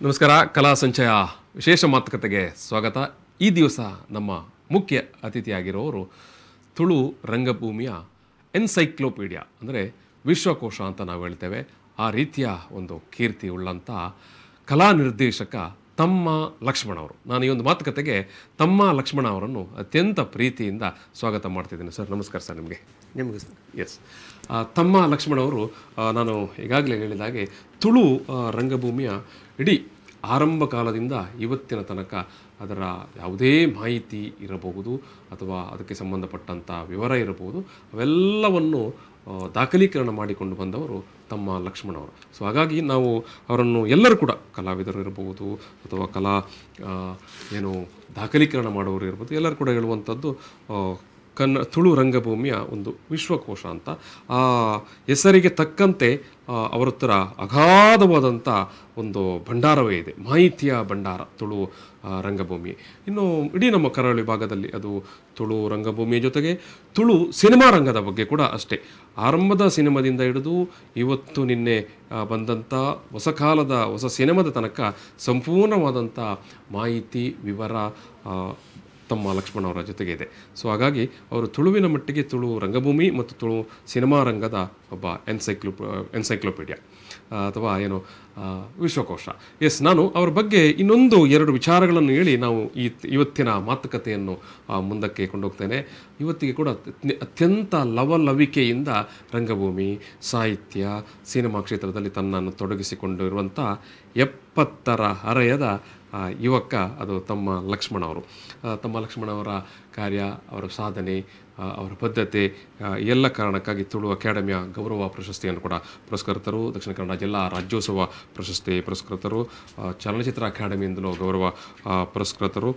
ನಮಸ್ಕಾರ ಕಲಾ ಸಂಚಯ ವಿಶೇಷ ಮಾತುಕತೆಗೆ ಸ್ವಾಗತ ಈ ದಿವಸ ನಮ್ಮ ಮುಖ್ಯ ಅತಿಥಿಯಾಗಿರೋರು ತುಳು ರಂಗಭೂಮಿಯ ಎನ್ಸೈಕ್ಲೋಪೀಡಿಯಾ ಅಂದರೆ ವಿಶ್ವಕೋಶ ಅಂತ ನಾವು ಹೇಳ್ತೇವೆ ಆ ರೀತಿಯ ಒಂದು ಕೀರ್ತಿ ಉಳ್ಳಂಥ ಕಲಾ ನಿರ್ದೇಶಕ ತಮ್ಮ ಲಕ್ಷ್ಮಣ ಅವರು ನಾನು ಈ ಒಂದು ಮಾತುಕತೆಗೆ ತಮ್ಮ ಲಕ್ಷ್ಮಣ ಅವರನ್ನು ಅತ್ಯಂತ ಪ್ರೀತಿಯಿಂದ ಸ್ವಾಗತ ಮಾಡ್ತಿದ್ದೀನಿ ಸರ್ ನಮಸ್ಕಾರ ಸರ್ ನಿಮಗೆ ನಿಮ್ಗೆ ಎಸ್ ತಮ್ಮ ಲಕ್ಷ್ಮಣ ಅವರು ಆ, ನಾನು ಈಗಾಗಲೇ ಹೇಳಿದ ಹಾಗೆ ತುಳು ಆ, ರಂಗಭೂಮಿಯ ಇಡೀ ಆರಂಭ ಕಾಲದಿಂದ ಇವತ್ತಿನ ತನಕ ಅದರ ಯಾವುದೇ ಮಾಹಿತಿ ಇರಬಹುದು ಅಥವಾ ಅದಕ್ಕೆ ಸಂಬಂಧಪಟ್ಟಂಥ ವಿವರ ಇರಬಹುದು ಅವೆಲ್ಲವನ್ನು ಆ, ದಾಖಲೀಕರಣ ಮಾಡಿಕೊಂಡು ಬಂದವರು ತಮ್ಮ ಲಕ್ಷ್ಮಣ ಅವರು ಸೊ ಹಾಗಾಗಿ ನಾವು ಅವರನ್ನು ಎಲ್ಲರೂ ಕೂಡ ಕಲಾವಿದರು ಇರಬಹುದು ಅಥವಾ ಕಲಾ ಆ, ಏನು ದಾಖಲೀಕರಣ ಮಾಡುವವರು ಇರ್ಬೋದು ಎಲ್ಲರೂ ಕೂಡ ಹೇಳುವಂಥದ್ದು ಆ, ಕನ್ನ ತುಳು ರಂಗಭೂಮಿಯ ಒಂದು ವಿಶ್ವಕೋಶ ಅಂತ ಆ ಹೆಸರಿಗೆ ತಕ್ಕಂತೆ ಆ, ಅವರ ಹತ್ರ ಅಗಾಧವಾದಂಥ ಒಂದು ಭಂಡಾರವೇ ಇದೆ ಮಾಹಿತಿಯ ಭಂಡಾರ ತುಳು ಆ, ರಂಗಭೂಮಿ ಇನ್ನು ಇಡೀ ನಮ್ಮ ಕರಾವಳಿ ಭಾಗದಲ್ಲಿ ಅದು ತುಳು ರಂಗಭೂಮಿಯ ಜೊತೆಗೆ ತುಳು ಸಿನಿಮಾ ರಂಗದ ಬಗ್ಗೆ ಕೂಡ ಅಷ್ಟೇ ಆರಂಭದ ಸಿನಿಮಾದಿಂದ ಹಿಡಿದು ಇವತ್ತು ನಿನ್ನೆ ಆ, ಬಂದಂಥ ಹೊಸ ಕಾಲದ ಹೊಸ ಸಿನಿಮಾದ ತನಕ ಸಂಪೂರ್ಣವಾದಂಥ ಮಾಹಿತಿ ವಿವರ ಆ, ತಮ್ಮ ಲಕ್ಷ್ಮಣ ಅವರ ಜೊತೆಗೆ ಇದೆ ಸೊ ಹಾಗಾಗಿ ಅವರು ತುಳುವಿನ ಮಟ್ಟಿಗೆ ತುಳು ರಂಗಭೂಮಿ ಮತ್ತು ತುಳು ಸಿನಿಮಾ ರಂಗದ ಒಬ್ಬ ಎನ್ಸೈಕ್ಲೋ ಎನ್ಸೈಕ್ಲೋಪೀಡಿಯಾ ಆ, ಅಥವಾ ಏನು ಆ, ವಿಶ್ವಕೋಶ ಎಸ್ ನಾನು ಅವ್ರ ಬಗ್ಗೆ ಇನ್ನೊಂದು ಎರಡು ವಿಚಾರಗಳನ್ನು ಹೇಳಿ ನಾವು ಈ ಇವತ್ತಿನ ಮಾತುಕತೆಯನ್ನು ಆ, ಮುಂದಕ್ಕೆ ಕೊಂಡೋಗ್ತೇನೆ ಇವತ್ತಿಗೆ ಕೂಡ ಅತ್ಯ- ಅತ್ಯಂತ ಲವಲವಿಕೆಯಿಂದ ರಂಗಭೂಮಿ ಸಾಹಿತ್ಯ ಸಿನಿಮಾ ಕ್ಷೇತ್ರದಲ್ಲಿ ತನ್ನನ್ನು ತೊಡಗಿಸಿಕೊಂಡಿರುವಂಥ ಎಪ್ಪತ್ತರ ಹರೆಯದ ಆ, ಯುವಕ ಅದು ತಮ್ಮ ಲಕ್ಷ್ಮಣ ಅವರು ಆ, ತಮ್ಮ ಲಕ್ಷ್ಮಣ ಅವರ ಕಾರ್ಯ ಅವರ ಸಾಧನೆ ಆ, ಅವರ ಬದ್ಧತೆ ಆ, ಈ ಎಲ್ಲ ಕಾರಣಕ್ಕಾಗಿ ತುಳು ಅಕಾಡೆಮಿಯ ಗೌರವ ಪ್ರಶಸ್ತಿಯನ್ನು ಕೂಡ ಪುರಸ್ಕೃತರು ದಕ್ಷಿಣ ಕನ್ನಡ ಜಿಲ್ಲಾ ರಾಜ್ಯೋತ್ಸವ ಪ್ರಶಸ್ತಿ ಪುರಸ್ಕೃತರು ಆ, ಚಲನಚಿತ್ರ ಅಕಾಡೆಮಿಯಿಂದಲೂ ಗೌರವ ಆ, ಪುರಸ್ಕೃತರು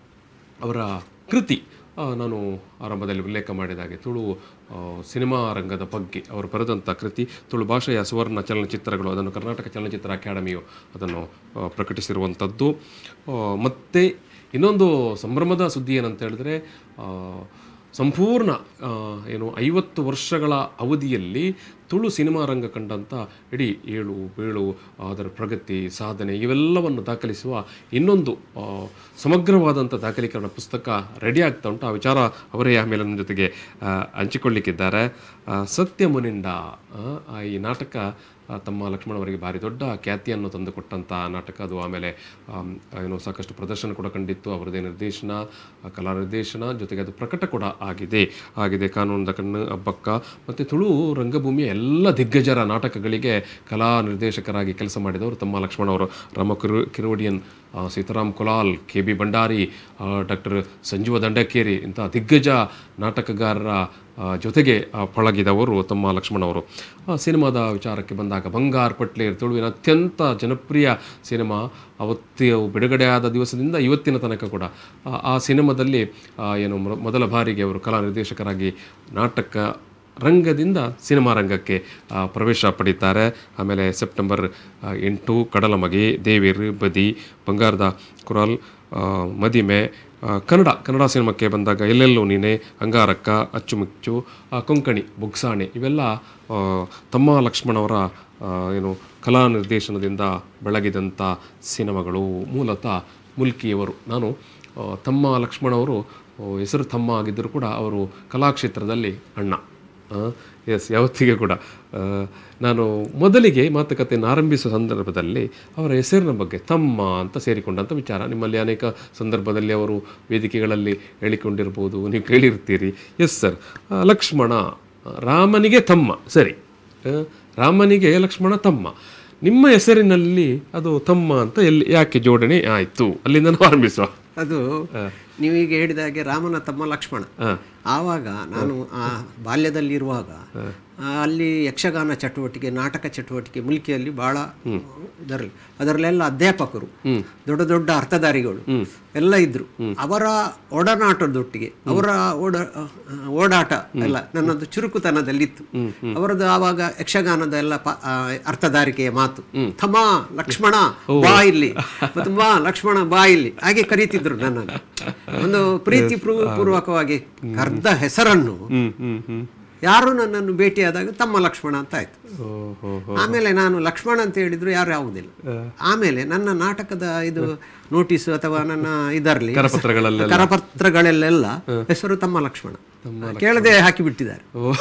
ಅವರ ಕೃತಿ ಆ, ನಾನು ಆರಂಭದಲ್ಲಿ ಉಲ್ಲೇಖ ಮಾಡಿದ ಹಾಗೆ ತುಳು ಆ, ಸಿನಿಮಾ ರಂಗದ ಬಗ್ಗೆ ಅವರು ಬರೆದಂಥ ಕೃತಿ ತುಳು ಭಾಷೆಯ ಸುವರ್ಣ ಚಲನಚಿತ್ರಗಳು ಅದನ್ನು ಕರ್ನಾಟಕ ಚಲನಚಿತ್ರ ಅಕಾಡೆಮಿಯು ಅದನ್ನು ಆ, ಪ್ರಕಟಿಸಿರುವಂಥದ್ದು ಆ, ಮತ್ತು ಇನ್ನೊಂದು ಸಂಭ್ರಮದ ಸುದ್ದಿ ಏನಂತ ಹೇಳಿದ್ರೆ ಆ, ಸಂಪೂರ್ಣ ಆ, ಏನು ಐವತ್ತು ವರ್ಷಗಳ ಅವಧಿಯಲ್ಲಿ ತುಳು ಸಿನಿಮಾ ರಂಗ ಕಂಡಂಥ ಇಡೀ ಏಳು ಬೀಳು ಅದರ ಪ್ರಗತಿ ಸಾಧನೆ ಇವೆಲ್ಲವನ್ನು ದಾಖಲಿಸುವ ಇನ್ನೊಂದು ಆ, ಸಮಗ್ರವಾದಂಥ ದಾಖಲೀಕರಣ ಪುಸ್ತಕ ರೆಡಿ ಆಗ್ತಾ ಉಂಟು ಆ ವಿಚಾರ ಅವರೇ ಆಮೇಲೆ ನನ್ನ ಜೊತೆಗೆ ಆ, ಹಂಚಿಕೊಳ್ಳಿಕ್ಕಿದ್ದಾರೆ ಆ, ಸತ್ಯ ಮುನಿಂಡ ಆ, ಆ ಈ ನಾಟಕ ಆ, ತಮ್ಮ ಲಕ್ಷ್ಮಣ ಅವರಿಗೆ ಭಾರಿ ದೊಡ್ಡ ಖ್ಯಾತಿಯನ್ನು ತಂದುಕೊಟ್ಟಂಥ ನಾಟಕ ಅದು ಆಮೇಲೆ ಆಮ್, ಏನು ಸಾಕಷ್ಟು ಪ್ರದರ್ಶನ ಕೂಡ ಕಂಡಿತ್ತು ಅವರದೇ ನಿರ್ದೇಶನ ಆ, ಕಲಾ ನಿರ್ದೇಶನ ಜೊತೆಗೆ ಅದು ಪ್ರಕಟ ಕೂಡ ಆಗಿದೆ ಆಗಿದೆ ಕಾನೂನು ಕಣ್ಣು ಹಬ್ಬಕ್ಕ ಮತ್ತು ತುಳು ರಂಗಭೂಮಿಯ ಎಲ್ಲ ದಿಗ್ಗಜರ ನಾಟಕಗಳಿಗೆ ಕಲಾ ನಿರ್ದೇಶಕರಾಗಿ ಕೆಲಸ ಮಾಡಿದವರು ತಮ್ಮ ಲಕ್ಷ್ಮಣ ಅವರು ರಾಮ ಕಿರು ಕಿರೋಡಿಯನ್ ಆ, Sitaram Kulal K B Bhandari doctor Sanjeeva Dandakeri ಇಂಥ ದಿಗ್ಗಜ ನಾಟಕಗಾರರ ಆ, ಜೊತೆಗೆ ಆ, ಪಳಗಿದವರು ತಮ್ಮ ಲಕ್ಷ್ಮಣ ಅವರು ಆ, ಸಿನಿಮಾದ ವಿಚಾರಕ್ಕೆ ಬಂದಾಗ ಬಂಗಾರ್ ಪಟ್ಲೇರ್ ತುಳುವಿನ ಅತ್ಯಂತ ಜನಪ್ರಿಯ ಸಿನಿಮಾ ಅವತ್ತು ಬಿಡುಗಡೆಯಾದ ದಿವಸದಿಂದ ಇವತ್ತಿನ ತನಕ ಕೂಡ ಆ- ಆ ಸಿನಿಮಾದಲ್ಲಿ ಆ, ಏನು ಮೊದ- ಮೊದಲ ಬಾರಿಗೆ ಅವರು ಕಲಾ ನಿರ್ದೇಶಕರಾಗಿ ನಾಟಕ ರಂಗದಿಂದ ಸಿನಿಮಾ ರಂಗಕ್ಕೆ ಆ, ಪ್ರವೇಶ ಪಡೀತಾರೆ ಆಮೇಲೆ ಸೆಪ್ಟೆಂಬರ್ ಆ, ಎಂಟು ಕಡಲಮಗೆ ದೇವೇರು ಬದಿ ಬಂಗಾರದ ಕುರಾಲ್ ಆ, ಮದಿಮೆ ಆ, ಕನ್ನಡ ಕನ್ನಡ ಸಿನಿಮಾಕ್ಕೆ ಬಂದಾಗ ಎಲ್ಲೆಲ್ಲೂ ನೀನೆ ಅಂಗಾರಕ್ಕ ಅಚ್ಚುಮುಚ್ಚು ಆ, ಕೊಂಕಣಿ ಬೊಗ್ಸಾಣೆ ಇವೆಲ್ಲ ಆ, ತಮ್ಮ ಲಕ್ಷ್ಮಣವರ ಆ, ಏನು ಕಲಾ ನಿರ್ದೇಶನದಿಂದ ಬೆಳಗಿದಂಥ ಸಿನಿಮಾಗಳು ಮೂಲತಃ ಮುಲ್ಕಿಯವರು ನಾನು ಆ, ತಮ್ಮ ಲಕ್ಷ್ಮಣವರು ಆ, ಹೆಸರು ತಮ್ಮ ಆಗಿದ್ದರೂ ಕೂಡ ಅವರು ಕಲಾಕ್ಷೇತ್ರದಲ್ಲಿ ಅಣ್ಣ ಎಸ್ ಯಾವತ್ತಿಗೆ ಕೂಡ ಆ, ನಾನು ಮೊದಲಿಗೆ ಮಾತುಕತೆಯನ್ನು ಆರಂಭಿಸುವ ಸಂದರ್ಭದಲ್ಲಿ ಅವರ ಹೆಸರಿನ ಬಗ್ಗೆ ತಮ್ಮ ಅಂತ ಸೇರಿಕೊಂಡಂಥ ವಿಚಾರ ನಿಮ್ಮಲ್ಲಿ ಅನೇಕ ಸಂದರ್ಭದಲ್ಲಿ ಅವರು ವೇದಿಕೆಗಳಲ್ಲಿ ಹೇಳಿಕೊಂಡಿರ್ಬೋದು ನೀವು ಕೇಳಿರ್ತೀರಿ ಎಸ್ ಸರ್ ಲಕ್ಷ್ಮಣ ರಾಮನಿಗೆ ತಮ್ಮ ಸರಿ ಆ, ರಾಮನಿಗೆ ಲಕ್ಷ್ಮಣ ತಮ್ಮ ನಿಮ್ಮ ಹೆಸರಿನಲ್ಲಿ ಅದು ತಮ್ಮ ಅಂತ ಎಲ್ಲಿ ಯಾಕೆ ಜೋಡಣೆ ಆಯಿತು ಅಲ್ಲಿಂದ ನಾವು ಆರಂಭಿಸುವ ಅದು ನೀವೀಗ ಹೇಳಿದ ಹಾಗೆ ರಾಮನ ತಮ್ಮ ಲಕ್ಷ್ಮಣ ಆವಾಗ ನಾನು ಆ ಬಾಲ್ಯದಲ್ಲಿರುವಾಗ ಆ, ಅಲ್ಲಿ ಯಕ್ಷಗಾನ ಚಟುವಟಿಕೆ ನಾಟಕ ಚಟುವಟಿಕೆ ಮುಲ್ಕಿಯಲ್ಲಿ ಬಹಳ ಇದರಲ್ಲಿ ಅದರಲ್ಲೆಲ್ಲ ಅಧ್ಯಾಪಕರು ದೊಡ್ಡ ದೊಡ್ಡ ಅರ್ಥಧಾರಿಗಳು ಎಲ್ಲ ಇದ್ರು ಅವರ ಒಡನಾಟದೊಟ್ಟಿಗೆ ಅವರ ಓಡ ಆ, ಓಡಾಟ ಎಲ್ಲ ನನ್ನದು ಚುರುಕುತನದಲ್ಲಿತ್ತು ಅವರದ್ದು ಆವಾಗ ಯಕ್ಷಗಾನದ ಎಲ್ಲ ಪ- ಆ, ಅರ್ಥಧಾರಿಕೆಯ ಮಾತು ಥಮ ಲಕ್ಷ್ಮಣ ಬಾ ಇಲ್ಲಿ ಮತ್ತು ಬಾ ಲಕ್ಷ್ಮಣ ಬಾ ಇಲ್ಲಿ ಹಾಗೆ ಕರೀತಿದ್ರು ನನ್ನನ್ನು ಒಂದು ಪ್ರೀತಿ ಪೂರ್ವ- ಪೂರ್ವಕವಾಗಿ ಕರ್ದ ಹೆಸರನ್ನು ಹ್ಮ್ ಹ್ಮ್ ಹ್ಮ್ ಯಾರು ನನ್ನನ್ನು ಭೇಟಿಯಾದಾಗ ತಮ್ಮ ಲಕ್ಷ್ಮಣ ಅಂತ ಆಯ್ತು ಓಹೋ ಆಮೇಲೆ ನಾನು ಲಕ್ಷ್ಮಣ ಅಂತ ಹೇಳಿದ್ರು ಯಾರು ಯಾವುದಿಲ್ಲ ಆಮೇಲೆ ನನ್ನ ನಾಟಕದ ಇದು ನೋಟಿಸ್ ಅಥವಾ ನನ್ನ ಇದರಲ್ಲಿ ಕರಪತ್ರಗಳೆಲ್ಲ ಕರಪತ್ರಗಳಲ್ಲೆಲ್ಲ ಹೆಸರು ತಮ್ಮ ಲಕ್ಷ್ಮಣ ಕೇಳದೆ ಹಾಕಿ ಬಿಟ್ಟಿದ್ದಾರೆ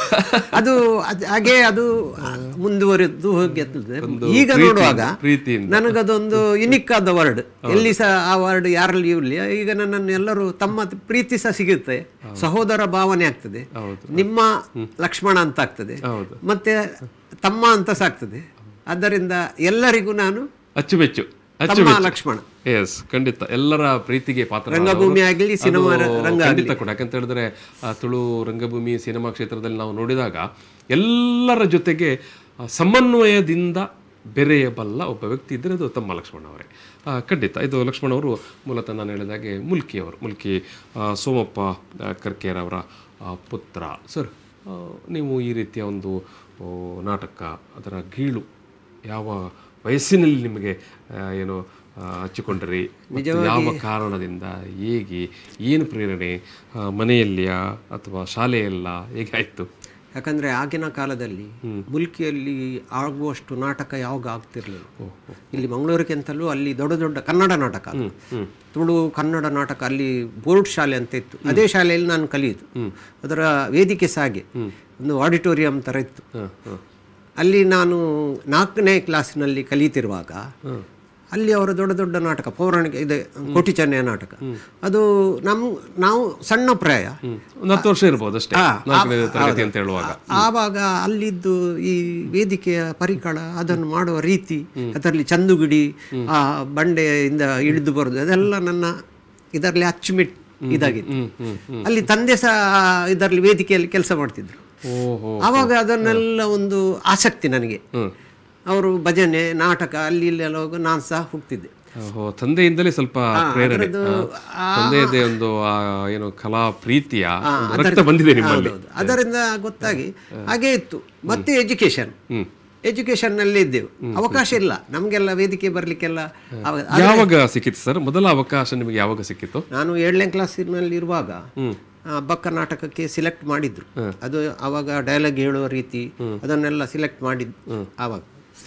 ಅದು ಅದ್- ಹಾಗೆ ಅದು ಮುಂದುವರೆದು ಹೋಗಿರ್ತದೆ ಈಗ ನೋಡುವಾಗ ಪ್ರೀತಿಯಿಂದ ನನಗದೊಂದು ಯುನಿಕ್ ಆದ ವರ್ಡ್ ಎಲ್ಲಿ ಸಹ ಆ ವರ್ಡ್ ಯಾರಲ್ಲಿ ಇರಲಿ ಈಗ ನನ್ನನ್ನು ಎಲ್ಲರೂ ತಮ್ಮ ಪ್ರೀತಿ ಸಹ ಸಿಗುತ್ತೆ ಸಹೋದರ ಭಾವನೆ ಆಗ್ತದೆ ನಿಮ್ಮ ಲಕ್ಷ್ಮಣ ಅಂತ ಆಗ್ತದೆ ಹೌದು ಮತ್ತೆ ತಮ್ಮ ಅಂತ ಸಾಕ್ತದೆ ಆದ್ದರಿಂದ ಎಲ್ಲರಿಗೂ ನಾನು ಅಚ್ಚುಮೆಚ್ಚು ತಮ್ಮ ಅಚ್ಚುಮೆಚ್ಚು ಲಕ್ಷ್ಮಣ ಎಸ್ ಖಂಡಿತ ಎಲ್ಲರ ಪ್ರೀತಿಗೆ ಪಾತ್ರ ರಂಗಭೂಮಿ ಆಗಲಿ ಸಿನಿಮಾ ರಂಗ ಖಂಡಿತ ಕೂಡ ಯಾಕಂತ ಹೇಳಿದ್ರೆ ಆ ತುಳು ರಂಗಭೂಮಿ ಸಿನಿಮಾ ಕ್ಷೇತ್ರದಲ್ಲಿ ನಾವು ನೋಡಿದಾಗ ಎಲ್ಲರ ಜೊತೆಗೆ ಆ, ಸಮನ್ವಯದಿಂದ ಬೆರೆಯಬಲ್ಲ ಒಬ್ಬ ವ್ಯಕ್ತಿ ಇದ್ದರೆ ಅದು ತಮ್ಮ ಲಕ್ಷ್ಮಣ ಅವರೇ ಆ, ಖಂಡಿತ ಇದು ಲಕ್ಷ್ಮಣ ಅವರು ಮೂಲತಃ ನಾನು ಹೇಳಿದಾಗೆ ಮುಲ್ಕಿ ಅವರು ಮುಲ್ಕಿ ಆ, ಸೋಮಪ್ಪ ಆ, ಕರ್ಕೇರವರ ಆ, ಪುತ್ರ ಸರ್ ಆ, ನೀವು ಈ ರೀತಿಯ ಒಂದು ಓ, ನಾಟಕ ಅದರ ಗೀಳು ಯಾವ ವಯಸ್ಸಿನಲ್ಲಿ ನಿಮಗೆ ಆ, ಏನು ಆ, ಹಚ್ಚಿಕೊಂಡ್ರಿ ಮತ್ತು ಯಾವ ಕಾರಣದಿಂದ ಹೇಗೆ ಏನು ಪ್ರೇರಣೆ ಆ, ಮನೆಯಲ್ಲಿಯಾ ಅಥವಾ ಶಾಲೆಯಲ್ಲ ಹೇಗಾಯ್ತು ಯಾಕಂದ್ರೆ ಆಗಿನ ಕಾಲದಲ್ಲಿ ಮುಲ್ಕಿಯಲ್ಲಿ ಆಗುವಷ್ಟು ನಾಟಕ ಯಾವಾಗ ಆಗ್ತಿರ್ಲಿಲ್ಲ ಇಲ್ಲಿ ಮಂಗಳೂರಿಗಿಂತಲೂ ಅಲ್ಲಿ ದೊಡ್ಡ ದೊಡ್ಡ ಕನ್ನಡ ನಾಟಕ ಅದು. ತುಳು ಕನ್ನಡ ನಾಟಕ ಅಲ್ಲಿ ಬೋರ್ಡ್ ಶಾಲೆ ಅಂತ ಇತ್ತು ಅದೇ ಶಾಲೆಯಲ್ಲಿ ನಾನು ಕಲಿಯುದು ಅದರ ವೇದಿಕೆ ಸಹ ಹಾಗೆ ಒಂದು ಆಡಿಟೋರಿಯಂ ಥರ ಇತ್ತು ಹಾಂ ಹಾಂ ಅಲ್ಲಿ ನಾನು ನಾಲ್ಕನೇ ಕ್ಲಾಸ್ನಲ್ಲಿ ಕಲಿತಿರುವಾಗ ಅಲ್ಲಿ ಅವರ ದೊಡ್ಡ ದೊಡ್ಡ ನಾಟಕ ಪೌರಾಣಿಕ ಇದೆ ಕೋಟಿ ಚೆನ್ನಯ ನಾಟಕ ಅದು ನಮ್ಮ ನಾವು ಸಣ್ಣ ಪ್ರಾಯ ಒಂದು ಹತ್ತು ವರ್ಷ ಇರ್ಬೋದು ಅಷ್ಟೇ ನಾಲ್ಕನೇ ತರಗತಿ ಅಂತ ಹೇಳುವಾಗ ಆವಾಗ ಅಲ್ಲಿದ್ದು ಈ ವೇದಿಕೆಯ ಪರಿಕಳ ಅದನ್ನು ಮಾಡುವ ರೀತಿ ಅದರಲ್ಲಿ ಚಂದುಗಿಡಿ ಆ ಬಂಡೆಯಿಂದ ಇಳಿದು ಬರುದು ಅದೆಲ್ಲ ನನ್ನ ಇದರಲ್ಲಿ ಅಚ್ಚುಮೆಟ್ ಇದಾಗಿತ್ತು ಹ್ಮ್ ಹ್ಮ್ ಹ್ಮ್ ಅಲ್ಲಿ ತಂದೆ ಸಹ ಇದರಲ್ಲಿ ವೇದಿಕೆಯಲ್ಲಿ ಕೆಲಸ ಮಾಡ್ತಿದ್ರು ಓಹೋ ಆವಾಗ ಅದನ್ನೆಲ್ಲ ಒಂದು ಆಸಕ್ತಿ ನನಗೆ ಹ್ಮ್ ಅವರು ಭಜನೆ ನಾಟಕ ಅಲ್ಲಿ ಇಲ್ಲೆಲ್ಲ ಹೋಗಿ ನಾನು ಸಹ ಹೋಗ್ತಿದ್ದೆ ಓಹೋ ತಂದೆಯಿಂದಲೇ ಸ್ವಲ್ಪ ಪ್ರೇರಣೆ ಆ, ತಂದೆಯದೇ ಒಂದು ಆ, ಏನು ಕಲಾ ಪ್ರೀತಿಯ ಒಂದು ರಕ್ತ ಬಂದಿದೆ ನಿಮ್ಮಲ್ಲಿ ಹೌದು. ಅದರಿಂದ ಗೊತ್ತಾಗಿ ಹಾಗೆ ಇತ್ತು ಮತ್ತೆ ಎಜುಕೇಶನ್ ಹ್ಮ್ ಎಜುಕೇಶನ್ ನಲ್ಲಿ ಇದ್ದೆವು ಅವಕಾಶ ಇಲ್ಲ ನಮಗೆಲ್ಲ ವೇದಿಕೆ ಬರ್ಲಿಕ್ಕೆಲ್ಲ ಅವ- ಯಾವಾಗ ಸಿಕ್ಕಿತ್ತು ಸರ್ ಮೊದಲ ಅವಕಾಶ ನಿಮಗೆ ಯಾವಾಗ ಸಿಕ್ಕಿತ್ತು ನಾನು ಏಳನೇ ಕ್ಲಾಸಿನಲ್ಲಿ ಇರುವಾಗ ಆ, ಬಕ್ಕ ನಾಟಕಕ್ಕೆ ಸಿಲೆಕ್ಟ್ ಮಾಡಿದ್ರು ಅದು ಅವಾಗ ಡೈಲಾಗ್ ಹೇಳುವ ರೀತಿ ಅದನ್ನೆಲ್ಲ ಸಿಲೆಕ್ಟ್ ಮಾಡಿದ್ದು ಆವಾಗ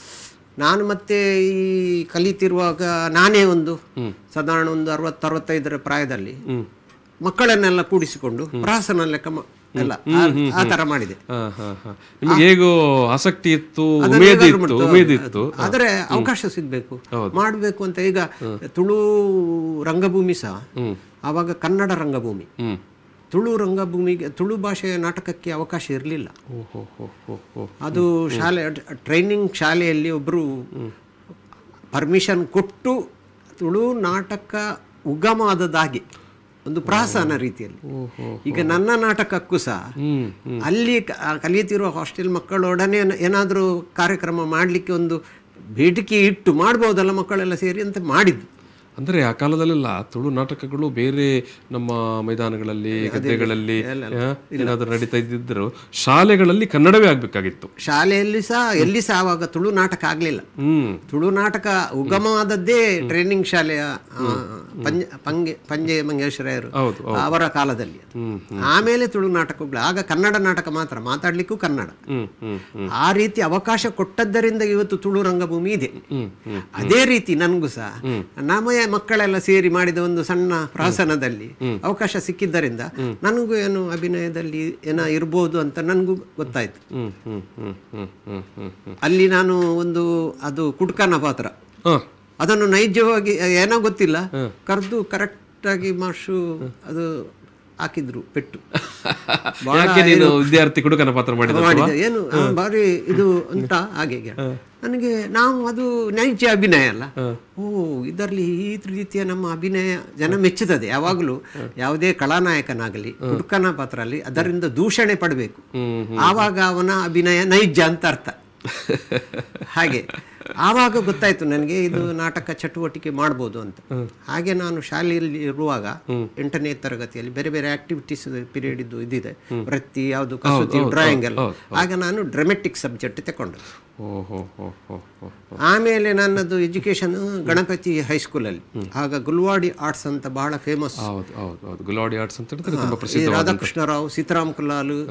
ನಾನು ಮತ್ತೆ ಈ ಕಲಿತಿರುವಾಗ ನಾನೇ ಒಂದು ಸಾಧಾರಣ ಒಂದು ಅರವತ್ತು ಅರವತ್ತೈದರ ಪ್ರಾಯದಲ್ಲಿ ಮಕ್ಕಳನ್ನೆಲ್ಲ ಕೂಡಿಸಿಕೊಂಡು ಪ್ರಾಸನ ಲೆಕ್ಕ ಮ- ಎಲ್ಲ ಆ- ಆ ತರ ಮಾಡಿದೆ ಹಾ ಹಾ ಹಾ ನಿಮಗೆ ಹೇಗೋ ಆಸಕ್ತಿ ಇತ್ತು ಉಮೇದ್ ಇತ್ತು ಉಮೇದ್ ಇತ್ತು ಆದರೆ ಅವಕಾಶ ಸಿಗ್ಬೇಕು ಮಾಡಬೇಕು ಅಂತ ಈಗ ತುಳು ರಂಗಭೂಮಿ ಸಹ ಆವಾಗ ಕನ್ನಡ ರಂಗಭೂಮಿ ಹ್ಮ್ ತುಳು ರಂಗಭೂಮಿಗೆ ತುಳು ಭಾಷೆಯ ನಾಟಕಕ್ಕೆ ಅವಕಾಶ ಇರಲಿಲ್ಲ ಓಹೋ ಹೋ ಹೋ ಹೋ ಅದು ಶಾಲೆ ಟ್ರೈನಿಂಗ್ ಶಾಲೆಯಲ್ಲಿ ಒಬ್ಬರು ಪರ್ಮಿಷನ್ ಕೊಟ್ಟು ತುಳು ನಾಟಕ ಉಗಮ ಆದದ್ದಾಗಿ ಒಂದು ಪ್ರಾಸನ ರೀತಿಯಲ್ಲಿ ಈಗ ನನ್ನ ನಾಟಕಕ್ಕೂ ಸಹ ಹ್ಮ್ ಅಲ್ಲಿ ಕ- ಆ ಕಲಿಯುತ್ತಿರುವ ಹಾಸ್ಟೆಲ್ ಮಕ್ಕಳೊಡನೆ ಏನಾದರೂ ಕಾರ್ಯಕ್ರಮ ಮಾಡಲಿಕ್ಕೆ ಒಂದು ಬೇಡಿಕೆ ಇಟ್ಟು ಮಾಡ್ಬೋದಲ್ಲ ಮಕ್ಕಳೆಲ್ಲ ಸೇರಿ ಅಂತ ಮಾಡಿದ್ದು ಅಂದ್ರೆ ಆ ಕಾಲದಲ್ಲೆಲ್ಲ ತುಳು ನಾಟಕಗಳು ಬೇರೆ ನಮ್ಮ ಮೈದಾನಗಳಲ್ಲಿ ಗದ್ದೆಗಳಲ್ಲಿ ಆ, ಏನಾದ್ರು ನಡೀತಾ ಇದ್ದಿದ್ರು ಶಾಲೆಗಳಲ್ಲಿ ಕನ್ನಡವೇ ಆಗ್ಬೇಕಾಗಿತ್ತು ಶಾಲೆಯಲ್ಲಿ ಸಹ ಎಲ್ಲಿ ಸಹ ಆವಾಗ ತುಳು ನಾಟಕ ಆಗಲಿಲ್ಲ ಹ್ಮ್ ತುಳು ನಾಟಕ ಉಗಮವಾದದ್ದೇ ಟ್ರೈನಿಂಗ್ ಶಾಲೆಯ ಆ, ಪಂಜ ಪಂಗೆ ಪಂಜೆ ಮಂಗೇಶ್ವರಯ್ಯರು ಹೌದು ಅವರ ಕಾಲದಲ್ಲಿ ಅದು. ಹ್ಮ್ ಆಮೇಲೆ ತುಳು ನಾಟಕಗಳು ಆಗ ಕನ್ನಡ ನಾಟಕ ಮಾತ್ರ ಮಾತಾಡ್ಲಿಕ್ಕೂ ಕನ್ನಡ ಹ್ಮ್ ಹ್ಮ್ ಹ್ಮ್ ಆ ರೀತಿ ಅವಕಾಶ ಕೊಟ್ಟದ್ದರಿಂದ ಇವತ್ತು ತುಳು ರಂಗಭೂಮಿ ಇದೆ ಹ್ಮ್ ಹ್ಮ್ ಅದೇ ರೀತಿ ನನಗೂ ಸಹ ನಮ್ಮ ಮಕ್ಕಳೆಲ್ಲ ಸೇರಿ ಮಾಡಿದ ಒಂದು ಸಣ್ಣ ಪ್ರಾಸನದಲ್ಲಿ ಅವಕಾಶ ಸಿಕ್ಕಿದ್ದರಿಂದ ನನಗೂ ಏನು ಅಭಿನಯದಲ್ಲಿ ಏನೋ ಇರ್ಬೋದು ಅಂತ ನನಗೂ ಗೊತ್ತಾಯ್ತು ಹ್ಮ್ ಹ್ಮ್ ಹ್ಮ್ ಹ್ಮ್ ಹ್ಮ್ ಹ್ಮ್ ಹ್ಮ್ ಅಲ್ಲಿ ನಾನು ಒಂದು ಅದು ಕುಡ್ಕನ ಪಾತ್ರ ಹಾ ಅದನ್ನು ನೈಜವಾಗಿ ಏನೋ ಗೊತ್ತಿಲ್ಲ ಕರೆದು ಕರೆಕ್ಟಾಗಿ ಮಾಷು ಅದು ಹಾಕಿದ್ರು ಪೆಟ್ಟು ಯಾಕೆ ನೀನು ವಿದ್ಯಾರ್ಥಿ ಕುಡುಕನ ಪಾತ್ರ ಮಾಡಿದ ಮಾಡಿದೆ ಏನು ಆ, ಬಾರಿ ಇದು ಅಂತ ಹಾಗೆ ಹೀಗೆ. ನನಗೆ ನಾವು ಅದು ನೈಜ ಅಭಿನಯ ಅಲ್ಲ ಓ ಇದರಲ್ಲಿ ಈ ರೀತಿಯ ನಮ್ಮ ಅಭಿನಯ ಜನ ಮೆಚ್ಚುತ್ತದೆ ಯಾವಾಗಲೂ ಯಾವುದೇ ಕಲಾನಾಯಕನಾಗಲಿ ಹುಡುಕನ ಪಾತ್ರ ಅಲ್ಲಿ ಅದರಿಂದ ದೂಷಣೆ ಪಡಬೇಕು ಆವಾಗ ಅವನ ಅಭಿನಯ ನೈಜ ಅಂತ ಅರ್ಥ ಹಾಗೆ ಆವಾಗ ಗೊತ್ತಾಯ್ತು ನನಗೆ ಇದು ನಾಟಕ ಚಟುವಟಿಕೆ ಮಾಡ್ಬೋದು ಅಂತ ಹಾಗೆ ನಾನು ಶಾಲೆಯಲ್ಲಿ ಇರುವಾಗ ಎಂಟನೇ ತರಗತಿಯಲ್ಲಿ ಬೇರೆ ಬೇರೆ ಆಕ್ಟಿವಿಟೀಸ್ ಪೀರಿಯಡ್ ಇದ್ದು ಇದಿದೆ ವೃತ್ತಿ ಯಾವುದು ಕಸೂತಿ ಡ್ರಾಯಿಂಗ್ ಎಲ್ಲ ಆಗ ನಾನು ಡ್ರಾಮೆಟಿಕ್ ಸಬ್ಜೆಕ್ಟ್ ತಗೊಂಡೆ ಓ ಹೋ ಹೋ ಹೋ ಹೋ ಆಮೇಲೆ ನನ್ನದು ಎಜುಕೇಶನ್ ಗಣಪತಿ ಹೈಸ್ಕೂಲಲ್ಲಿ ಆಗ ಗುಲ್ವಾಡಿ ಆರ್ಟ್ಸ್ ಅಂತ ಬಹಳ ಫೇಮಸ್ ಹೌದು ಹೌದು ಹೌದು ಗುಲಾಡಿ ಆರ್ಟ್ಸ್ ಅಂತ ಹೇಳಿದ್ರೆ ತುಂಬಾ ಈ ಪ್ರಸಿದ್ಧ ರಾಧಾಕೃಷ್ಣರಾವ್ ಸೀತಾರಾಮ್ ಕುಲಾಲ್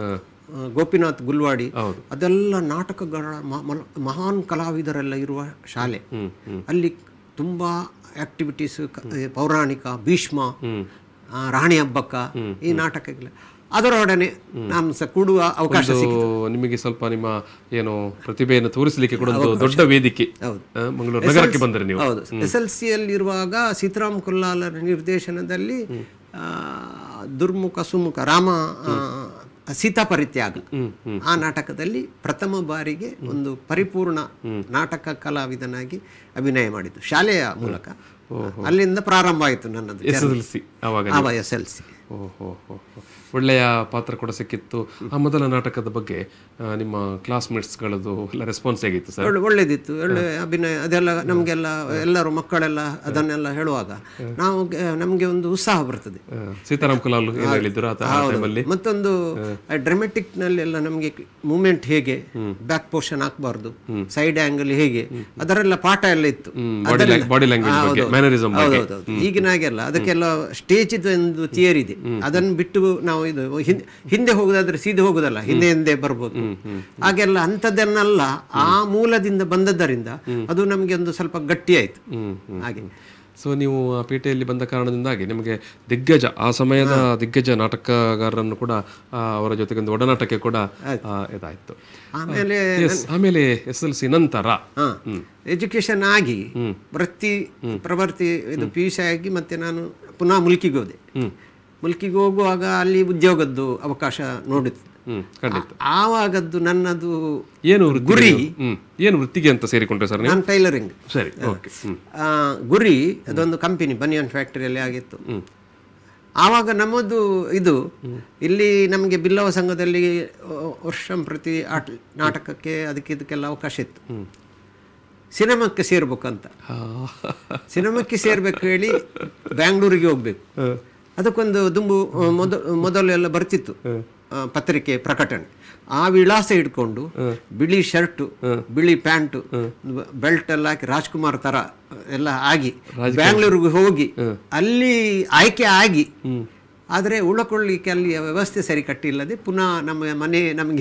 ಆ, ಗೋಪಿನಾಥ್ ಗುಲ್ವಾಡಿ ಹೌದು. ಅದೆಲ್ಲ ನಾಟಕಗಳ ಮ- ಮಲ- ಮಹಾನ್ ಕಲಾವಿದರೆಲ್ಲ ಇರುವ ಶಾಲೆ ಹ್ಮ್ ಹ್ಮ್ ಅಲ್ಲಿ ತುಂಬ ಆಕ್ಟಿವಿಟೀಸ್ ಪೌರಾಣಿಕ ಭೀಷ್ಮ ಹ್ಮ್ ಆ, ರಾಣಿ ಹಬ್ಬಕ್ಕ ಈ ನಾಟಕಗಳ ಅದರೊಡನೆ ನಾನು ಸಹ ಕೂಡುವ ಅವಕಾಶ ಇದು ಸಿಕ್ಕಿತು ನಿಮಗೆ ಸ್ವಲ್ಪ ನಿಮ್ಮ ಏನು ಪ್ರತಿಭೆಯನ್ನು ತೋರಿಸಲಿಕ್ಕೆ ಕೂಡ ಒಂದು ದೊಡ್ಡ ವೇದಿಕೆ ಹೌದು. ಆ, ಮಂಗಳೂರು ನಗರಕ್ಕೆ ಬಂದರೆ ನೀವು ಹೌದು ಎಸ್ ಎಲ್ ಸಿಯಲ್ಲಿರುವಾಗ ಸೀತಾರಾಮ್ ಕೊಲ್ಲಾಲರ ನಿರ್ದೇಶನದಲ್ಲಿ ಆ, ದುರ್ಮುಖ ಸುಮುಖ ರಾಮ ಆ, ಸೀತಾ ಪರಿತ್ಯಾಗ ಹ್ಮ್ ಹ್ಮ್ ಆ ನಾಟಕದಲ್ಲಿ ಪ್ರಥಮ ಬಾರಿಗೆ ಒಂದು ಪರಿಪೂರ್ಣ ನಾಟಕ ಕಲಾವಿದನಾಗಿ ಅಭಿನಯ ಮಾಡಿದ್ದು ಶಾಲೆಯ ಮೂಲಕ ಅಲ್ಲಿಂದ ಪ್ರಾರಂಭ ಆಯಿತು ನನ್ನದು ಎಸ್ ಎಲ್ ಸಿ ಅವಾಗ ಆವ ಎಸ್ ಎಲ್ ಸಿ ಓಹೋ ಒಳ್ಳೆಯ ಪಾತ್ರ ಕೂಡ ಸಿಕ್ಕಿತ್ತು ಆ ಮೊದಲ ನಾಟಕದ ಬಗ್ಗೆ ಆ, ನಿಮ್ಮ ಕ್ಲಾಸ್ಮೇಟ್ಸ್ಗಳದ್ದು ಎಲ್ಲ ರೆಸ್ಪಾನ್ಸ್ ಹೇಗಿತ್ತು ಸರ್ ಒಳ್ಳೆ ಒಳ್ಳೇದಿತ್ತು ಒಳ್ಳೆ ಅಭಿನಯ ಅದೆಲ್ಲ ನಮಗೆಲ್ಲ ಎಲ್ಲರೂ ಮಕ್ಕಳೆಲ್ಲ ಅದನ್ನೆಲ್ಲ ಹೇಳುವಾಗ ನಾವು ನಮಗೆ ಒಂದು ಉತ್ಸಾಹ ಬರ್ತದೆ ಆ, ಸೀತಾರಾಮ್ ಕುಲಾಲ್ ಏನು ಹೇಳಿದ್ರು ಆ ಟೈಮಲ್ಲಿ ಮತ್ತೊಂದು ಡ್ರಾಮೆಟಿಕ್ ನಲ್ಲಿ ಎಲ್ಲ ನಮಗೆ ಮೂಮೆಂಟ್ ಹೇಗೆ ಬ್ಯಾಕ್ ಪೋರ್ಷನ್ ಹಾಕಬಾರ್ದು ಸೈಡ್ ಆಂಗಲ್ ಹೇಗೆ ಅದರೆಲ್ಲ ಪಾಠ ಎಲ್ಲ ಇತ್ತು ಬಾಡಿ ಬಾಡಿ ಲ್ಯಾಂಗ್ವೇಜ್ ಬಗ್ಗೆ ಮ್ಯಾನರಿಸಮ್ ಬಗ್ಗೆ ಹೌದೌದು ಈಗಿನ ಹಾಗೆಲ್ಲ ಅದಕ್ಕೆಲ್ಲ ಸ್ಟೇಜ್ ಒಂದು ಥಿಯರಿ ಇದೆ ಅದನ್ನು ಬಿಟ್ಟು ನಾವು ಇದು ಹಿಂ- ಹಿಂದೆ ಹೋಗುದಾದ್ರೆ ಸೀದೆ ಹೋಗುದಲ್ಲ ಹಿಂದೆ ಹಿಂದೆ ಬರ್ಬೋದು ಹಾಗೆಲ್ಲ ಅಂಥದ್ದನ್ನೆಲ್ಲ ಆ ಮೂಲದಿಂದ ಬಂದದ್ದರಿಂದ ಅದು ನಮಗೆ ಒಂದು ಸ್ವಲ್ಪ ಗಟ್ಟಿ ಆಯ್ತು ಹ್ಮ್ ಹ್ಮ್ ಹಾಗೆ ಸೊ ನೀವು ಆ ಪೇಟೆಯಲ್ಲಿ ಬಂದ ಕಾರಣದಿಂದಾಗಿ ನಿಮಗೆ ದಿಗ್ಗಜ ಆ ಸಮಯದ ದಿಗ್ಗಜ ನಾಟಕಗಾರರನ್ನು ಕೂಡ ಆ, ಅವರ ಜೊತೆಗೆ ಒಂದು ಒಡನಾಟಕ್ಕೆ ಕೂಡ ಆ, ಇದಾಯ್ತು ಆಮೇಲೆ ಎಸ್ ಆಮೇಲೆ ಎಸ್ ಎಲ್ ಸಿ ನಂತರ ಹಾ ಎಜುಕೇಶನ್ ಆಗಿ ವೃತ್ತಿ ಪ್ರವೃತ್ತಿ ಇದು ಪಿ ಯು ಸಿ ಆಗಿ ಮತ್ತೆ ನಾನು ಪುನಃ ಮುಲ್ಕಿಗೆ ಹೋದೆ ಮುಲ್ಕಿಗೆ ಹೋಗುವಾಗ ಅಲ್ಲಿ ಉದ್ಯೋಗದ್ದು ಅವಕಾಶ ನೋಡಿದ್ದು ಹ್ಮ್ ಖಂಡಿತ ಆವಾಗದ್ದು ನನ್ನದು ಏನು ವೃತ್ತಿ ಗುರಿ ಹ್ಮ್ ಏನು ವೃತ್ತಿಗೆ ಅಂತ ಸೇರಿಕೊಂಡ್ರೆ ಸರ್ ನೀವು ನಾನು ಟೈಲರಿಂಗ್ ಸರಿ ಓಕೆ ಹ್ಮ್ ಗುರಿ ಅದೊಂದು ಕಂಪನಿ ಬನಿಯನ್ ಫ್ಯಾಕ್ಟರಿಯಲ್ಲಿ ಆಗಿತ್ತು ಆವಾಗ ನಮ್ಮದು ಇದು ಇಲ್ಲಿ ನಮಗೆ ಬಿಲ್ಲವ ಸಂಘದಲ್ಲಿ ವರ್ಷ ಪ್ರತಿ ಆಟ ನಾಟಕಕ್ಕೆ ಅದಕ್ಕೆ ಇದಕ್ಕೆಲ್ಲ ಅವಕಾಶ ಇತ್ತು ಸಿನಿಮಾಕ್ಕೆ ಸೇರ್ಬೇಕಂತ ಆ, ಸಿನಿಮಾಕ್ಕೆ ಸೇರ್ಬೇಕು ಹೇಳಿ ಬ್ಯಾಂಗ್ಳೂರಿಗೆ ಹೋಗ್ಬೇಕು ಅದಕ್ಕೊಂದು ದುಂಬು ಆ, ಮೊದ ಮೊದಲು ಎಲ್ಲ ಬರ್ತಿತ್ತು ಆ, ಪತ್ರಿಕೆ ಪ್ರಕಟಣೆ ಆ ವಿಳಾಸ ಇಟ್ಕೊಂಡು ಬಿಳಿ ಶರ್ಟು ಬಿಳಿ ಪ್ಯಾಂಟು ಬೆಲ್ಟ್ ಎಲ್ಲ ಹಾಕಿ ರಾಜ್ಕುಮಾರ್ ತರ ಎಲ್ಲ ಆಗಿ ಬ್ಯಾಂಗ್ಳೂರಿಗೆ ಹೋಗಿ ಅಲ್ಲಿ ಆಯ್ಕೆ ಆಗಿ ಆದರೆ ಉಳ್ಕೊಳ್ಳಿಕ್ಕೆ ಅಲ್ಲಿ ವ್ಯವಸ್ಥೆ ಸರಿ ಕಟ್ಟಿಲ್ಲದೆ ಪುನಃ ನಮ್ಮ ಮನೆ ನಮಗೆ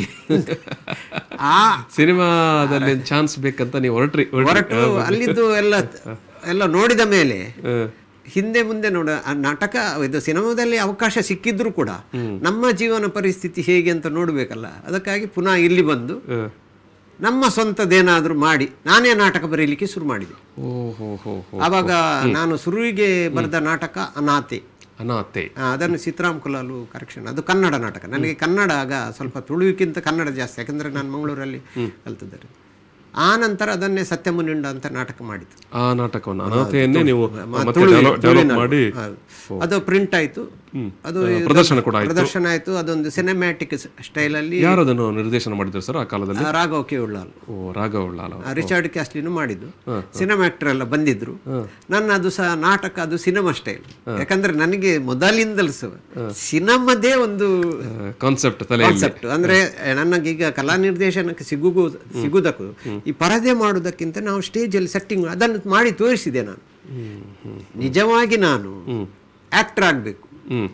ಆ ಸಿನಿಮಾದಲ್ಲಿ ಚಾನ್ಸ್ ಬೇಕಂತ ನೀವು ಹೊರಟ್ರಿ ಹೊರಟ್ರಿ. ಹೊರಟು ಅಲ್ಲಿದ್ದು ಎಲ್ಲ ಎಲ್ಲ ನೋಡಿದ ಮೇಲೆ ಹಿಂದೆ ಮುಂದೆ ನೋಡ ಆ ನಾಟಕ ಇದು ಸಿನಿಮಾದಲ್ಲಿ ಅವಕಾಶ ಸಿಕ್ಕಿದ್ರು ಕೂಡ ನಮ್ಮ ಜೀವನ ಪರಿಸ್ಥಿತಿ ಹೇಗೆ ಅಂತ ನೋಡಬೇಕಲ್ಲ ಅದಕ್ಕಾಗಿ ಪುನಃ ಇಲ್ಲಿ ಬಂದು ಹ. ನಮ್ಮ ಸ್ವಂತದ್ದೇನಾದ್ರೂ ಮಾಡಿ ನಾನೇ ನಾಟಕ ಬರೀಲಿಕ್ಕೆ ಶುರು ಮಾಡಿದೆ ಓ ಹೋ ಹೋ ಹೋ ಆವಾಗ ನಾನು ಶುರುವಿಗೆ ಬರೆದ ನಾಟಕ ಅನಾಥೆ ಅನಾಥೆ ಆ, ಅದನ್ನು ಸೀತಾರಾಮ್ ಕುಲಾಲು ಕರೆಕ್ಷನ್ ಅದು ಕನ್ನಡ ನಾಟಕ ನನಗೆ ಕನ್ನಡ ಆಗ ಸ್ವಲ್ಪ ತುಳುವಿಕ್ಕಿಂತ ಕನ್ನಡ ಜಾಸ್ತಿ ಯಾಕಂದ್ರೆ ನಾನು ಮಂಗಳೂರಲ್ಲಿ ಕಲ್ತಿದ್ದಾರೆ ಆ ನಂತರ ಅದನ್ನೇ ಸತ್ಯಮುನಿಂಡ ಅಂತ ನಾಟಕ ಮಾಡಿದ್ದು ಆ ನಾಟಕವನ್ನು ಅನಾಥೆಯನ್ನೇ ನೀವು ಮತ್ತೆ ತುಳು- ಡೆವಲಪ್ ತುಳುವಿನಲ್ಲಿ. ಮಾಡಿ ಹೌದು. ಅದು ಪ್ರಿಂಟ್ ಆಯ್ತು ಅದು ಆ, ಪ್ರದರ್ಶನ ಕೂಡ ಆಯ್ತು ಪ್ರದರ್ಶನ ಆಯ್ತು ಅದೊಂದು ಸಿನಿಮ್ಯಾಟಿಕ್ ಸ್ಟೈಲಲ್ಲಿ ಯಾರು ಅದನ್ನು ನಿರ್ದೇಶನ ಮಾಡಿದ್ರು ಸರ್ ಆ ಕಾಲದಲ್ಲಿ ರಾಘವ್ ಕೆ ಉಳ್ಳಾಲ್ ಓ ರಾಘವ ಉಳ್ಳಾಲ ಆ, ರಿಚರ್ಡ್ ಕ್ಯಾಸ್ಲಿನು ಮಾಡಿದ್ದು ಸಿನಿಮಾ ಆಕ್ಟರ್ ಎಲ್ಲ ಬಂದಿದ್ರು ನನ್ನ ಅದು ಸಹ ನಾಟಕ ಅದು ಸಿನಿಮಾ ಸ್ಟೈಲ್ ಯಾಕಂದ್ರೆ ನನಗೆ ಮೊದಲಿಂದಲೂ ಸಹ ಸಿನಿಮಾದೇ ಒಂದು ಕಾನ್ಸೆಪ್ಟ್ ತಲೆಯಲ್ಲಿ ಕಾನ್ಸೆಪ್ಟ್ ಅಂದ್ರೆ ನನಗೀಗ ಕಲಾ ನಿರ್ದೇಶನಕ್ಕೆ ಸಿಗುಗು ಸಿಗುವುದಕ್ಕೂ ಈ ಪರದೆ ಮಾಡುವುದಕ್ಕಿಂತ ನಾವು ಸ್ಟೇಜಲ್ಲಿ ಸೆಟ್ಟಿಂಗ್ ಅದನ್ನು ಮಾಡಿ ತೋರಿಸಿದೆ ನಾನು ನಿಜವಾಗಿ ನಾನು ಆಕ್ಟರ್ ಆಗಬೇಕು ಹ್ಮ್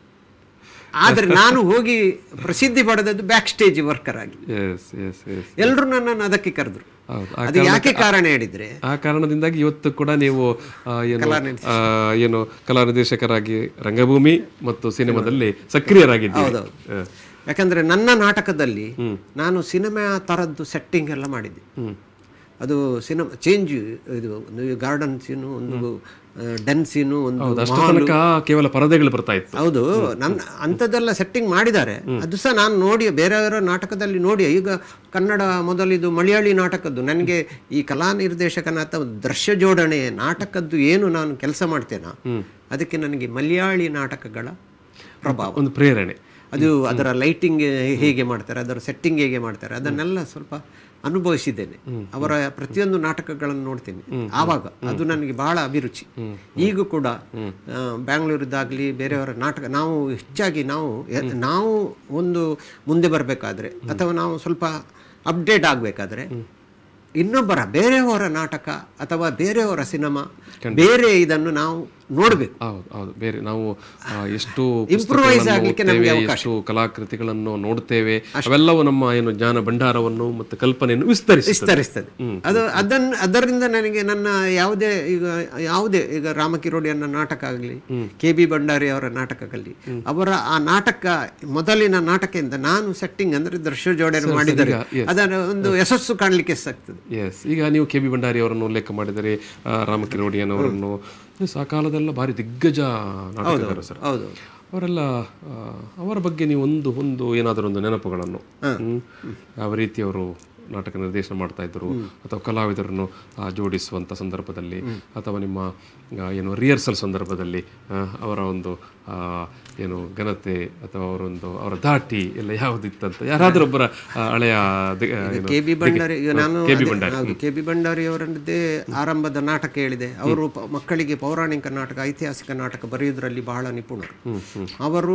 ಆದ್ರೆ ನಾನು ಹೋಗಿ ಪ್ರಸಿದ್ಧಿ ಪಡೆದದ್ದು ಬ್ಯಾಕ್ ಸ್ಟೇಜ್ ವರ್ಕರ್ ಆಗಿ ಎಸ್ ಎಸ್ ಎಸ್ ಎಲ್ಲರೂ ನನ್ನನ್ನು ಅದಕ್ಕೆ ಕರೆದ್ರು ಹೌದು ಅದು ಯಾಕೆ ಕಾರಣ ಹೇಳಿದ್ರೆ ಆ ಕಾರಣದಿಂದಾಗಿ ಇವತ್ತು ಕೂಡ ನೀವು ಆ, ಏನು ಆ, ಏನು ಕಲಾ ನಿರ್ದೇಶಕರಾಗಿ ರಂಗಭೂಮಿ ಮತ್ತು ಸಿನಿಮಾದಲ್ಲಿ ಸಕ್ರಿಯರಾಗಿದ್ದೀರಿ ಹೌದೌದು ಯಾಕಂದ್ರೆ ನನ್ನ ನಾಟಕದಲ್ಲಿ ನಾನು ಸಿನಿಮಾ ತರದ್ದು ಸೆಟ್ಟಿಂಗ್ ಎಲ್ಲ ಮಾಡಿದ್ದೆ ಅದು ಸಿನಿಮಾ ಚೇಂಜ್ ಇದು ಗಾರ್ಡನ್ ಸೀನು ಒಂದು ಡೆನ್ ಸೀನು ಒಂದು ಅಷ್ಟು ತನಕ ಕೇವಲ ಪರದೆಗಳು ಬರ್ತಾ ಇತ್ತು ಹೌದು ನನ್ನ ಅಂಥದ್ದೆಲ್ಲ ಸೆಟ್ಟಿಂಗ್ ಮಾಡಿದ್ದಾರೆ ಅದು ಸಹ ನಾನು ನೋಡಿ ಬೇರೆಯವರ ನಾಟಕದಲ್ಲಿ ನೋಡಿ ಈಗ ಕನ್ನಡ ಮೊದಲಿದು ಮಲಯಾಳಿ ನಾಟಕದ್ದು ನನಗೆ ಈ ಕಲಾ ನಿರ್ದೇಶಕನ ಅಥವಾ ದೃಶ್ಯ ಜೋಡಣೆ ನಾಟಕದ್ದು ಏನು ನಾನು ಕೆಲಸ ಮಾಡ್ತೇನೋ ಅದಕ್ಕೆ ನನಗೆ ಮಲಯಾಳಿ ನಾಟಕಗಳ ಪ್ರಭಾವ ಒಂದು ಪ್ರೇರಣೆ ಅದು ಅದರ ಲೈಟಿಂಗ್ ಹೇಗೆ ಮಾಡ್ತಾರೆ ಅದರ ಸೆಟ್ಟಿಂಗ್ ಹೇಗೆ ಮಾಡ್ತಾರೆ ಅದನ್ನೆಲ್ಲ ಸ್ವಲ್ಪ ಅನುಭವಿಸಿದ್ದೇನೆ ಅವರ ಪ್ರತಿಯೊಂದು ನಾಟಕಗಳನ್ನು ನೋಡ್ತೇನೆ ಆವಾಗ ಅದು ನನಗೆ ಬಹಳ ಅಭಿರುಚಿ ಈಗ ಕೂಡ ಆ, ಬ್ಯಾಂಗ್ಳೂರದ್ದಾಗಲಿ ಬೇರೆಯವರ ನಾಟಕ ನಾವು ಹೆಚ್ಚಾಗಿ ನಾವು ಎ- ನಾವು ಒಂದು ಮುಂದೆ ಬರಬೇಕಾದ್ರೆ ಅಥವಾ ನಾವು ಸ್ವಲ್ಪ ಅಪ್ಡೇಟ್ ಆಗಬೇಕಾದ್ರೆ ಇನ್ನೊಬ್ಬರ ಬೇರೆಯವರ ನಾಟಕ ಅಥವಾ ಬೇರೆಯವರ ಸಿನಿಮಾ ಬೇರೆ ಇದನ್ನು ನಾವು ನೋಡಬೇಕು ಹೌದು ಹೌದು ಬೇರೆ ನಾವು ಆ, ಎಷ್ಟು Improvise ಪುಸ್ತಕಗಳನ್ನು ಆಗ್ಲಿಕ್ಕೆ ಓದ್ತೇವೆ, ನಮ್ಗೆ ಅವಕಾಶ. ಎಷ್ಟು ಕಲಾಕೃತಿಗಳನ್ನು ನೋಡ್ತೇವೆ ಅವೆಲ್ಲವೂ ನಮ್ಮ ಏನು ಜ್ಞಾನ ಭಂಡಾರವನ್ನು ಮತ್ತು ಕಲ್ಪನೆಯನ್ನು ವಿಸ್ತರಿಸಿ ವಿಸ್ತರಿಸ್ತದೆ ಅದು ಅದನ್ನು ಅದರಿಂದ ನನಗೆ ನನ್ನ ಯಾವುದೇ ಈಗ ಯಾವುದೇ ಈಗ ರಾಮಕಿರೋಡಿಯನ್ನ ನಾಟಕ ಆಗಲಿ ಕೆ ಬಿ ಭಂಡಾರಿ ಅವರ ನಾಟಕಗಳಲ್ಲಿ ಅವರ ಆ ನಾಟಕ ಮೊದಲಿನ ನಾಟಕದಿಂದ ನಾನು ಸೆಟ್ಟಿಂಗ್ ಅಂದ್ರೆ ದೃಶ್ಯ ಜೋಡಣೆ ಮಾಡಿದರೆ ಅದರ ಒಂದು ಯಶಸ್ಸು ಕಾಣಲಿಕ್ಕೆ ಸಾಗ್ತದೆ ಎಸ್ ಈಗ ನೀವು ಕೆ ಬಿ ಭಂಡಾರಿ ಅವರನ್ನು ಉಲ್ಲೇಖ ಮಾಡಿದರೆ ಆ, ರಾಮಕಿರೋಡಿಯನ್ ಅವರನ್ನು ಎಸ್, ಆ ಕಾಲದೆಲ್ಲ ಭಾರಿ ದಿಗ್ಗಜ ನಾಟಕಗಾರರು ಸರ್ ಹೌದು ಅವರೆಲ್ಲ ಆ, ಅವರ ಬಗ್ಗೆ ನೀವು ಒಂದು ಒಂದು ಏನಾದರೂ ಒಂದು ನೆನಪುಗಳನ್ನು ಹ್ಮ್, ಯಾವ ರೀತಿ ಅವರು ನಾಟಕ ನಿರ್ದೇಶನ ಮಾಡ್ತಾ ಇದ್ದರು ಅಥವಾ ಕಲಾವಿದರನ್ನು ಆ, ಜೋಡಿಸುವಂಥ ಸಂದರ್ಭದಲ್ಲಿ ಅಥವಾ ನಿಮ್ಮ ಆ, ಏನು ರಿಹರ್ಸಲ್ ಸಂದರ್ಭದಲ್ಲಿ ಆ, ಅವರ ಒಂದು ಆ, ಏನು ಘನತೆ ಅಥವಾ ಅವರೊಂದು ಅವರ ಧಾಟಿ ಎಲ್ಲ ಯಾವುದಿತ್ತಂತ ಯಾರಾದರೂ ಒಬ್ಬರ ಆ, ಹಳೆಯ ದಿ- ಆ, ಏನು ಕೆ ಬಿ ಭಂಡಾರಿ ಈಗ ನಾನು ಕೆ ಬಿ ಅದೇ- ಭಂಡಾರಿ ಹೌದು ಕೆ ಬಿ ಭಂಡಾರಿ ಅವರದ್ದೇ ಆರಂಭದ ನಾಟಕ ಹೇಳಿದೆ ಅವರು ಪ- ಮಕ್ಕಳಿಗೆ ಪೌರಾಣಿಕ ನಾಟಕ ಐತಿಹಾಸಿಕ ನಾಟಕ ಬರೆಯುವುದರಲ್ಲಿ ಬಹಳ ನಿಪುಣರು ಅವರು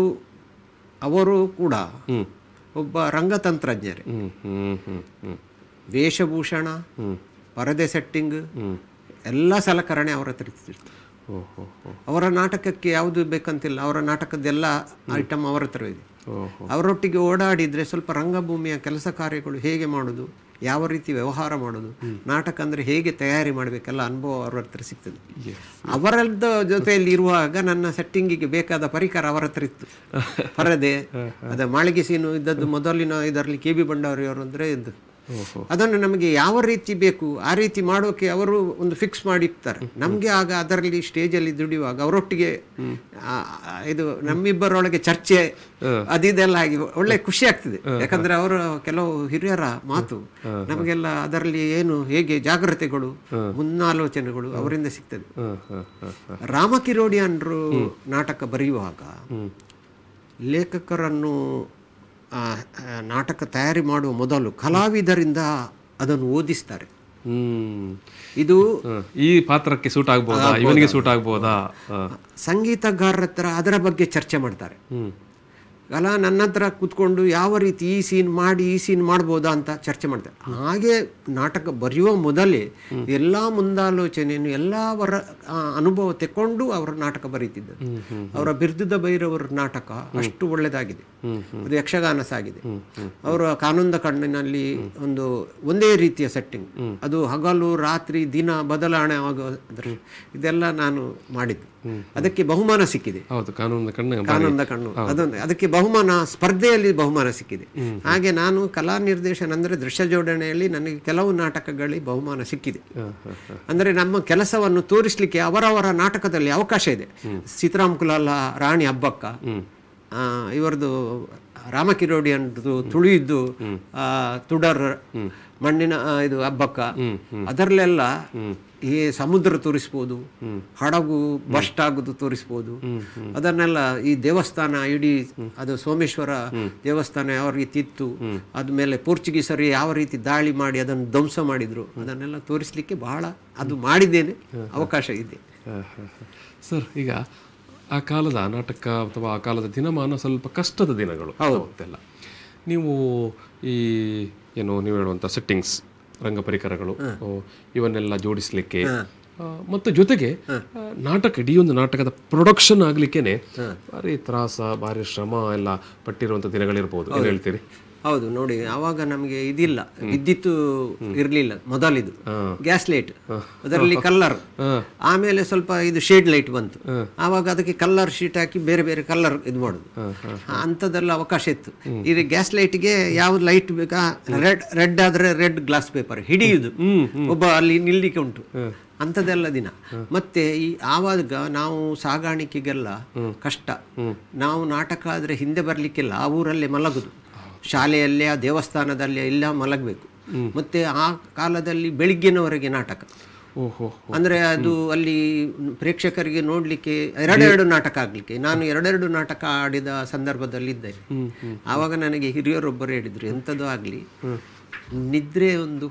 ಅವರು ಕೂಡ ಒಬ್ಬ ರಂಗತಂತ್ರಜ್ಞರೇ ಹ್ಮ್ ಹ್ಮ್ ಹ್ಮ್ ಹ್ಮ್ ವೇಷಭೂಷಣ ಪರದೆ ಸೆಟ್ಟಿಂಗ್ ಎಲ್ಲ ಸಲಕರಣೆ ಅವರ ಹತ್ರ ಇರ್ತಿತ್ತು ಓಹೋ ಅವರ ನಾಟಕಕ್ಕೆ ಯಾವುದು ಬೇಕಂತಿಲ್ಲ ಅವರ ನಾಟಕದ್ದೆಲ್ಲ ಐಟಮ್ ಅವರ ಹತ್ರ ಇದೆ ಓಹೋ ಅವರೊಟ್ಟಿಗೆ ಓಡಾಡಿದ್ರೆ ಸ್ವಲ್ಪ ರಂಗಭೂಮಿಯ ಕೆಲಸ ಕಾರ್ಯಗಳು ಹೇಗೆ ಮಾಡೋದು ಯಾವ ರೀತಿ ವ್ಯವಹಾರ ಮಾಡೋದು ನಾಟಕ ಅಂದ್ರೆ ಹೇಗೆ ತಯಾರಿ ಮಾಡಬೇಕೆಲ್ಲ ಅನುಭವ ಅವರ ಹತ್ರ ಸಿಗ್ತದೆ ಅವರದ್ದು ಜೊತೆಯಲ್ಲಿ ಇರುವಾಗ ನನ್ನ ಸೆಟ್ಟಿಂಗಿಗೆ ಬೇಕಾದ ಪರಿಕರ ಅವರ ಹತ್ರ ಇತ್ತು ಪರದೆ ಅದ ಮಾಳಿಗೆ ಸೀನು ಇದ್ದದ್ದು ಮೊದಲಿನ ಇದರಲ್ಲಿ ಕೆ ಬಿ ಭಂಡಾರಿ ಅವರು ಅಂದ್ರೆ ಇದು ಅದನ್ನು ನಮಗೆ ಯಾವ ರೀತಿ ಬೇಕು ಆ ರೀತಿ ಮಾಡೋಕೆ ಅವರು ಒಂದು ಫಿಕ್ಸ್ ಮಾಡಿರ್ತಾರೆ ನಮಗೆ ಆಗ ಅದರಲ್ಲಿ ಸ್ಟೇಜಲ್ಲಿ ದುಡಿಯುವಾಗ ಅವರೊಟ್ಟಿಗೆ ಆ, ಆ, ಇದು ನಮ್ಮಿಬ್ಬರೊಳಗೆ ಚರ್ಚೆ ಅದಿದೆಲ್ಲ ಆಗಿ ಒಳ್ಳೆ ಖುಷಿ ಆಗ್ತದೆ ಯಾಕಂದ್ರೆ ಅವರ ಕೆಲವು ಹಿರಿಯರ ಮಾತು ನಮಗೆಲ್ಲ ಅದರಲ್ಲಿ ಏನು ಹೇಗೆ ಜಾಗ್ರತೆಗಳು ಮುನ್ನಾಲೋಚನೆಗಳು ಅವರಿಂದ ಸಿಗ್ತದೆ ಹಾಂ ಹಾಂ ಹಾಂ ಹಾಂ ರಾಮಕಿರೋಡಿಯನ್ರು ನಾಟಕ ಬರೆಯುವಾಗ ಲೇಖಕರನ್ನು ಆ, ಆ, ನಾಟಕ ತಯಾರಿ ಮಾಡುವ ಮೊದಲು ಕಲಾವಿದರಿಂದ ಅದನ್ನು ಓದಿಸ್ತಾರೆ ಹ್ಮ್ ಇದು ಹ. ಈ ಪಾತ್ರಕ್ಕೆ ಸೂಟ್ ಆಗ್ಬೋದಾ ಇವನಿಗೆ ಸೂಟ್ ಆಗ್ಬೋದಾ ಹ. ಸಂಗೀತಗಾರರ ಹತ್ರ ಅದರ ಬಗ್ಗೆ ಚರ್ಚೆ ಮಾಡ್ತಾರೆ ಹ್ಮ್ ಅಲ್ಲ ನನ್ನ ಹತ್ರ ಕೂತ್ಕೊಂಡು ಯಾವ ರೀತಿ ಈ ಸೀನ್ ಮಾಡಿ ಈ ಸೀನ್ ಮಾಡ್ಬೋದಾ ಅಂತ ಚರ್ಚೆ ಮಾಡ್ತಾರೆ ಹಾಗೆ ನಾಟಕ ಬರೆಯುವ ಮೊದಲೇ ಎಲ್ಲ ಮುಂದಾಲೋಚನೆಯನ್ನು ಎಲ್ಲ ಅವರ ಆ, ಅನುಭವ ತೆಕೊಂಡು ಅವರ ನಾಟಕ ಬರೀತಿದ್ದರು ಅವರ ಬಿರ್ದುದ ಭೈರವರ ನಾಟಕ ಅಷ್ಟು ಒಳ್ಳೆದಾಗಿದೆ ಅದು ಯಕ್ಷಗಾನ ಸಾಗಿದೆ ಅವರ ಕಾನೂನದ ಕಣ್ಣಿನಲ್ಲಿ ಒಂದು ಒಂದೇ ರೀತಿಯ ಸೆಟ್ಟಿಂಗ್ ಅದು ಹಗಲು ರಾತ್ರಿ ದಿನ ಬದಲಾವಣೆ ಆಗುವ ದೃಶ್ಯ ಇದೆಲ್ಲ ನಾನು ಮಾಡಿದ್ದು ಅದಕ್ಕೆ ಬಹುಮಾನ ಸಿಕ್ಕಿದೆ ಹೌದು ಕಾನೂನಿನ ಕಣ್ಣು ಕಾನೂನದ ಕಣ್ಣು ಅದೊಂದು ಅದಕ್ಕೆ ಬಹುಮಾನ ಸ್ಪರ್ಧೆಯಲ್ಲಿ ಬಹುಮಾನ ಸಿಕ್ಕಿದೆ ಹಾಗೆ ನಾನು ಕಲಾ ನಿರ್ದೇಶನ ಅಂದ್ರೆ ದೃಶ್ಯ ಜೋಡಣೆಯಲ್ಲಿ ನನಗೆ ಕೆಲವು ನಾಟಕಗಳಿಗೆ ಬಹುಮಾನ ಸಿಕ್ಕಿದೆ ಅಂದ್ರೆ ನಮ್ಮ ಕೆಲಸವನ್ನು ತೋರಿಸ್ಲಿಕ್ಕೆ ಅವರವರ ನಾಟಕದಲ್ಲಿ ಅವಕಾಶ ಇದೆ ಸೀತಾರಾಮ್ ಕುಲಾಲ ರಾಣಿ ಹಬ್ಬಕ್ಕ ಆ, ಇವರದು ರಾಮಕಿರೋಡಿಯನ್ದು ತುಳಿಯಿದ್ದು ಆ, ತುಡರ್ ಮಣ್ಣಿನ ಆ, ಇದು ಹಬ್ಬಕ್ಕ ಅದರಲ್ಲೆಲ್ಲ ಈ ಸಮುದ್ರ ತೋರಿಸ್ಬೋದು ಹಡಗು ಬಸ್ಟ್ ಆಗುದು ತೋರಿಸ್ಬೋದು ಅದನ್ನೆಲ್ಲ ಈ ದೇವಸ್ಥಾನ ಇಡೀ ಅದು ಸೋಮೇಶ್ವರ ದೇವಸ್ಥಾನ ಯಾವ ರೀತಿ ಇತ್ತು ಅದ್ಮೇಲೆ ಪೋರ್ಚುಗೀಸರು ಯಾವ ರೀತಿ ದಾಳಿ ಮಾಡಿ ಅದನ್ನು ಧ್ವಂಸ ಮಾಡಿದ್ರು ಅದನ್ನೆಲ್ಲ ತೋರಿಸ್ಲಿಕ್ಕೆ ಬಹಳ ಅದು ಮಾಡಿದ್ದೇನೆ ಅವಕಾಶ ಇದೆ ಸರ್ ಈಗ ಆ ಕಾಲದ ನಾಟಕ ಅಥವಾ ಆ ಕಾಲದ ದಿನಮಾನ ಸ್ವಲ್ಪ ಕಷ್ಟದ ದಿನಗಳು ಅವತ್ತೆಲ್ಲ ನೀವು ಈ ಏನು ನೀವು ಹೇಳುವಂಥ ಸೆಟ್ಟಿಂಗ್ಸ್ ರಂಗ ಪರಿಕರಗಳು ಓ, ಇವನ್ನೆಲ್ಲ ಜೋಡಿಸ್ಲಿಕ್ಕೆ ಆ, ಮತ್ತು ಜೊತೆಗೆ ಆ, ನಾಟಕ ಇಡೀ ಒಂದು ನಾಟಕದ ಪ್ರೊಡಕ್ಷನ್ ಆಗ್ಲಿಕ್ಕೇನೆ ಭಾರಿ ತ್ರಾಸ ಭಾರಿ ಶ್ರಮ ಎಲ್ಲ ಪಟ್ಟಿರುವಂಥ ದಿನಗಳಿರ್ಬೋದು ಏನು ಹೇಳ್ತೀರಿ ಹೌದು ನೋಡಿ ಆವಾಗ ನಮಗೆ ಇದಿಲ್ಲ ವಿದ್ಯುತ್ ಇರಲಿಲ್ಲ ಮೊದಲಿದು ಗ್ಯಾಸ್ ಲೈಟ್ ಅದರಲ್ಲಿ ಕಲ್ಲರ್ ಆಮೇಲೆ ಸ್ವಲ್ಪ ಇದು ಶೇಡ್ ಲೈಟ್ ಬಂತು ಆವಾಗ ಅದಕ್ಕೆ ಕಲ್ಲರ್ ಶೀಟ್ ಹಾಕಿ ಬೇರೆ ಬೇರೆ ಕಲ್ಲರ್ ಇದು ಮಾಡುದು ಅಂಥದ್ದೆಲ್ಲ ಅವಕಾಶ ಇತ್ತು ಈಗ ಗ್ಯಾಸ್ ಲೈಟ್ಗೆ ಯಾವ ಲೈಟ್ ಬೇಕಾ ರೆಡ್ ರೆಡ್ ಆದ್ರೆ ರೆಡ್ ಗ್ಲಾಸ್ ಪೇಪರ್ ಹಿಡಿಯುದು ಒಬ್ಬ ಅಲ್ಲಿ ನಿಲ್ಲಿಕ್ಕೆ ಉಂಟು ಅಂಥದ್ದೆಲ್ಲ ದಿನ ಮತ್ತೆ ಈ ಆವಾಗ ನಾವು ಸಾಗಾಣಿಕೆಗೆಲ್ಲ ಕಷ್ಟ ನಾವು ನಾಟಕ ಆದ್ರೆ ಹಿಂದೆ ಬರ್ಲಿಕ್ಕಿಲ್ಲ ಆ ಊರಲ್ಲೇ ಮಲಗುದು ಶಾಲೆಯಲ್ಲೇ ಆ ದೇವಸ್ಥಾನದಲ್ಲಿ ಎಲ್ಲ ಮಲಗಬೇಕು ಮತ್ತೆ ಆ ಕಾಲದಲ್ಲಿ ಬೆಳಿಗ್ಗಿನವರೆಗೆ ನಾಟಕ ಓಹೋ ಅಂದ್ರೆ ಅದು ಅಲ್ಲಿ ಪ್ರೇಕ್ಷಕರಿಗೆ ನೋಡ್ಲಿಕ್ಕೆ ಎರಡೆರಡು ನಾಟಕ ಆಗ್ಲಿಕ್ಕೆ ನಾನು ಎರಡೆರಡು ನಾಟಕ ಆಡಿದ ಸಂದರ್ಭದಲ್ಲಿ ಇದ್ದೇನೆ ಆವಾಗ ನನಗೆ ಹಿರಿಯರೊಬ್ಬರು ಹೇಳಿದ್ರು ಎಂಥದ್ದು ಆಗ್ಲಿ ನಿದ್ರೆ ಒಂದು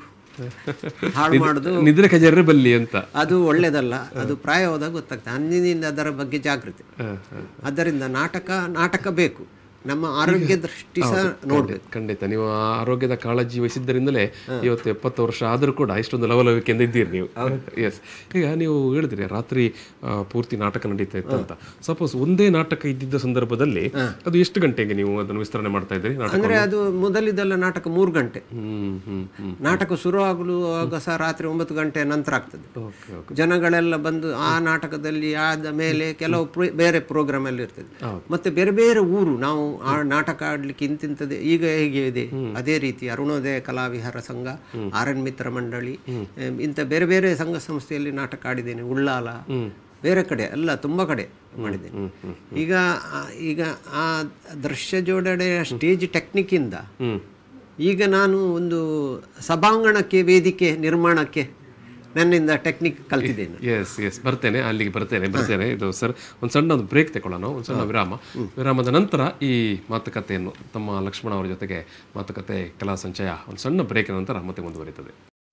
ಹಾಳು ಮಾಡುದು ನಿದ್ರೆ ಕಜರ್ರೆ ಬಲ್ಲಿ ಅಂತ ಅದು ಒಳ್ಳೇದಲ್ಲ ಅದು ಪ್ರಾಯ ಹೋದಾಗ ಗೊತ್ತಾಗ್ತದೆ ಅಂದಿನಿಂದ ಅದರ ಬಗ್ಗೆ ಜಾಗೃತಿ ಹ, ಹ. ಆದ್ದರಿಂದ ನಾಟಕ ನಾಟಕ ಬೇಕು ನಮ್ಮ ಆರೋಗ್ಯ ದೃಷ್ಟಿ ಸಹ ನೋಡ್ಬೇಕು ಖಂಡಿತ ನೀವು ಆ ಆರೋಗ್ಯದ ಕಾಳಜಿ ವಹಿಸಿದ್ದರಿಂದಲೇ ಇವತ್ತು ಎಪ್ಪತ್ತು ವರ್ಷ ಆದರೂ ಕೂಡ ಇಷ್ಟೊಂದು ಲವಲವಿಕೆಯಿಂದ ಇದ್ದೀರಿ ನೀವು ಎಸ್ ಈಗ ನೀವು ಹೇಳಿದ್ರಿ ರಾತ್ರಿ ಆ, ಪೂರ್ತಿ ನಾಟಕ ನಡೀತಾ ಇತ್ತು ಅಂತ ಸಪೋಸ್ ಒಂದೇ ನಾಟಕ ಇದ್ದಿದ್ದ ಸಂದರ್ಭದಲ್ಲಿ ಅದು ಎಷ್ಟು ಗಂಟೆಗೆ ನೀವು ಅದನ್ನು ವಿಸ್ತರಣೆ ಮಾಡ್ತಾ ಇದ್ದೀರಿ ನಾಟಕ ಅಂದ್ರೆ ಅದು ಮೊದಲಿದ್ದೆಲ್ಲ ನಾಟಕ ಮೂರು ಗಂಟೆ ಹ್ಮ್ ಹ್ಮ್ ಹ್ಮ್ ನಾಟಕ ಶುರು ಆಗಲು ಆಗ ಸಹ ರಾತ್ರಿ ಒಂಬತ್ತು ಗಂಟೆ ನಂತರ ಆಗ್ತದೆ ಓಕೆ ಓಕೆ ಜನಗಳೆಲ್ಲ ಬಂದು ಆ ನಾಟಕದಲ್ಲಿ ಆದ ಮೇಲೆ ಕೆಲವು ಪ್ರೋ- ಬೇರೆ ಪ್ರೋಗ್ರಾಮ್ ಎಲ್ಲ ಇರ್ತದೆ ಮತ್ತೆ ಬೇರೆ ಬೇರೆ ಊರು ನಾವು ಆ ನಾಟಕ ಆಡ್ಲಿಕ್ಕೆ ಇಂತಿಂತದೆ ಈಗ ಹೇಗೆ ಇದೆ ಅದೇ ರೀತಿ ಅರುಣೋದಯ ಕಲಾವಿಹಾರ ಸಂಘ ಆರ್ ಎನ್ ಮಿತ್ರ ಮಂಡಳಿ ಎಂ, ಇಂಥ ಬೇರೆ ಬೇರೆ ಸಂಘ ಸಂಸ್ಥೆಯಲ್ಲಿ ನಾಟಕ ಆಡಿದ್ದೇನೆ ಉಳ್ಳಾಲ ಬೇರೆ ಕಡೆ ಎಲ್ಲ ತುಂಬ ಕಡೆ ಮಾಡಿದ್ದೇನೆ ಈಗ ಆ- ಈಗ ಆ ದೃಶ್ಯ ಜೋಡಣೆಯ ಸ್ಟೇಜ್ ಟೆಕ್ನಿಕ್ಕಿಂದ ಈಗ ನಾನು ಒಂದು ಸಭಾಂಗಣಕ್ಕೆ ವೇದಿಕೆ ನಿರ್ಮಾಣಕ್ಕೆ ನನ್ನಿಂದ ಟೆಕ್ನಿಕ್ ಕಲ್ತಿದ್ದೇನೆ ಎಸ್ ಎಸ್ ಬರ್ತೇನೆ ಅಲ್ಲಿಗೆ ಬರ್ತೇನೆ ಬರ್ತೇನೆ ಇದು ಸರ್ ಒಂದು ಸಣ್ಣ ಒಂದು ಬ್ರೇಕ್ ತಗೊಳ್ಳೋಣ ಒಂದು ಸಣ್ಣ ವಿರಾಮ ವಿರಾಮದ ನಂತರ ಈ ಮಾತುಕತೆಯನ್ನು ತಮ್ಮ ಲಕ್ಷ್ಮಣ ಅವರ ಜೊತೆಗೆ ಮಾತುಕತೆ ಕಲಾ ಸಂಚಯ ಒಂದು ಸಣ್ಣ ಬ್ರೇಕ್ ನಂತರ ಮತ್ತೆ ಮುಂದುವರಿತದೆ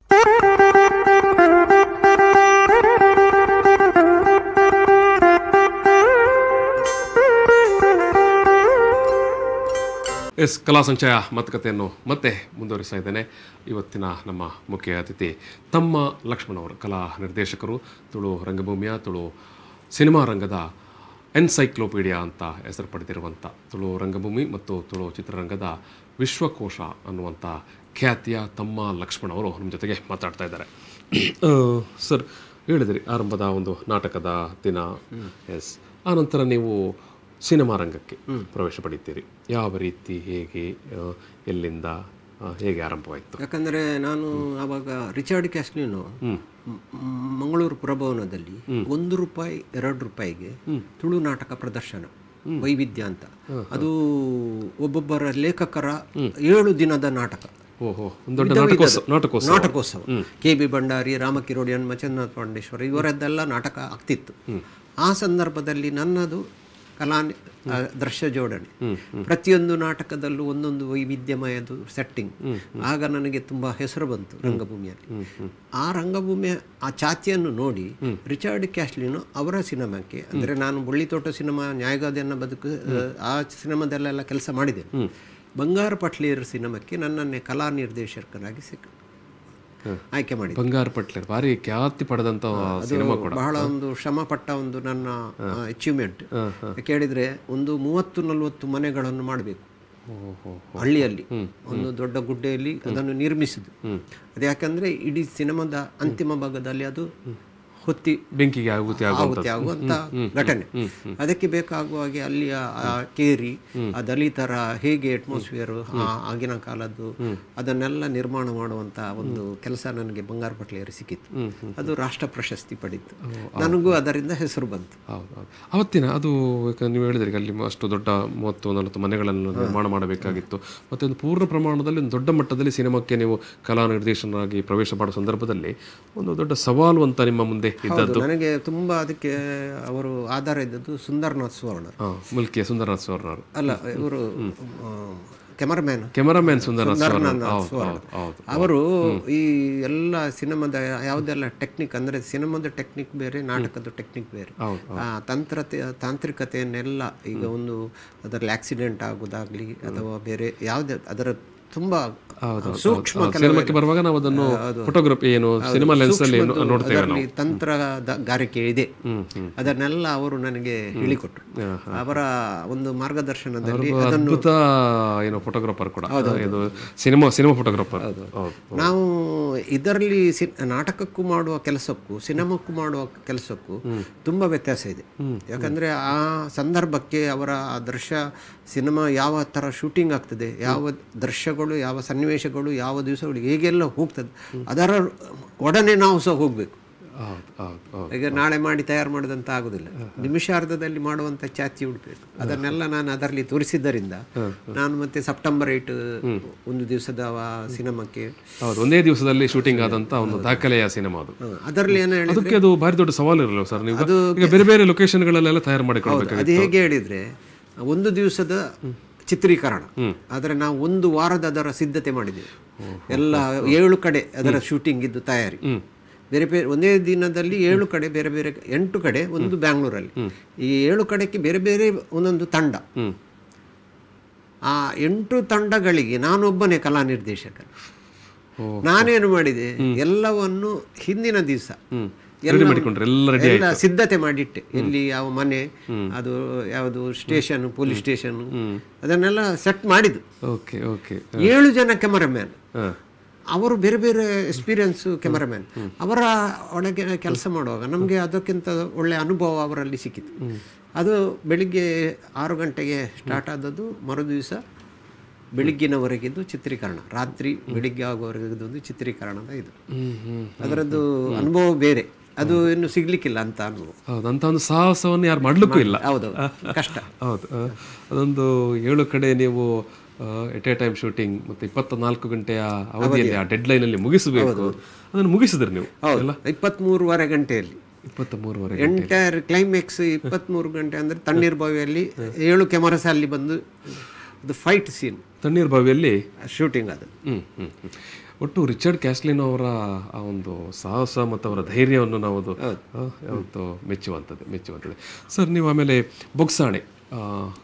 ಎಸ್ ಕಲಾ ಸಂಚಯ ಮಾತುಕತೆಯನ್ನು ಮತ್ತೆ ಮುಂದುವರಿಸ್ತಾ ಇದ್ದೇನೆ ಇವತ್ತಿನ ನಮ್ಮ ಮುಖ್ಯ ಅತಿಥಿ ತಮ್ಮ ಲಕ್ಷ್ಮಣ್ ಅವರು ಕಲಾ ನಿರ್ದೇಶಕರು ತುಳು ರಂಗಭೂಮಿಯ ತುಳು ಸಿನಿಮಾ ರಂಗದ ಎನ್ಸೈಕ್ಲೋಪೀಡಿಯಾ ಅಂತ ಹೆಸರು ಪಡೆದಿರುವಂಥ ತುಳು ರಂಗಭೂಮಿ ಮತ್ತು ತುಳು ಚಿತ್ರರಂಗದ ವಿಶ್ವಕೋಶ ಅನ್ನುವಂಥ ಖ್ಯಾತಿಯ ತಮ್ಮ ಲಕ್ಷ್ಮಣ್ ಅವರು ನಮ್ಮ ಜೊತೆಗೆ ಮಾತಾಡ್ತಾ ಇದ್ದಾರೆ ಆ, ಸರ್ ಹೇಳಿದ್ರಿ ಆರಂಭದ ಒಂದು ನಾಟಕದ ದಿನ ಎಸ್ ಆನಂತರ ನೀವು ಸಿನಿಮಾ ರಂಗಕ್ಕೆ ಪ್ರವೇಶ ಪಡಿತೀರಿ ಯಾವ ರೀತಿ ಹೇಗೆ ಆ, ಎಲ್ಲಿಂದ ಆ, ಹೇಗೆ ಆರಂಭವಾಯಿತು ಯಾಕಂದ್ರೆ ನಾನು ಆವಾಗ ರಿಚರ್ಡ್ ಕ್ಯಾಸ್ಲಿನೋ ಮ್- ಮಂಗಳೂರು ಪುರಭವನದಲ್ಲಿ ಒಂದು ರೂಪಾಯಿ ಎರಡು ರೂಪಾಯಿಗೆ ತುಳು ನಾಟಕ ಪ್ರದರ್ಶನ ವೈವಿಧ್ಯ ಅಂತ ಅದು ಒಬ್ಬೊಬ್ಬರ ಲೇಖಕರ ಏಳು ದಿನದ ನಾಟಕ ಓಹೋ ಒಂದು ದೊಡ್ಡ ನಾಟಕೋತ್ಸವ ನಾಟಕೋತ್ಸವ ನಾಟಕೋತ್ಸವ ಕೆ ಬಿ ಭಂಡಾರಿ ರಾಮಕಿರೋಡಿಯನ್ ಮಚಂದ್ರನಾಥ ಪಾಂಡೇಶ್ವರ ಇವರದ್ದೆಲ್ಲ ನಾಟಕ ಆಗ್ತಿತ್ತು ಆ ಸಂದರ್ಭದಲ್ಲಿ ನನ್ನದು ಕಲಾ ಆ, ದೃಶ್ಯ ಜೋಡಣೆ ಪ್ರತಿಯೊಂದು ನಾಟಕದಲ್ಲೂ ಒಂದೊಂದು ವೈವಿಧ್ಯಮಯದು ಸೆಟ್ಟಿಂಗ್ ಆಗ ನನಗೆ ತುಂಬಾ ಹೆಸರು ಬಂತು ರಂಗಭೂಮಿಯಲ್ಲಿ ಆ ರಂಗಭೂಮಿಯ ಆ ಚಾತಿಯನ್ನು ನೋಡಿ ರಿಚರ್ಡ್ ಕ್ಯಾಸ್ಲಿನೋ ಅವರ ಸಿನಿಮಾಕ್ಕೆ ಅಂದ್ರೆ ನಾನು ಬುಳ್ಳಿತೋಟ ಸಿನಿಮಾ ನ್ಯಾಯಗಾದೆಯನ್ನ ಬದುಕು ಆ ಸಿನಿಮಾದಲ್ಲೆಲ್ಲ ಕೆಲಸ ಮಾಡಿದೆ ಬಂಗಾರ ಪಟ್ಲಿಯರ್ ಸಿನಿಮಾಕ್ಕೆ ನನ್ನನ್ನೇ ಕಲಾ ನಿರ್ದೇಶಕನಾಗಿ ಸಿಕ್ಕ ಆಯ್ಕೆ ಮಾಡಿದೆ ಬಂಗಾರ ಪಟ್ಲೇರ್ ಭಾರಿ ಖ್ಯಾತಿ ಪಡೆದಂಥ ಸಿನಿಮಾ ಕೂಡ ಬಹಳ ಒಂದು ಶ್ರಮ ಪಟ್ಟ ಒಂದು ನನ್ನ ಅಚೀವ್ಮೆಂಟ್ ಕೇಳಿದ್ರೆ ಒಂದು ಮೂವತ್ತು ನಲವತ್ತು ಮನೆಗಳನ್ನು ಮಾಡಬೇಕು ಓಹೋ ಹಳ್ಳಿಯಲ್ಲಿ ಒಂದು ದೊಡ್ಡ ಗುಡ್ಡೆಯಲ್ಲಿ ಅದನ್ನು ನಿರ್ಮಿಸಿದ್ದು ಅದು ಯಾಕಂದ್ರೆ ಇಡೀ ಸಿನಿಮಾದ ಅಂತಿಮ ಭಾಗದಲ್ಲಿ ಅದು ಹೊತ್ತಿ ಬೆಂಕಿಗೆ ಆಗುತ್ತಿ ಆಗೋ ಆಹುತಿ ಆಗುವಂತ ಘಟನೆ ಅದಕ್ಕೆ ಬೇಕಾಗುವ ಹಾಗೆ ಅಲ್ಲಿಯ ಆ ಕೇರಿ ಆ ದಲಿತರ ಹೇಗೆ ಅಟ್ಮಾಸ್ಫಿಯರ್ ಆಗಿನ ಕಾಲದ್ದು ಅದನ್ನೆಲ್ಲ ನಿರ್ಮಾಣ ಮಾಡುವಂತ ಒಂದು ಕೆಲಸ ನನಗೆ ಬಂಗಾರ ಪಟ್ಲಿಯರು ಸಿಕ್ಕಿತ್ತು ಅದು ರಾಷ್ಟ್ರ ಪ್ರಶಸ್ತಿ ಪಡೀತು ನನಗೂ ಅದರಿಂದ ಹೆಸರು ಬಂತು ಹೌದು ಹೌದು ಅವತ್ತಿನ ಅದು ಯಾಕಂದ್ರೆ ನೀವು ಹೇಳಿದ್ರಿ ಅಲ್ಲಿ ಅಷ್ಟು ದೊಡ್ಡ ಮೂವತ್ತು ನಲವತ್ತು ಮನೆಗಳನ್ನು ನಿರ್ಮಾಣ ಮಾಡಬೇಕಾಗಿತ್ತು ಮತ್ತೆ ಒಂದು ಪೂರ್ಣ ಪ್ರಮಾಣದಲ್ಲಿ ಒಂದು ದೊಡ್ಡ ಮಟ್ಟದಲ್ಲಿ ಸಿನಿಮಾಕ್ಕೆ ನೀವು ಕಲಾ ನಿರ್ದೇಶನರಾಗಿ ಪ್ರವೇಶ ಮಾಡುವ ಸಂದರ್ಭದಲ್ಲಿ ಒಂದು ದೊಡ್ಡ ಸವಾಲು ಅಂತ ನಿಮ್ಮ ಮುಂದೆ ಇದ್ದದ್ದು ನನಗೆ ತುಂಬಾ ಅದಕ್ಕೆ ಅವರು ಆಧಾರ ಇದ್ದದ್ದು ಸುಂದರ್ನಾಥ್ ಸುವರ್ಣ ಹಾ ಮುಲ್ಕಿಯ ಸುಂದರನಾಥ್ ಸ್ವರ್ಣವರು ಅಲ್ಲ ಇವರು ಕೆಮರಾಮ್ಯಾನ್ ಕೆಮರಾಮ್ಯಾನ್ ಸುಂದರನಾಥ್ ಸ್ವರ್ಣ ಸುಂದರನಾಥ್ ಹೌದು ಸುವರ್ಣ ಹೌದು ಹೌದು ಅವರು ಈ ಎಲ್ಲ ಸಿನಿಮಾದ ಯಾವುದೆಲ್ಲ ಟೆಕ್ನಿಕ್ ಅಂದ್ರೆ ಸಿನಿಮಾದ ಟೆಕ್ನಿಕ್ ಬೇರೆ ನಾಟಕದ ಟೆಕ್ನಿಕ್ ಬೇರೆ ಹೌದು, ಆ ತಂತ್ರತೆ ತಾಂತ್ರಿಕತೆಯನ್ನೆಲ್ಲ ಈಗ ಒಂದು ಅದರಲ್ಲಿ ಆಕ್ಸಿಡೆಂಟ್ ಆಗೋದಾಗ್ಲಿ ಅಥವಾ ಬೇರೆ ಯಾವುದೇ ಅದರ ತುಂಬಾ ಸೂಕ್ಷ್ಮ ಕೆಲವು ಸಿನಿಮಾಕ್ಕೆ ಬರುವಾಗ ನಾವು ಅದನ್ನು ಫೋಟೋಗ್ರಫಿ ಏನು ಸಿನಿಮಾ ಲೆನ್ಸ್ ಅಲ್ಲಿ ಏನು ನೋಡ್ತೇವೆ ನಾವು ಅದರಲ್ಲಿ ತಂತ್ರಗಾರಿಕೆ ಇದೆ ಅದನ್ನೆಲ್ಲ ಅವರು ನನಗೆ ಹೇಳಿಕೊಟ್ರು ಅವರ ಒಂದು ಮಾರ್ಗದರ್ಶನದಲ್ಲಿ ಅದನ್ನು ಅದ್ಭುತ ಏನು ಫೋಟೋಗ್ರಾಫರ್ ಕೂಡ ಇದು ಸಿನಿಮಾ ಸಿನಿಮಾ ಫೋಟೋಗ್ರಾಫರ್ ಹೌದು ನಾವು ಇದರಲ್ಲಿ ಸಿ ನಾಟಕಕ್ಕೂ ಮಾಡುವ ಕೆಲಸಕ್ಕೂ ಸಿನಿಮಾಕ್ಕೂ ಮಾಡುವ ಕೆಲಸಕ್ಕೂ ತುಂಬ ವ್ಯತ್ಯಾಸ ಇದೆ ಯಾಕಂದ್ರೆ ಆ ಸಂದರ್ಭಕ್ಕೆ ಅವರ ಆ ದೃಶ್ಯ ಸಿನಿಮಾ ಯಾವ ಥರ ಶೂಟಿಂಗ್ ಆಗ್ತದೆ ಯಾವ ದೃಶ್ಯಗಳು ಯಾವ ಸನ್ನಿವೇಶಗಳು ಯಾವ ದಿವಸಗಳು ಹೇಗೆಲ್ಲ ಹೋಗ್ತದೆ ಅದರ ಒಡನೆ ನಾವು ಸಹ ಹೋಗಬೇಕು ಹೌದು ಹೌದು ಹೌದು ಈಗ ನಾಳೆ ಮಾಡಿ ತಯಾರು ಮಾಡೋದಂತ ಆಗುದಿಲ್ಲ ನಿಮಿಷಾರ್ಧದಲ್ಲಿ ಮಾಡುವಂತ ಚಾಚಿ ಉಡ್ಬೇಕು ಅದನ್ನೆಲ್ಲ ನಾನು ಅದರಲ್ಲಿ ತೋರಿಸಿದ್ದರಿಂದ ನಾನು ಮತ್ತೆ ಸೆಪ್ಟೆಂಬರ್ ಏಟ್ ಒಂದು ದಿವಸದ ಆ ಸಿನಿಮಾಕ್ಕೆ ಹೌದು ಒಂದೇ ದಿವಸದಲ್ಲಿ ಶೂಟಿಂಗ್ ಆದಂತ ಒಂದು ದಾಖಲೆಯ ಸಿನಿಮಾ ಅದು ಹ, ಅದರಲ್ಲಿ ಏನು ಹೇಳಿ ಅದಕ್ಕೆ ಅದು ಭಾರಿ ದೊಡ್ಡ ಸವಾಲು ಇರಲ್ಲ ಸರ್ ನೀವು ಈಗ ಬೇರೆ ಬೇರೆ ಲೊಕೇಶನ್ಗಳಲ್ಲೆಲ್ಲ ತಯಾರು ಮಾಡಿಕೊಳ್ಬೇಕಾಗಿ ಅದು ಹೇಗೆ ಹೇಳಿದ್ರೆ ಒಂದು ದಿವಸದ ಚಿತ್ರೀಕರಣ ಆದರೆ ನಾವು ಒಂದು ವಾರದ ಅದರ ಸಿದ್ಧತೆ ಮಾಡಿದ್ದೇವೆ ಎಲ್ಲ ಏಳು ಕಡೆ ಅದರ ಶೂಟಿಂಗ್ ಇದ್ದು ತಯಾರಿ ಬೇರೆ ಬೇರೆ ಒಂದೇ ದಿನದಲ್ಲಿ ಏಳು ಕಡೆ ಬೇರೆ ಬೇರೆ ಎಂಟು ಕಡೆ ಒಂದು ಬ್ಯಾಂಗ್ಳೂರಲ್ಲಿ ಈ ಏಳು ಕಡೆಗೆ ಬೇರೆ ಬೇರೆ ಒಂದೊಂದು ತಂಡ ಆ ಎಂಟು ತಂಡಗಳಿಗೆ ನಾನೊಬ್ಬನೇ ಕಲಾ ನಿರ್ದೇಶಕ ಓ. ನಾನೇನು ಮಾಡಿದೆ ಎಲ್ಲವನ್ನು ಹಿಂದಿನ ದಿವಸ ರೆಡಿ ಮಾಡಿಕೊಂಡ್ರೆ ಎಲ್ಲ ರೆಡಿ ಎಲ್ಲ ಸಿದ್ಧತೆ ಮಾಡಿಟ್ಟೆ ಎಲ್ಲಿ ಯಾವ ಮನೆ ಅದು ಯಾವುದು ಸ್ಟೇಷನ್ ಪೊಲೀಸ್ ಸ್ಟೇಷನ್ ಅದನ್ನೆಲ್ಲ ಸೆಟ್ ಮಾಡಿದ್ದು ಓಕೆ ಓಕೆ ಏಳು ಜನ ಕ್ಯಾಮರಾಮ್ಯಾನ್ ಹಾಂ ಅವರು ಬೇರೆ ಬೇರೆ ಎಕ್ಸ್ಪೀರಿಯನ್ಸ್ ಕ್ಯಾಮರಾಮ್ಯಾನ್ ಅವರ ಒಳಗೆ ಕೆಲಸ ಮಾಡುವಾಗ ನಮಗೆ ಅದಕ್ಕಿಂತ ಒಳ್ಳೆ ಅನುಭವ ಅವರಲ್ಲಿ ಸಿಕ್ಕಿತು ಅದು ಬೆಳಿಗ್ಗೆ ಆರು ಗಂಟೆಗೆ ಸ್ಟಾರ್ಟ್ ಆದದ್ದು ಮರು ದಿವಸ ಬೆಳಿಗ್ಗಿನವರೆಗಿದ್ದು ಚಿತ್ರೀಕರಣ ರಾತ್ರಿ ಬೆಳಿಗ್ಗೆ ಆಗುವವರೆಗಿದ್ದು ಒಂದು ಚಿತ್ರೀಕರಣದ ಇದು ಹ್ಮ್ ಹ್ಮ್ ಅದರದ್ದು ಅನುಭವ ಬೇರೆ ಅದು ಇನ್ನು ಸಿಗ್ಲಿಕ್ಕಿಲ್ಲ ಅಂತ ಅನುಭವ ಹೌದು ಅಂತ ಒಂದು ಸಾಹಸವನ್ನು ಯಾರು ಮಾಡ್ಲಿಕ್ಕೂ ಇಲ್ಲ ಹೌದೌದು ಕಷ್ಟ ಹೌದು ಆ, ಅದೊಂದು ಏಳು ಕಡೆ ನೀವು ಎಟ್ ಎ ಟೈಮ್ ಶೂಟಿಂಗ್ ಮತ್ತೆ ಇಪ್ಪತ್ತ ನಾಲ್ಕು ಗಂಟೆಯ ಅವಧಿಯಲ್ಲಿ ಆ ಡೆಡ್ ಲೈನ್ ಅಲ್ಲಿ ಮುಗಿಸಬೇಕು ಅದನ್ನು ಮುಗಿಸಿದ್ರಿ ನೀವು ಹೌದು ಇಪ್ಪತ್ತ್ಮೂರುವರೆ ಗಂಟೆಯಲ್ಲಿ ಇಪ್ಪತ್ತ ಮೂರುವರೆ ಎಂಟೈರ್ ಕ್ಲೈಮ್ಯಾಕ್ಸ್ ಇಪ್ಪತ್ತ್ಮೂರು ಗಂಟೆ ಅಂದರೆ ತಣ್ಣೀರ್ ಬಾವಿಯಲ್ಲಿ ಏಳು ಕ್ಯಾಮರಾಸ್ ಅಲ್ಲಿ ಬಂದು ಅದು ಫೈಟ್ ಸೀನ್ ತಣ್ಣೀರ್ ಬಾವಿಯಲ್ಲಿ ಶೂಟಿಂಗ್ ಅದು ಹ್ಮ್ ಹ್ಮ್ ಹ್ಮ್. ಒಟ್ಟು ರಿಚರ್ಡ್ ಕ್ಯಾಸ್ಲಿನ್ ಅವರ ಆ ಒಂದು ಸಾಹಸ ಮತ್ತು ಅವರ ಧೈರ್ಯವನ್ನು ನಾವು ಅದು ಆ, ಯಾವತ್ತೂ ಮೆಚ್ಚುವಂಥದ್ದು ಮೆಚ್ಚುವಂಥದ್ದು ಸರ್ ನೀವು ಆಮೇಲೆ ಬೊಗ್ಸಾಣೆ ಆ,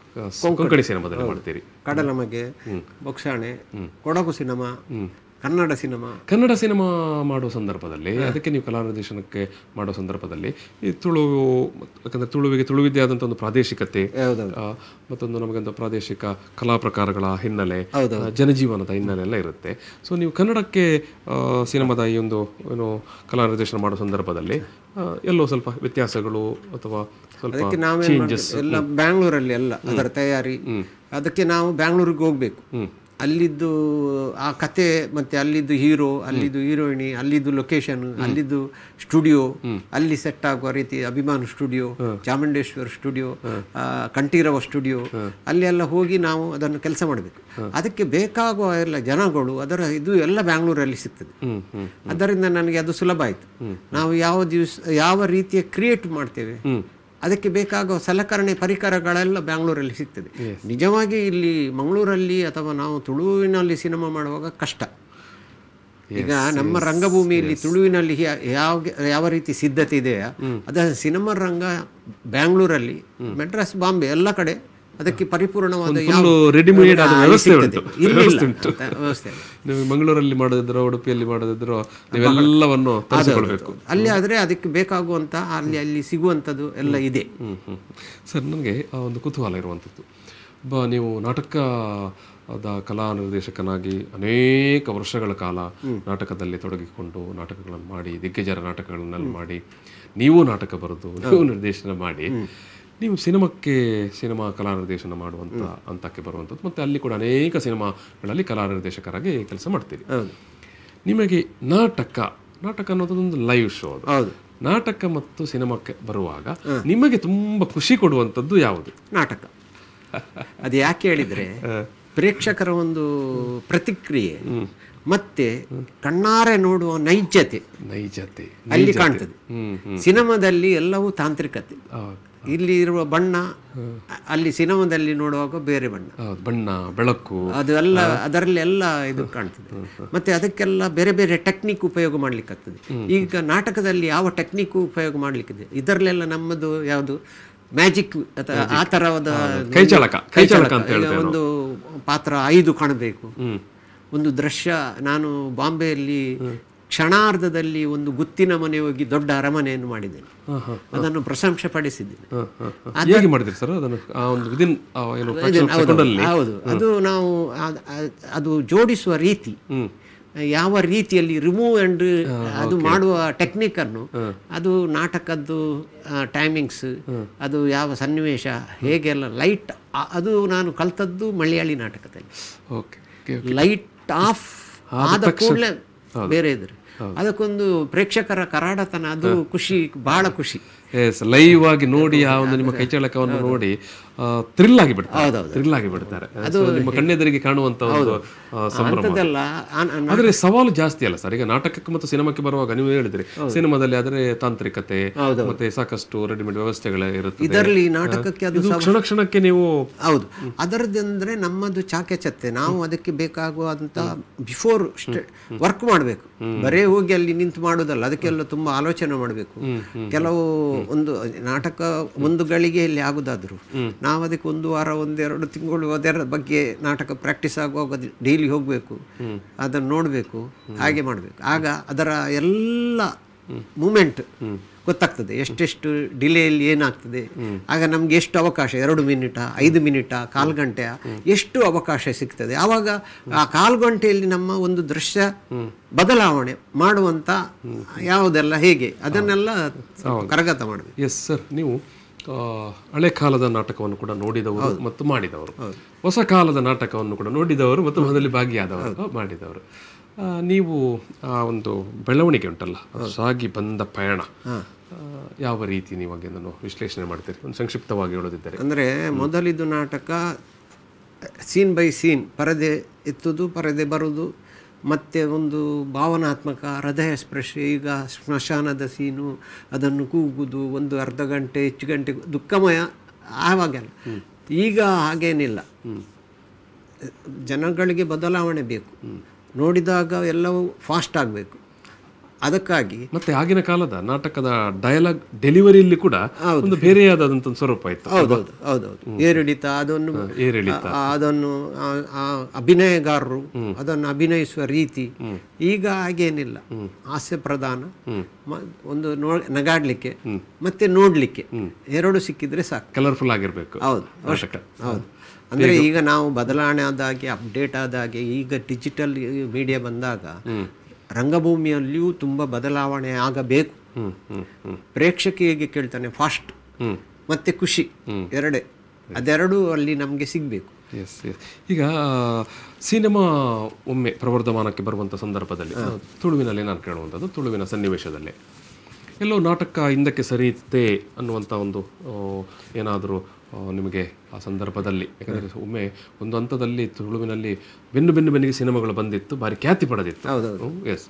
ಆ, ಕೊಂಕಣಿ ಸಿನಿಮಾದಲ್ಲಿ ಮಾಡ್ತೀರಿ ಕಡಲಮಗೆ ಬೊಕ್ಸಾಣೆ Kodagu cinema Kannada cinema Kannada cinema ಮಾಡೋ ಸಂದರ್ಭದಲ್ಲಿ ಅದಕ್ಕೆ ನೀವು ಕಲಾ ನಿರ್ದೇಶನಕ್ಕೆ ಮಾಡೋ ಸಂದರ್ಭದಲ್ಲಿ ಈ ತುಳು ಯಾಕಂದ್ರೆ ತುಳುವಿಗೆ ತುಳುವಿದ್ದೇ ಆದಂಥ ಒಂದು ಪ್ರಾದೇಶಿಕತೆ ಹೌದೌದು ಆ, ಮತ್ತೊಂದು ನಮಗೊಂದು ಪ್ರಾದೇಶಿಕ ಕಲಾ ಪ್ರಕಾರಗಳ ಹಿನ್ನೆಲೆ ಹೌದೌದು. ಆ, ಜನಜೀವನದ ಹಿನ್ನೆಲೆ ಎಲ್ಲ ಇರುತ್ತೆ ಸೊ ನೀವು ಕನ್ನಡಕ್ಕೆ ಆ, ಸಿನಿಮಾದ ಈ ಒಂದು ಏನು ಕಲಾ ನಿರ್ದೇಶನ ಮಾಡೋ ಸಂದರ್ಭದಲ್ಲಿ ಆ, ಎಲ್ಲೋ ಸ್ವಲ್ಪ ವ್ಯತ್ಯಾಸಗಳು ಅಥವಾ ಸ್ವಲ್ಪ ಅದಕ್ಕೆ ನಾವೇನು ಎಲ್ಲ ಬ್ಯಾಂಗ್ಳೂರಲ್ಲಿ ಎಲ್ಲ ಅದರ ತಯಾರಿ ಅದಕ್ಕೆ ನಾವು ಬ್ಯಾಂಗ್ಳೂರಿಗೆ ಹೋಗ್ಬೇಕು ಅಲ್ಲಿದ್ದು ಆ ಕತೆ ಮತ್ತೆ ಅಲ್ಲಿದ್ದು ಹೀರೋ ಅಲ್ಲಿದ್ದು ಹೀರೋಯಿನಿ ಅಲ್ಲಿದ್ದು ಲೊಕೇಶನ್ ಅಲ್ಲಿದ್ದು ಸ್ಟುಡಿಯೋ ಅಲ್ಲಿ ಸೆಟ್ ಆಗುವ ರೀತಿ ಅಭಿಮಾನ ಸ್ಟುಡಿಯೋ ಚಾಮುಂಡೇಶ್ವರ ಸ್ಟುಡಿಯೋ ಆ, ಕಂಠೀರವ ಸ್ಟುಡಿಯೋ ಅಲ್ಲಿ ಎಲ್ಲ ಹೋಗಿ ನಾವು ಅದನ್ನು ಕೆಲಸ ಮಾಡಬೇಕು ಅದಕ್ಕೆ ಬೇಕಾಗುವ ಎಲ್ಲ ಜನಗಳು ಅದರ ಇದು ಎಲ್ಲ ಬ್ಯಾಂಗ್ಳೂರಲ್ಲಿ ಸಿಗ್ತದೆ ಹ್ಮ್ ಹ್ಮ್ ಅದರಿಂದ ನನಗೆ ಅದು ಸುಲಭ ಆಯಿತು ನಾವು ಯಾವ ದಿವಸ ಯಾವ ರೀತಿಯ ಕ್ರಿಯೇಟ್ ಮಾಡ್ತೇವೆ ಅದಕ್ಕೆ ಬೇಕಾಗುವ ಸಲಕರಣೆ ಪರಿಕರಗಳೆಲ್ಲ ಬ್ಯಾಂಗ್ಳೂರಲ್ಲಿ ಸಿಗ್ತದೆ ನಿಜವಾಗಿ ಇಲ್ಲಿ ಮಂಗಳೂರಲ್ಲಿ ಅಥವಾ ನಾವು ತುಳುವಿನಲ್ಲಿ ಸಿನಿಮಾ ಮಾಡುವಾಗ ಕಷ್ಟ ಈಗ ನಮ್ಮ ರಂಗಭೂಮಿಯಲ್ಲಿ ತುಳುವಿನಲ್ಲಿ ಯಾ- ಯಾವ ಯಾವ ರೀತಿ ಸಿದ್ಧತೆ ಇದೆಯಾ ಅದ ಸಿನಿಮಾ ರಂಗ ಬ್ಯಾಂಗ್ಳೂರಲ್ಲಿ ಮೆಡ್ರಾಸ್ ಬಾಂಬೆ ಎಲ್ಲ ಕಡೆ ಅದಕ್ಕೆ ಪರಿಪೂರ್ಣವಾದ ಯಾವ- ಫುಲ್ಲು ರೆಡಿಮೇಡ್ ಆದ ಆ, ವ್ಯವಸ್ಥೆ ಸಿಗ್ತದೆ. ಉಂಟು ಇಲ್ಲಿ ವ್ಯವಸ್ಥೆ ಇಲ್ಲ. ಉಂಟು ಅಂತ ವ್ಯವಸ್ಥೆ ಇಲ್ಲ. ನೀವು ಮಂಗಳೂರಲ್ಲಿ ಮಾಡೋದಿದ್ರೋ ಉಡುಪಿಯಲ್ಲಿ ಮಾಡೋದಿದ್ರೋ ನೀವೆಲ್ಲವನ್ನು ತರಿಸಿಕೊಳ್ಬೇಕು ಅಲ್ಲಿ ಆದರೆ ಅದಕ್ಕೆ ಬೇಕಾಗುವಂತ ಅಲ್ಲಿ ಅಲ್ಲಿ ಸಿಗುವಂಥದ್ದು ಎಲ್ಲ ಇದೆ ಹ್ಮ್ ಹ್ಮ್ ಸರ್ ನನಗೆ ಆ ಒಂದು ಕುತೂಹಲ ಇರುವಂಥದ್ದು ಒಬ್ಬ ನೀವು ನಾಟಕದ ಕಲಾ ನಿರ್ದೇಶಕನಾಗಿ ಅನೇಕ ವರ್ಷಗಳ ಕಾಲ ನಾಟಕದಲ್ಲಿ ತೊಡಗಿಕೊಂಡು ನಾಟಕಗಳನ್ನು ಮಾಡಿ ದಿಗ್ಗಜರ ನಾಟಕಗಳನ್ನೆಲ್ಲ ಮಾಡಿ ನೀವು ನಾಟಕ ಬರೆದು ನೀವು ನಿರ್ದೇಶನ ಮಾಡಿ ನೀವು ಸಿನಿಮಾಕ್ಕೆ ಸಿನಿಮಾ ಕಲಾ ನಿರ್ದೇಶನ ಮಾಡುವಂಥ ಹಂತಕ್ಕೆ ಬರುವಂಥದ್ದು ಮತ್ತು ಅಲ್ಲಿ ಕೂಡ ಅನೇಕ ಸಿನಿಮಾಗಳಲ್ಲಿ ಕಲಾ ನಿರ್ದೇಶಕರಾಗಿ ಕೆಲಸ ಮಾಡ್ತೀರಿ ಹೌದು ನಿಮಗೆ ನಾಟಕ ನಾಟಕ ಅನ್ನೋದೊಂದು ಲೈವ್ ಶೋ ಅದು ಹೌದು ನಾಟಕ ಮತ್ತು ಸಿನಿಮಾಕ್ಕೆ ಬರುವಾಗ ನಿಮಗೆ ತುಂಬಾ ಖುಷಿ ಕೊಡುವಂಥದ್ದು ಯಾವುದು ನಾಟಕ ಅದು ಯಾಕೆ ಹೇಳಿದ್ರೆ ಪ್ರೇಕ್ಷಕರ ಒಂದು ಪ್ರತಿಕ್ರಿಯೆ ಮತ್ತೆ ಕಣ್ಣಾರೆ ನೋಡುವ ನೈಜತೆ ನೈಜತೆ ಅಲ್ಲಿ ಕಾಣ್ತದೆ ಹ್ಮ್ ಹ್ಮ್ ಸಿನಿಮಾದಲ್ಲಿ ಎಲ್ಲವೂ ತಾಂತ್ರಿಕತೆ ಹೌದು. ಇಲ್ಲಿ ಇರುವ ಬಣ್ಣ ಅಲ್ಲಿ ಸಿನಿಮಾದಲ್ಲಿ ನೋಡುವಾಗ ಬೇರೆ ಬಣ್ಣ ಹೌದು ಬಣ್ಣ ಬೆಳಕು ಅದು ಎಲ್ಲ ಅದರಲ್ಲಿ ಎಲ್ಲ ಇದು ಕಾಣ್ತದೆ ಮತ್ತೆ ಅದಕ್ಕೆಲ್ಲ ಬೇರೆ ಬೇರೆ ಟೆಕ್ನಿಕ್ ಉಪಯೋಗ ಮಾಡ್ಲಿಕ್ಕಾಗ್ತದೆ ಈಗ ನಾಟಕದಲ್ಲಿ ಯಾವ ಟೆಕ್ನಿಕ್ ಉಪಯೋಗ ಮಾಡ್ಲಿಕ್ಕಿದೆ ಇದರಲ್ಲೆಲ್ಲ ನಮ್ಮದು ಯಾವುದು ಮ್ಯಾಜಿಕ್ ಅಥವಾ ಆ ತರವಾದ ಕೈಚಾಳಕ ಕೈಚಾಳಕ ಅಂತ ಈಗ ಹೇಳ್ತೇವೆ ಒಂದು ಪಾತ್ರ ಐದು ಕಾಣಬೇಕು ಒಂದು ದೃಶ್ಯ ನಾನು ಬಾಂಬೆಯಲ್ಲಿ ಕ್ಷಣಾರ್ಧದಲ್ಲಿ ಒಂದು ಗುತ್ತಿನ ಮನೆ ಹೋಗಿ ದೊಡ್ಡ ಅರಮನೆಯನ್ನು ಮಾಡಿದ್ದೇನೆ ಹಾ, ಹಾ, ಅದನ್ನು ಪ್ರಶಂಸೆ ಪಡಿಸಿದ್ದೇನೆ ಹಾ, ಹಾ, ಹಾ. ಹೇಗೆ ಮಾಡಿದ್ರಿ ಸರ್ ಅದನ್ನು ಆ ಒಂದು ವಿದಿನ್ ಏನು fraction of ಹೌದು, second ಅಲ್ಲಿ ಹೌದು ಅದು ನಾವು ಅದ್- ಅದ್- ಅದು ಜೋಡಿಸುವ ರೀತಿ ಹ್ಮ್ ಯಾವ ರೀತಿಯಲ್ಲಿ ರಿಮೂವ್ ಅಂಡ್ ಅದು ಮಾಡುವ ಟೆಕ್ನಿಕ್ ಅನ್ನು ಅದು ನಾಟಕದ್ದು ಟೈಮಿಂಗ್ಸ್ ಅದು ಯಾವ ಸನ್ನಿವೇಶ ಹೇಗೆಲ್ಲ ಲೈಟ್ ಅದು ನಾನು ಕಲ್ತದ್ದು ಮಲಯಾಳಿ ನಾಟಕದಲ್ಲಿ ಓಕೆ ಓಕೆ ಲೈಟ್ ಆಫ್ ಆದ ಕೂಡಲೇ ಬೇರೆ ಇದ್ರೆ ಅದಕ್ಕೊಂದು ಪ್ರೇಕ್ಷಕರ ಕರಾಡತನ ಅದು ಖುಷಿ ಬಹಳ ಖುಷಿ ಎಸ್ ಲೈವ್ ಆಗಿ ನೋಡಿ ಆ ಒಂದು ನಿಮ್ಮ ಕೈಚಳಕವನ್ನು ನೋಡಿ ಥ್ರಿಲ್ ಆಗಿ ಬಿಡ್ತಾರೆ ಹೌದೌದು. ಥ್ರಿಲ್ ಆಗಿ ಬಿಡ್ತಾರೆ So, ನಿಮ್ಮ ಕಣ್ಣೆದುರಿಗೆ ಕಾಣುವಂತ ಒಂದು ಆ, ಸಂಭ್ರಮ ಅಂಥದ್ದೆಲ್ಲ ಆ- ಆ- ಆದ್ರೆ ಸವಾಲು ಜಾಸ್ತಿ ಅಲ್ಲ ಸರ್ ಈಗ ನಾಟಕಕ್ಕೆ ಮತ್ತು ಸಿನಿಮಾಕ್ಕೆ ಬರುವಾಗ ನೀವು ಹೇಳಿದ್ರಿ ಸಿನಿಮಾದಲ್ಲಿ ಆದ್ರೆ ತಾಂತ್ರಿಕತೆ ಮತ್ತೆ ಸಾಕಷ್ಟು ರೆಡಿಮೇಡ್ ವ್ಯವಸ್ಥೆಗಳೇ ಇರುತ್ತೆ ಇದರಲ್ಲಿ ನಾಟಕಕ್ಕೆ ಅದು ಇದು ಕ್ಷಣ ಕ್ಷಣಕ್ಕೆ ನೀವು ಹೌದು ಅದರದ್ದಂದ್ರೆ ನಮ್ಮದು ಚಾಕೆಚತ್ತೆ ನಾವು ಅದಕ್ಕೆ ಬೇಕಾಗುವಂತ ಬಿಫೋರ್ ವರ್ಕ್ ಮಾಡಬೇಕು ಬರೇ ಹೋಗಿ ಅಲ್ಲಿ ನಿಂತು ಮಾಡೋದಲ್ಲ ಅದಕ್ಕೆಲ್ಲ ತುಂಬಾ ಆಲೋಚನೆ ಮಾಡಬೇಕು ಕೆಲವು ಒಂದು ನಾಟಕ ಒಂದು ಗಳಿಗೆಯಲ್ಲಿ ಆಗುದಾದ್ರು ನಾವು ಅದಕ್ಕೆ ಒಂದು ವಾರ ಒಂದೆರಡು ತಿಂಗಳು ಅದರ ಬಗ್ಗೆ ನಾಟಕ ಪ್ರಾಕ್ಟೀಸ್ ಆಗುವಾಗ ಡೈಲಿ ಹೋಗಬೇಕು ಅದನ್ನು ನೋಡಬೇಕು ಹಾಗೆ ಮಾಡಬೇಕು ಆಗ ಅದರ ಎಲ್ಲ ಮೂಮೆಂಟ್ ಗೊತ್ತಾಗ್ತದೆ ಎಷ್ಟೆಷ್ಟು ಡಿಲೇಯಲ್ಲಿ ಏನಾಗ್ತದೆ ಆಗ ನಮ್ಗೆ ಎಷ್ಟು ಅವಕಾಶ ಎರಡು ಮಿನಿಟ ಐದು ಮಿನಿಟ ಕಾಲು ಗಂಟೆ ಎಷ್ಟು ಅವಕಾಶ ಸಿಗ್ತದೆ ಆವಾಗ ಆ ಕಾಲು ಗಂಟೆಯಲ್ಲಿ ನಮ್ಮ ಒಂದು ದೃಶ್ಯ ಬದಲಾವಣೆ ಮಾಡುವಂತ ಯಾವುದೆಲ್ಲ ಹೇಗೆ ಅದನ್ನೆಲ್ಲ ಸ್ವಲ್ಪ ಕರಗತ ಮಾಡಬೇಕು ಎಸ್ ಸರ್ ನೀವು ಆ, ಹಳೆ ಕಾಲದ ನಾಟಕವನ್ನು ಕೂಡ ನೋಡಿದವರು ಮತ್ತು ಮಾಡಿದವರು ಹೊಸ ಕಾಲದ ನಾಟಕವನ್ನು ಕೂಡ ನೋಡಿದವರು ಮತ್ತು ಅದರಲ್ಲಿ ಭಾಗಿಯಾದವರು ಮಾಡಿದವರು ಆ, ನೀವು ಆ ಒಂದು ಬೆಳವಣಿಗೆ ಉಂಟಲ್ಲ ಅದು ಸಾಗಿ ಬಂದ ಪಯಣ ಆ, ಯಾವ ರೀತಿ ನೀವು ಅದನ್ನು ವಿಶ್ಲೇಷಣೆ ಮಾಡ್ತೀರಿ ಒಂದು ಸಂಕ್ಷಿಪ್ತವಾಗಿ ಹೇಳೋದಿದ್ದರೆ ಅಂದರೆ ಮೊದಲಿದ್ದು ನಾಟಕ ಸೀನ್ ಬೈ ಸೀನ್ ಪರದೆ ಎತ್ತುದು ಪರದೆ ಬರುವುದು ಮತ್ತೆ ಒಂದು ಭಾವನಾತ್ಮಕ ಹೃದಯ ಸ್ಪರ್ಶ ಈಗ ಸ್ಮಶಾನದ ಸೀನು ಅದನ್ನು ಕೂಗುದು ಒಂದು ಅರ್ಧ ಗಂಟೆ ಹೆಚ್ಚು ಗಂಟೆ ದುಃಖಮಯ ಆವಾಗೆಲ್ಲ ಈಗ ಹಾಗೇನಿಲ್ಲ ಜನಗಳಿಗೆ ಬದಲಾವಣೆ ಬೇಕು ನೋಡಿದಾಗ ಎಲ್ಲವೂ ಫಾಸ್ಟ್ ಆಗಬೇಕು ಅದಕ್ಕಾಗಿ ಮತ್ತೆ ಆಗಿನ ಕಾಲದ ನಾಟಕದ ಡಯಲಾಗ್ ಡೆಲಿವರಿಯಲ್ಲಿ ಕೂಡ ಒಂದು ಬೇರೆಯಾದಂಥ ಒಂದು ಸ್ವರೂಪ ಇತ್ತು ಹೌದೌದು ಹೌದೌದು ಏರಿಳಿತ ಅದನ್ನು ಏರಿಳಿತ ಆ- ಅದನ್ನು ಆ- ಆ ಅಭಿನಯಗಾರರು ಅದನ್ನು ಅಭಿನಯಿಸುವ ರೀತಿ ಈಗ ಹಾಗೇನಿಲ್ಲ ಹಾಸ್ಯ ಪ್ರಧಾನ ಮ- ಒಂದು ನೋ ನಗಾಡ್ಲಿಕ್ಕೆ ಮತ್ತೆ ನೋಡ್ಲಿಕ್ಕೆ ಎರಡು ಸಿಕ್ಕಿದ್ರೆ ಸಾಕು ಕಲರ್ಫುಲ್ ಆಗಿರಬೇಕು ಹೌದು ನಾಟಕ ಹೌದು ಅಂದ್ರೆ ಈಗ ನಾವು ಬದಲಾವಣೆ ಆದಾಗೆ ಅಪ್ಡೇಟ್ ಆದಾಗೆ ಈಗ ಡಿಜಿಟಲ್ ಮೀಡಿಯಾ ಬಂದಾಗ ರಂಗಭೂಮಿಯಲ್ಲಿಯೂ ತುಂಬ ಬದಲಾವಣೆ ಆಗಬೇಕು ಹ್ಮ್ ಹ್ಮ್ ಹ್ಮ್ ಪ್ರೇಕ್ಷಕಿಗೆ ಕೇಳ್ತಾನೆ ಫಾಸ್ಟ್ ಹ್ಮ್ ಮತ್ತೆ ಖುಷಿ ಎರಡೇ ಅದೆರಡೂ ಅಲ್ಲಿ ನಮಗೆ ಸಿಗಬೇಕು ಎಸ್ ಎಸ್ ಈಗ ಸಿನಿಮಾ ಒಮ್ಮೆ ಪ್ರವರ್ಧಮಾನಕ್ಕೆ ಬರುವಂಥ ಸಂದರ್ಭದಲ್ಲಿ ತುಳುವಿನಲ್ಲಿ ನಾನು ಕೇಳುವಂಥದ್ದು ತುಳುವಿನ ಸನ್ನಿವೇಶದಲ್ಲಿ ಎಲ್ಲೋ ನಾಟಕ ಹಿಂದಕ್ಕೆ ಸರಿಯುತ್ತೆ ಅನ್ನುವಂಥ ಒಂದು ಏನಾದರೂ ನಿಮಗೆ ಆ ಸಂದರ್ಭದಲ್ಲಿ ಯಾಕಂದರೆ ಒಮ್ಮೆ ಒಂದು ಹಂತದಲ್ಲಿ ತುಳುವಿನಲ್ಲಿ ಬೆನ್ನು ಬೆನ್ನು ಬೆನ್ನಿಗೆ ಸಿನಿಮಾಗಳು ಬಂದಿತ್ತು ಭಾರಿ ಖ್ಯಾತಿ ಪಡೆದಿತ್ತು ಎಸ್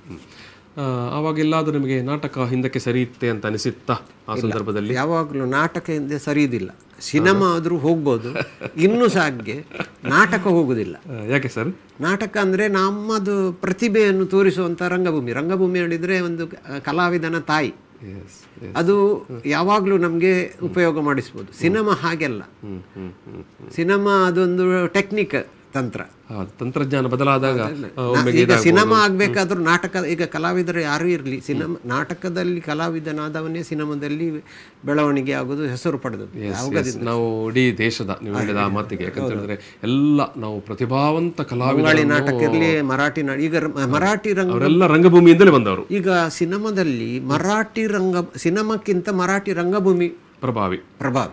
ಆವಾಗ ಎಲ್ಲಾದರೂ ನಿಮಗೆ ನಾಟಕ ಹಿಂದಕ್ಕೆ ಸರಿಯುತ್ತೆ ಅಂತ ಅನಿಸಿತ್ತಾ ಆ ಸಂದರ್ಭದಲ್ಲಿ ಯಾವಾಗಲೂ ನಾಟಕ ಹಿಂದೆ ಸರಿಯುವುದಿಲ್ಲ ಸಿನಿಮಾ ಆದರೂ ಹೋಗ್ಬೋದು ಇನ್ನೂ ಸಾಗ್ಗೆ ನಾಟಕ ಹೋಗುವುದಿಲ್ಲ ಆ, ಯಾಕೆ ಸರ್ ನಾಟಕ ಅಂದರೆ ನಮ್ಮದು ಪ್ರತಿಭೆಯನ್ನು ತೋರಿಸುವಂಥ ರಂಗಭೂಮಿ ರಂಗಭೂಮಿ ಹೇಳಿದರೆ ಒಂದು ಕ- ಕಲಾವಿದನ ತಾಯಿ ಎಸ್ ಅದು ಯಾವಾಗಲೂ ನಮಗೆ ಉಪಯೋಗ ಮಾಡಿಸ್ಬೋದು ಸಿನಿಮಾ ಹಾಗೆಲ್ಲ ಹ್ಞೂ ಹ್ಞೂ ಹ್ಞೂ ಸಿನಿಮಾ ಅದೊಂದು ಟೆಕ್ನಿಕ್ ತಂತ್ರ ಆ, ತಂತ್ರಜ್ಞಾನ ಬದಲಾದಾಗ ಆ, ನಾ- ಒಮ್ಮೆಗೆ ಈಗ ಸಿನಿಮಾ ಆಗ್ಬೇಕಾದ್ರೂ ನಾಟಕ ಈಗ ಕಲಾವಿದರು ಯಾರು ಇರಲಿ ಸಿನಿಮಾ ನಾಟಕದಲ್ಲಿ ಕಲಾವಿದನಾದವನೇ ಸಿನಿಮಾದಲ್ಲಿ ಬೆಳವಣಿಗೆ ಆಗೋದು ಹೆಸರು ಪಡೆದದ್ದು Yes, ನಾವು ಇಡೀ ದೇಶದ ನೀವು ಹೇಳಿದ ಆ ಮಾತಿಗೆ ಯಾಕಂತ ಹೇಳಿದ್ರೆ ಎಲ್ಲ ನಾವು ಪ್ರತಿಭಾವಂತ ಬಂಗಾಳಿ ಕಲಾವಿದರು ನಾಟಕ ಇರಲಿ ಮರಾಠಿ ನಾಟ ಈಗ ರ- ಮರಾಠಿ ರಂಗ ಅವರೆಲ್ಲ ರಂಗಭೂಮಿಯಿಂದಲೇ ಬಂದವರು ಈಗ ಸಿನಿಮಾದಲ್ಲಿ ಮರಾಠಿ ರಂಗ ಸಿನಿಮಾಕ್ಕಿಂತ ಮರಾಠಿ ರಂಗಭೂಮಿ ಪ್ರಭಾವಿ ಪ್ರಭಾವಿ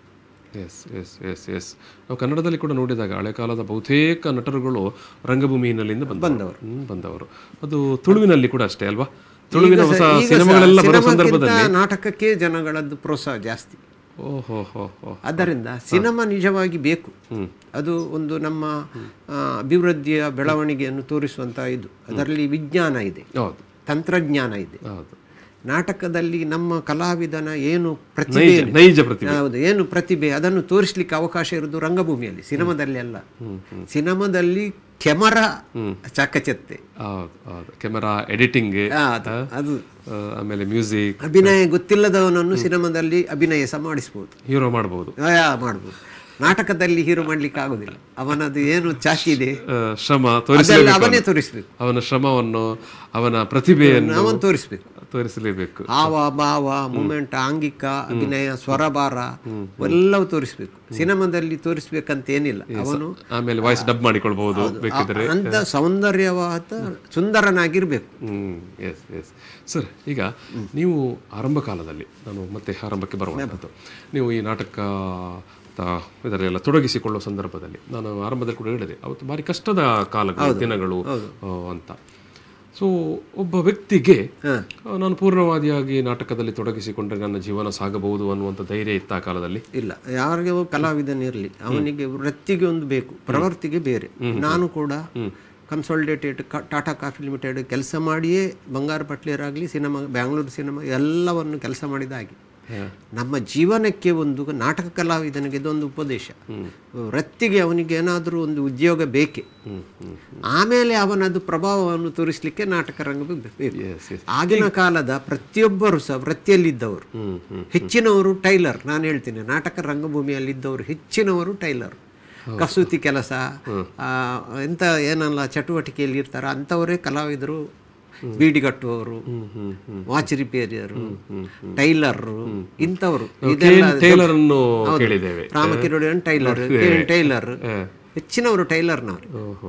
ಎಸ್ ಎಸ್ ಎಸ್ ಎಸ್ ನಾವು ಕನ್ನಡದಲ್ಲಿ ಕೂಡ ನೋಡಿದಾಗ ಹಳೆ ಕಾಲದ ಬಹುತೇಕ ನಟರುಗಳು ರಂಗಭೂಮಿನಲ್ಲಿಂದ ಬಂದವರು ಹ್ಮ್, ಬಂದವರು ಅದು ತುಳುವಿನಲ್ಲಿ ಕೂಡ ಅಷ್ಟೇ ಅಲ್ವಾ ತುಳುವಿನ ಹೊಸ ಈಗ ಸಿನಿಮಾಗಳೆಲ್ಲ ಬರೋ ಸಿನಿಮಾಕ್ಕಿಂತ ಸಂದರ್ಭದಲ್ಲಿ ನಾಟಕಕ್ಕೆ ಜನಗಳದ್ದು ಪ್ರೋತ್ಸಾಹ ಜಾಸ್ತಿ ಓಹೋ ಹೋ ಹೋ ಆದ್ದರಿಂದ ಸಿನಿಮಾ ನಿಜವಾಗಿ ಬೇಕು ಅದು ಒಂದು ನಮ್ಮ ಆ, ಅಭಿವೃದ್ಧಿಯ ಬೆಳವಣಿಗೆಯನ್ನು ತೋರಿಸುವಂಥ ಇದು ಅದರಲ್ಲಿ ವಿಜ್ಞಾನ ಇದೆ ಹೌದು ತಂತ್ರಜ್ಞಾನ ಇದೆ ಹೌದು ನಾಟಕದಲ್ಲಿ ನಮ್ಮ ಕಲಾವಿದನ ಏನು ಪ್ರತಿಭೆ ನೈಜ ನೈಜ ಪ್ರತಿಭೆ ಹೌದು ಏನು ಪ್ರತಿಭೆ ಅದನ್ನು ತೋರಿಸ್ಲಿಕ್ಕೆ ಅವಕಾಶ ಇರೋದು ರಂಗಭೂಮಿಯಲ್ಲಿ ಸಿನಿಮಾದಲ್ಲಿ ಅಲ್ಲ ಸಿನಿಮಾದಲ್ಲಿ ಕೆಮರಾ ಚಾಕಚತ್ತೆ ಹೌದು ಹೌದು ಕೆಮರಾ ಎಡಿಟಿಂಗ್ ಆ, ಅದು ಅದು ಆಮೇಲೆ ಮ್ಯೂಸಿಕ್ ಅಭಿನಯ ಗೊತ್ತಿಲ್ಲದವನನ್ನು ಸಿನಿಮಾದಲ್ಲಿ ಅಭಿನಯ ಸಹ ಮಾಡಿಸ್ಬೋದು ಹೀರೋ ಮಾಡಬಹುದು ಆ, ಮಾಡ್ಬೋದು ನಾಟಕದಲ್ಲಿ ಹೀರೋ ಮಾಡ್ಲಿಕ್ಕೆ ಆಗೋದಿಲ್ಲ ಅವನದು ಏನು ಚಾಕಿ ಇದೆ ಶ್ರಮ ಅದೆಲ್ಲ ತೋರಿಸಲೇಬೇಕು ಅವನೇ ತೋರಿಸ್ಬೇಕು ಅವನ ಶ್ರಮವನ್ನು ಅವನ ಪ್ರತಿಭೆಯನ್ನು ಅವನ್ ತೋರಿಸ್ಬೇಕು ತೋರಿಸಲೇಬೇಕು ಹಾವ ಭಾವ ಮೂಮೆಂಟ್ ಆಂಗಿಕ ಅಭಿನಯ ಸ್ವರಭಾರ ಎಲ್ಲವೂ ತೋರಿಸ್ಬೇಕು ಸಿನಿಮಾದಲ್ಲಿ ತೋರಿಸ್ಬೇಕಂತ ಏನಿಲ್ಲ ಅವನು ಆಮೇಲೆ ವಾಯ್ಸ್ ಡಬ್ ಮಾಡಿಕೊಳ್ಬಹುದು ಬೇಕಿದ್ರೆ ಅಂತ ಸೌಂದರ್ಯವಾದ ಸುಂದರನಾಗಿರ್ಬೇಕು ಹ್ಮ್ ಎಸ್ ಎಸ್ ಸರ್ ಈಗ ನೀವು ಆರಂಭ ಕಾಲದಲ್ಲಿ ನಾನು ಮತ್ತೆ ಆರಂಭಕ್ಕೆ ಬರುವಂಥದ್ದು ನೀವು ಈ ನಾಟಕ ತ- ಇದರಲ್ಲೆಲ್ಲ ತೊಡಗಿಸಿಕೊಳ್ಳುವ ಸಂದರ್ಭದಲ್ಲಿ ನಾನು ಆರಂಭದಲ್ಲಿ ಕೂಡ ಹೇಳಿದೆ ಅವತ್ತು ಭಾರಿ ಕಷ್ಟದ ಕಾಲಗಳು ದಿನಗಳು ಆ, ಅಂತ ಸೊ ಒಬ್ಬ ವ್ಯಕ್ತಿಗೆ ಆ, ನಾನು ಪೂರ್ಣವಾದಿಯಾಗಿ ನಾಟಕದಲ್ಲಿ ತೊಡಗಿಸಿಕೊಂಡ್ರೆ ನನ್ನ ಜೀವನ ಸಾಗಬಹುದು ಅನ್ನುವಂಥ ಧೈರ್ಯ ಇತ್ತ ಆ ಕಾಲದಲ್ಲಿ ಇಲ್ಲ ಯಾರಿಗೆ ಕಲಾವಿದನಿರಲಿ ಅವನಿಗೆ ವೃತ್ತಿಗೆ ಒಂದು ಬೇಕು ಪ್ರವೃತ್ತಿಗೆ ಬೇರೆ ನಾನು ಕೂಡ ಕನ್ಸಾಲ್ಟೇಟೆಡ್ ಟಾಟಾ ಕಾಫಿ ಲಿಮಿಟೆಡ್ ಕೆಲಸ ಮಾಡಿಯೇ ಬಂಗಾರ ಪಟ್ಲೇರಾಗಲಿ ಸಿನಿಮಾ ಬ್ಯಾಂಗ್ಳೂರು ಸಿನಿಮಾ ಎಲ್ಲವನ್ನು ಕೆಲಸ ಮಾಡಿದ ಹಾಗೆ ನಮ್ಮ ಜೀವನಕ್ಕೆ ಒಂದು ನಾಟಕ ಕಲಾವಿದನಿಗೆ ಇದೊಂದು ಉಪದೇಶ ವೃತ್ತಿಗೆ ಅವನಿಗೆ ಏನಾದರೂ ಒಂದು ಉದ್ಯೋಗ ಬೇಕೆ ಆಮೇಲೆ ಅವನದು ಪ್ರಭಾವವನ್ನು ತೋರಿಸಲಿಕ್ಕೆ ನಾಟಕ ರಂಗ ಬೇಕು ಎಸ್ ಎಸ್ ಆಗಿನ ಕಾಲದ ಪ್ರತಿಯೊಬ್ಬರು ಸಹ ವೃತ್ತಿಯಲ್ಲಿದ್ದವರು ಹ್ಮ್ ಹ್ಮ್ ಹೆಚ್ಚಿನವರು ಟೈಲರ್ ನಾನು ಹೇಳ್ತೀನಿ ನಾಟಕ ರಂಗಭೂಮಿಯಲ್ಲಿದ್ದವರು ಹೆಚ್ಚಿನವರು ಟೈಲರ್ ಕಸೂತಿ ಕೆಲಸ ಆ, ಎಂಥ ಏನಲ್ಲ ಚಟುವಟಿಕೆಯಲ್ಲಿ ಇರ್ತಾರೆ ಅಂಥವರೇ ಕಲಾವಿದರು ಬೀಡಿ ಕಟ್ಟುವವರು ವಾಚ್ ರಿಪೇರಿಯರು ಟೈಲರು ಇಂಥವರು ಇದೆಲ್ಲ ಟೇಲರ್ ಅನ್ನು ಕೇಳಿದ್ದೇವೆ ರಾಮಕಿರೋಡಿಯನ್ ಟೈಲರ್ ಟೈಲರ್ ಹೆಚ್ಚಿನವರು ಟೈಲರ್ನವರು ಓಹೋ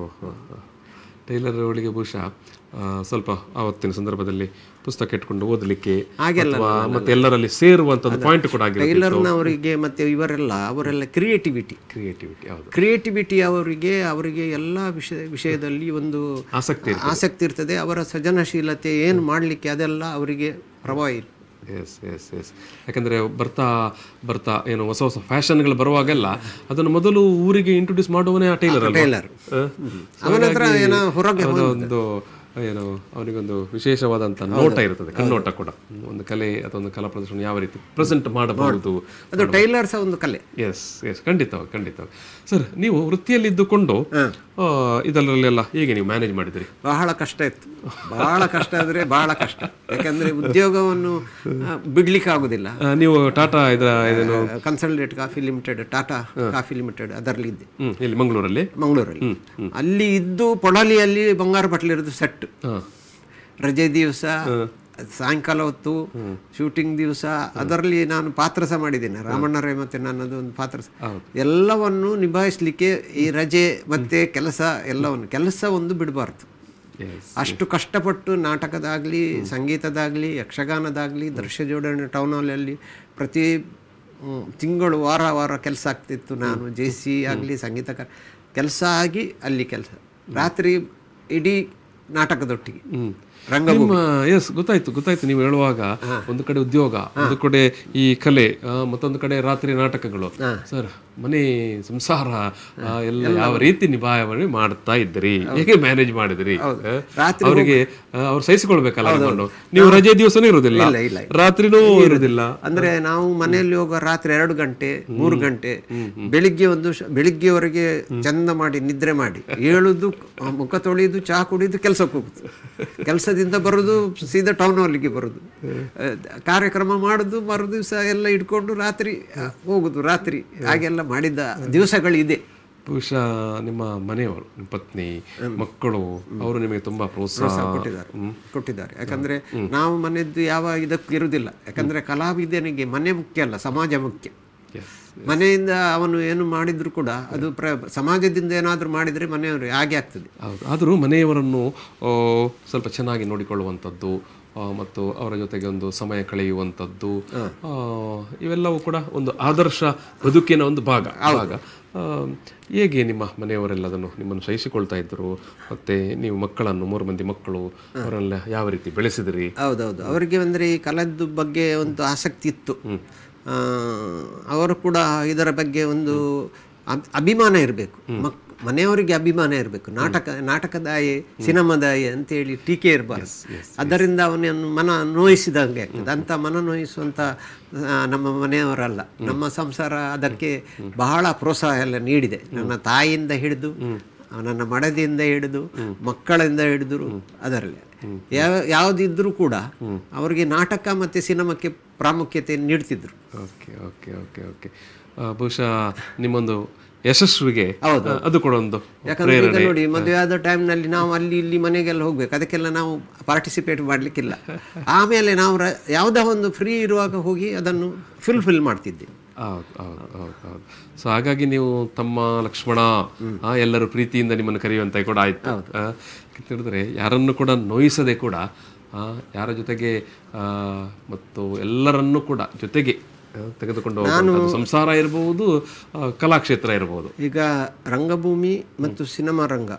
ಟೈಲರ್ ಅವಳಿಗೆ ಬಹುಶಃ ಆ, ಸ್ವಲ್ಪ ಆವತ್ತಿನ ಸಂದರ್ಭದಲ್ಲಿ ಪುಸ್ತಕ ಇಟ್ಕೊಂಡು ಓದಲಿಕ್ಕೆ ಅಥವಾ ಮತ್ತೆ ಎಲ್ಲರಲ್ಲಿ ಸೇರುವಂತ ಒಂದು ಪಾಯಿಂಟ್ ಕೂಡ ಆಗಿರುತ್ತೆ ಟೈಲರ್ನವರಿಗೆ ಮತ್ತೆ ಇವರೆಲ್ಲ ಅವರೆಲ್ಲ ಕ್ರಿಯೇಟಿವಿಟಿ ಕ್ರಿಯೇಟಿವಿಟಿ ಹೌದು ಕ್ರಿಯೇಟಿವಿಟಿ ಅವರಿಗೆ ಅವರಿಗೆ ಎಲ್ಲ ವಿಷಯ ವಿಷಯದಲ್ಲಿ ಒಂದು ಆಸಕ್ತಿ ಆಸಕ್ತಿ ಇರ್ತದೆ ಅವರ ಸೃಜನಶೀಲತೆ ಏನು ಮಾಡಲಿಕ್ಕೆ ಅದೆಲ್ಲ ಅವರಿಗೆ ಪ್ರಭಾವ ಇದೆ ಎಸ್ ಎಸ್ ಎಸ್ ಯಾಕಂದ್ರೆ ಬರ್ತಾ ಬರ್ತಾ ಏನು ಹೊಸ ಹೊಸ ಫ್ಯಾಷನ್ಗಳು ಬರುವಾಗೆಲ್ಲ ಅದನ್ನು ಮೊದಲು ಊರಿಗೆ ಇಂಟ್ರೊಡ್ಯೂಸ್ ಮಾಡುವನೇ ಆ ಟೈಲರ್ ಅಲ್ವಾ ಟೈಲರ್ ಹ? ಅವನ ಹತ್ರ ಏನೋ ಹೊರಗೆ ಅವನ ಒಂದು ಏನು ಅವನಿಗೊಂದು ವಿಶೇಷವಾದಂಥ ನೋಟ ಇರ್ತದೆ ಕಣ್ಣೋಟ ಕೂಡ ಒಂದು ಕಲೆ ಅಥವಾ ಒಂದು ಕಲಾ ಪ್ರದರ್ಶನ ಯಾವ ರೀತಿ ಪ್ರೆಸೆಂಟ್ ಮಾಡಬಹುದು ಅದು ಟೈಲರ್ ಸಹ ಒಂದು ಕಲೆ ಎಸ್ ಎಸ್ ಖಂಡಿತವಾಗಿ ಖಂಡಿತವಾಗಿ ಸರ್ ನೀವು ವೃತ್ತಿಯಲ್ಲಿ ಇದ್ದುಕೊಂಡು ಆ, ಇದರಲ್ಲೆಲ್ಲ ಹೇಗೆ ನೀವು ಮ್ಯಾನೇಜ್ ಮಾಡಿದ್ರಿ ಬಹಳ ಕಷ್ಟ ಇತ್ತು ಬಹಳ ಕಷ್ಟ ಅಂದರೆ ಬಹಳ ಕಷ್ಟ ಯಾಕಂದ್ರೆ ಉದ್ಯೋಗವನ್ನು ಆ, ಬಿಡ್ಲಿಕ್ಕೆ ಆಗುದಿಲ್ಲ ಆ, ನೀವು ಟಾಟಾ ಇದರ ಇದೇನು Consolidated Coffee Limited Tata Coffee Limited ಅದರಲ್ಲಿ ಇದ್ದೆ ಹ್ಮ್ ಇಲ್ಲಿ ಮಂಗಳೂರಲ್ಲಿ ಮಂಗಳೂರಲ್ಲಿ ಅಲ್ಲಿ ಇದ್ದು ಪೊಳಲಿಯಲ್ಲಿ ಬಂಗಾರ ಬಟ್ಲಿರೋದು ಸೆಟ್ ಹಾಂ ರಜೆ ದಿವಸ ಸಾಯಂಕಾಲ ಹೊತ್ತು ಶೂಟಿಂಗ್ ದಿವಸ ಅದರಲ್ಲಿ ನಾನು ಪಾತ್ರ ಸಹ ಮಾಡಿದ್ದೇನೆ ರಾಮಣ್ಣ ರೈ ಮತ್ತೆ ನನ್ನದು ಒಂದು ಪಾತ್ರ ಸಹ. ಎಲ್ಲವನ್ನು ನಿಭಾಯಿಸಲಿಕ್ಕೆ ಈ ರಜೆ ಮತ್ತೆ ಕೆಲಸ ಎಲ್ಲವನ್ನು ಕೆಲಸ ಒಂದು ಬಿಡಬಾರ್ದು ಎಸ್ ಅಷ್ಟು ಕಷ್ಟಪಟ್ಟು ನಾಟಕದಾಗಲಿ ಸಂಗೀತದಾಗಲಿ ಯಕ್ಷಗಾನದಾಗಲಿ ದೃಶ್ಯ ಜೋಡಣೆ ಟೌನ್ ಹಾಲಲ್ಲಿ ಪ್ರತಿ ಮ್, ತಿಂಗಳು ವಾರ ವಾರ ಕೆಲಸ ಆಗ್ತಿತ್ತು ನಾನು ಜೆ ಸಿ ಆಗಲಿ ಸಂಗೀತಕಾರ ಕೆಲಸ ಆಗಿ ಅಲ್ಲಿ ಕೆಲಸ ರಾತ್ರಿ ಇಡೀ ನಾಟಕದೊಟ್ಟಿಗೆ ಹ್ಮ್ ರಂಗ ನಿಮ್ಮ ಎಸ್ ಗೊತ್ತಾಯ್ತು ಗೊತ್ತಾಯ್ತು ನೀವು ಹೇಳುವಾಗ ಒಂದು ಕಡೆ ಉದ್ಯೋಗ ಒಂದು ಕಡೆ ಈ ಕಲೆ ಆ, ಮತ್ತೊಂದು ಕಡೆ ರಾತ್ರಿ ನಾಟಕಗಳು ಸರ್ ಮನೆ ಸಂಸಾರ ಆ, ಎಲ್ಲ ಯಾವ ರೀತಿ ನಿಭಾವಣೆ ಮಾಡ್ತಾ ಇದ್ರಿ ಹೇಗೆ ಮ್ಯಾನೇಜ್ ಮಾಡಿದ್ರಿ ಆ? ರಾತ್ರಿ ಅವರಿಗೆ ಆ, ಅವ್ರು ಸಹಿಸಿಕೊಳ್ಬೇಕಲ್ಲ ಅನ್ಕೊಂಡು ನೀವು ರಜೆ ದಿವಸನೂ ಇರುವುದಿಲ್ಲ ಇಲ್ಲ, ಇಲ್ಲ. ರಾತ್ರಿನೂ ಇರುವುದಿಲ್ಲ ಅಂದ್ರೆ ನಾವು ಮನೆಯಲ್ಲಿ ಹೋಗೋ ರಾತ್ರಿ ಎರಡು ಗಂಟೆ ಮೂರು ಗಂಟೆ ಬೆಳಿಗ್ಗೆ ಒಂದು ಶ- ಬೆಳಿಗ್ಗೆವರೆಗೆ ಚಂದ ಮಾಡಿ ನಿದ್ರೆ ಮಾಡಿ ಏಳುದು ಆ, ಮುಖ ತೊಳೆಯುದು ಚಹಾ ಕುಡಿದು ಕೆಲಸಕ್ಕೆ ಹೋಗುದು ಕೆಲಸದಿಂದ ಬರುದು ಸೀದಾ ಟೌನ್ ಹಾಲಿಗೆ ಬರುದು ಆ, ಕಾರ್ಯಕ್ರಮ ಮಾಡುದು ಮರು ದಿವಸ ಎಲ್ಲ ಇಟ್ಕೊಂಡು ರಾತ್ರಿ ಆ, ಹೋಗುದು ರಾತ್ರಿ ಹಾಗೆಲ್ಲ ಮಾಡಿದ ದಿವಸಗಳಿದೆ ಬಹುಶಃ ನಿಮ್ಮ ಮನೆಯವರು ನಿಮ್ಮ ಪತ್ನಿ ಮಕ್ಕಳು ಅವರು ನಿಮಗೆ ತುಂಬಾ ಪ್ರೋತ್ಸಾಹ ಕೊಟ್ಟಿದ್ದಾರೆ ಕೊಟ್ಟಿದ್ದಾರೆ ಯಾಕಂದ್ರೆ ನಾವು ಮನೆಯದ್ದು ಯಾವ ಇದಕ್ಕೂ ಇರುವುದಿಲ್ಲ ಯಾಕಂದ್ರೆ ಕಲಾವಿದನಿಗೆ ಮನೆ ಮುಖ್ಯ ಅಲ್ಲ ಸಮಾಜ ಮುಖ್ಯ ಎಸ್ ಮನೆಯಿಂದ ಅವನು ಏನು ಮಾಡಿದ್ರು ಕೂಡ ಅದು ಪ್ರ ಸಮಾಜದಿಂದ ಏನಾದರೂ ಮಾಡಿದರೆ ಮನೆಯವರು ಹಾಗೆ ಆಗ್ತದೆ ಹೌದು ಆದರೂ ಮನೆಯವರನ್ನು ಆ, ಸ್ವಲ್ಪ ಚೆನ್ನಾಗಿ ನೋಡಿಕೊಳ್ಳುವಂಥದ್ದು ಆ, ಮತ್ತು ಅವರ ಜೊತೆಗೆ ಒಂದು ಸಮಯ ಕಳೆಯುವಂಥದ್ದು ಆ, ಇವೆಲ್ಲವೂ ಕೂಡ ಒಂದು ಆದರ್ಶ ಬದುಕಿನ ಒಂದು ಭಾಗ ಭಾಗ ಆ, ಹೇಗೆ ನಿಮ್ಮ ಮನೆಯವರೆಲ್ಲ ಅದನ್ನು ನಿಮ್ಮನ್ನು ಸಹಿಸಿಕೊಳ್ತಾ ಇದ್ದರು ಮತ್ತೆ ನೀವು ಮಕ್ಕಳನ್ನು ಮೂರು ಮಂದಿ ಮಕ್ಕಳು ಅವರೆಲ್ಲ ಯಾವ ರೀತಿ ಬೆಳೆಸಿದಿರಿ ಹೌದೌದು ಅವರಿಗೆ ಅಂದರೆ ಈ ಕಲೆದ್ದು ಬಗ್ಗೆ ಒಂದು ಆಸಕ್ತಿ ಇತ್ತು ಆ, ಅವರು ಕೂಡ ಇದರ ಬಗ್ಗೆ ಒಂದು ಅಬ್- ಅಭಿಮಾನ ಇರಬೇಕು ಮಕ್ ಮನೆಯವರಿಗೆ ಅಭಿಮಾನ ಇರಬೇಕು ನಾಟಕ ನಾಟಕದಾಯಿ ಸಿನಿಮಾದಾಯಿ ಅಂತೇಳಿ ಟೀಕೆ ಇರಬಾರ್ದು ಅದರಿಂದ ಅವನನ್ನು ಮನ ನೋಯಿಸಿದಂಗೆ ಆಗ್ತದೆ ಅಂಥ ಮನ ನೋಯಿಸುವಂಥ ಆ, ನಮ್ಮ ಮನೆಯವರಲ್ಲ ನಮ್ಮ ಸಂಸಾರ ಅದಕ್ಕೆ ಬಹಳ ಪ್ರೋತ್ಸಾಹ ಎಲ್ಲ ನೀಡಿದೆ ನನ್ನ ತಾಯಿಯಿಂದ ಹಿಡಿದು ನನ್ನ ಮಡದಿಯಿಂದ ಹಿಡಿದು ಮಕ್ಕಳಿಂದ ಹಿಡಿದು ಅದರಲ್ಲಿ ಯಾವ ಯಾವುದಿದ್ರೂ ಕೂಡ ಅವರಿಗೆ ನಾಟಕ ಮತ್ತು ಸಿನಿಮಾಕ್ಕೆ ಪ್ರಾಮುಖ್ಯತೆ ನೀಡ್ತಿದ್ರು ಓಕೆ ಓಕೆ ಓಕೆ ಓಕೆ ಬಹುಶಃ ನಿಮ್ಮೊಂದು ಯಶಸ್ವಿಗೆ ಆ, ಅದು ಕೂಡ ಒಂದು ಯಾಕಂದ್ರೆ ಈಗ ನೋಡಿ ಮದುವೆ ಆದ ಟೈಮ್ನಲ್ಲಿ ನಾವು ಅಲ್ಲಿ ಇಲ್ಲಿ ಮನೆಗೆಲ್ಲ ಹೋಗ್ಬೇಕು ಅದಕ್ಕೆಲ್ಲ ನಾವು ಪಾರ್ಟಿಸಿಪೇಟ್ ಮಾಡಲಿಕ್ಕಿಲ್ಲ ಆಮೇಲೆ ನಾವು ರ- ಯಾವುದೋ ಒಂದು ಫ್ರೀ ಇರುವಾಗ ಹೋಗಿ ಅದನ್ನು ಫುಲ್ಫಿಲ್ ಮಾಡ್ತಿದ್ದೆ ಹೌದು ಹೌದು ಹೌದು ಹೌದು ಸೊ ಹಾಗಾಗಿ ನೀವು ತಮ್ಮ ಲಕ್ಷ್ಮಣ ಆ, ಎಲ್ಲರೂ ಪ್ರೀತಿಯಿಂದ ನಿಮ್ಮನ್ನು ಕರೆಯುವಂತ ಕೂಡ ಆಯ್ತು ಆ, ಯಾಕಂತ ಹೇಳಿದ್ರೆ ಯಾರನ್ನು ಕೂಡ ನೋಯಿಸದೆ ಕೂಡ ಆ, ಯಾರ ಜೊತೆಗೆ ಆ, ಮತ್ತು ಎಲ್ಲರನ್ನೂ ಕೂಡ ಜೊತೆಗೆ ಆ, ತೆಗೆದುಕೊಂಡು ಹೋಗುವಂಥದ್ದು. ಸಂಸಾರ ಇರಬಹುದು ಆ, ಕಲಾಕ್ಷೇತ್ರ ಇರಬಹುದು ಈಗ ರಂಗಭೂಮಿ ಮತ್ತು ಸಿನಿಮಾ ರಂಗ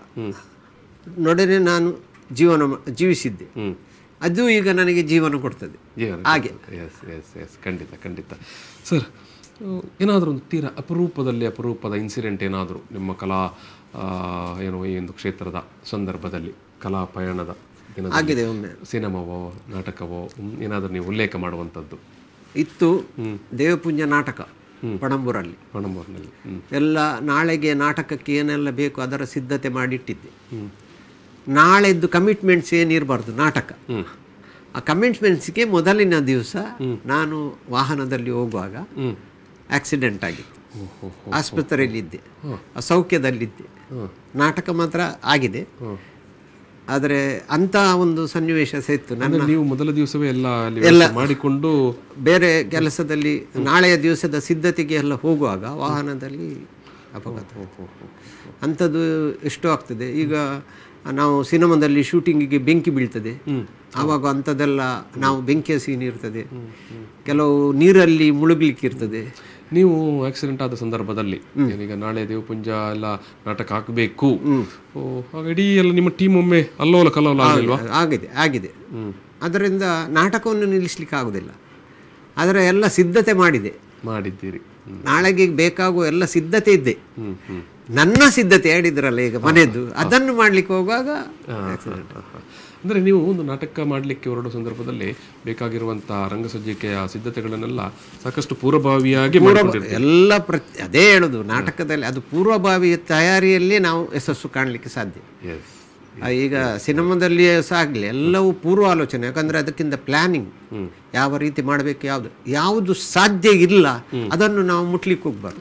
ನೊಡನೆ ನಾನು ಜೀವನ ಮ- ಜೀವಿಸಿದ್ದೆ ಅದು ಈಗ ನನಗೆ ಜೀವನ ಕೊಡ್ತದೆ ಹಾಗೆ ಎಸ್ ಎಸ್ ಎಸ್ ಖಂಡಿತ ಖಂಡಿತ ಸರ್ ಏನಾದರೂ ಒಂದು ತೀರಾ ಅಪರೂಪದಲ್ಲಿ ಅಪರೂಪದ ಇನ್ಸಿಡೆಂಟ್ ಏನಾದರೂ ನಿಮ್ಮ ಕಲಾ ಆ, ಏನು ಈ ಒಂದು ಕ್ಷೇತ್ರದ ಸಂದರ್ಭದಲ್ಲಿ ಕಲಾ ಪಯಣದ ದಿನದಲ್ಲಿ ಆಗಿದೆ ಒಮ್ಮೆ ಸಿನಿಮಾವೋ ನಾಟಕವೋ ಹ್ಮ್, ಏನಾದರೂ ನೀವು ಉಲ್ಲೇಖ ಮಾಡುವಂಥದ್ದು ಇತ್ತು ದೇವಪುಂಜ ನಾಟಕ ಪಣಂಬೂರಲ್ಲಿ ಪಣಂಬೂರಿನಲ್ಲಿ ಹ್ಮ್ ಎಲ್ಲ ನಾಳೆಗೆ ನಾಟಕಕ್ಕೆ ಏನೆಲ್ಲ ಬೇಕು ಅದರ ಸಿದ್ಧತೆ ಮಾಡಿಟ್ಟಿದ್ದೆ ನಾಳೆದ್ದು ಕಮಿಟ್ಮೆಂಟ್ಸ್ ಏನಿರಬಾರ್ದು ನಾಟಕ ಆ ಕಮಿಟ್ಮೆಂಟ್ಸ್ಗೆ ಮೊದಲಿನ ದಿವಸ ನಾನು ವಾಹನದಲ್ಲಿ ಹೋಗುವಾಗ ಆಕ್ಸಿಡೆಂಟ್ ಆಗಿತ್ತು ಆಸ್ಪತ್ರೆಯಲ್ಲಿದ್ದೆ ಆ ಸೌಖ್ಯದಲ್ಲಿದ್ದೆ ನಾಟಕ ಮಾತ್ರ ಆಗಿದೆ ಆದರೆ ಅಂಥ ಒಂದು ಸನ್ನಿವೇಶ ಇತ್ತು ನನ್ನ ಅಂದ್ರೆ ನೀವು ಮೊದಲ ದಿವಸವೇ ಎಲ್ಲ ಅಲ್ಲಿ ವ್ಯವಸ್ಥೆ ಮಾಡಿಕೊಂಡು ಬೇರೆ ಕೆಲಸದಲ್ಲಿ ನಾಳೆಯ ದಿವಸದ ಸಿದ್ಧತೆಗೆ ಎಲ್ಲ ಹೋಗುವಾಗ ವಾಹನದಲ್ಲಿ ಅಪಘಾತ ಆಯ್ತು. ಅಂಥದ್ದು ಎಷ್ಟೋ ಆಗ್ತದೆ ಈಗ ನಾವು ಸಿನಿಮಾದಲ್ಲಿ ಶೂಟಿಂಗಿಗೆ ಬೆಂಕಿ ಬೀಳ್ತದೆ ಆವಾಗ ಅಂಥದ್ದೆಲ್ಲ ನಾವು ಬೆಂಕಿಯ ಸೀನ್ ಇರ್ತದೆ ಕೆಲವು ನೀರಲ್ಲಿ ಮುಳುಗ್ಲಿಕ್ಕೆ ಇರ್ತದೆ ನೀವು ಆಕ್ಸಿಡೆಂಟ್ ಆದ ಸಂದರ್ಭದಲ್ಲಿ ಏನೀಗ ನಾಳೆ ದೇವಪುಂಜ ಎಲ್ಲ ನಾಟಕ ಹಾಕಬೇಕು ಓ ಆಗ ಇಡೀ ಎಲ್ಲ ನಿಮ್ಮ ಟೀಮ್ ಒಮ್ಮೆ ಅಲ್ಲೋಲ ಕಲ್ಲೋಲ ಆಗಲ್ವಾ ಆಗಿದೆ ಆಗಿದೆ ಅದರಿಂದ ನಾಟಕವನ್ನು ನಿಲ್ಲಿಸ್ಲಿಕ್ಕೆ ಆಗುದಿಲ್ಲ ಅದರ ಎಲ್ಲ ಸಿದ್ಧತೆ ಮಾಡಿದೆ ಮಾಡಿದ್ದೀರಿ ಹ್ಮ್. ನಾಳೆಗೆ ಬೇಕಾಗುವ ಎಲ್ಲ ಸಿದ್ಧತೆ ಇದ್ದೆ ಹ್ಮ್ ಹ್ಮ್ ನನ್ನ ಸಿದ್ಧತೆ ಹೇಳಿದ್ರಲ್ಲ ಈಗ ಮನೆಯದ್ದು ಅದನ್ನು ಮಾಡ್ಲಿಕ್ಕೆ ಹೋಗುವಾಗ accident. ಅಂದರೆ ನೀವು ಒಂದು ನಾಟಕ ಮಾಡಲಿಕ್ಕೆ ಹೊರಡೋ ಸಂದರ್ಭದಲ್ಲಿ ಬೇಕಾಗಿರುವಂತಹ ರಂಗಸಜ್ಜಿಕೆಯ ಸಿದ್ಧತೆಗಳನ್ನೆಲ್ಲ ಸಾಕಷ್ಟು ಪೂರ್ವಭಾವಿಯಾಗಿ ಮಾಡಿಕೊಂಡಿರ್ತೀರಿ ಎಲ್ಲ ಪ್ರತಿ ಅದೇ ಹೇಳುದು ನಾಟಕದಲ್ಲಿ ಅದು ಪೂರ್ವಭಾವಿ ತಯಾರಿಯಲ್ಲಿ ನಾವು ಯಶಸ್ಸು ಕಾಣಲಿಕ್ಕೆ ಸಾಧ್ಯ ಎಸ್ ಆ, ಈಗ ಸಿನಿಮಾದಲ್ಲಿ ಸಹ ಆಗಲಿ ಎಲ್ಲವೂ ಪೂರ್ವ ಆಲೋಚನೆ ಯಾಕಂದ್ರೆ ಅದಕ್ಕಿಂತ ಪ್ಲಾನಿಂಗ್ ಯಾವ ರೀತಿ ಮಾಡಬೇಕು ಯಾವುದು ಯಾವುದು ಸಾಧ್ಯ ಇಲ್ಲ ಅದನ್ನು ನಾವು ಮುಟ್ಲಿಕ್ಕೆ ಹೋಗ್ಬಾರ್ದು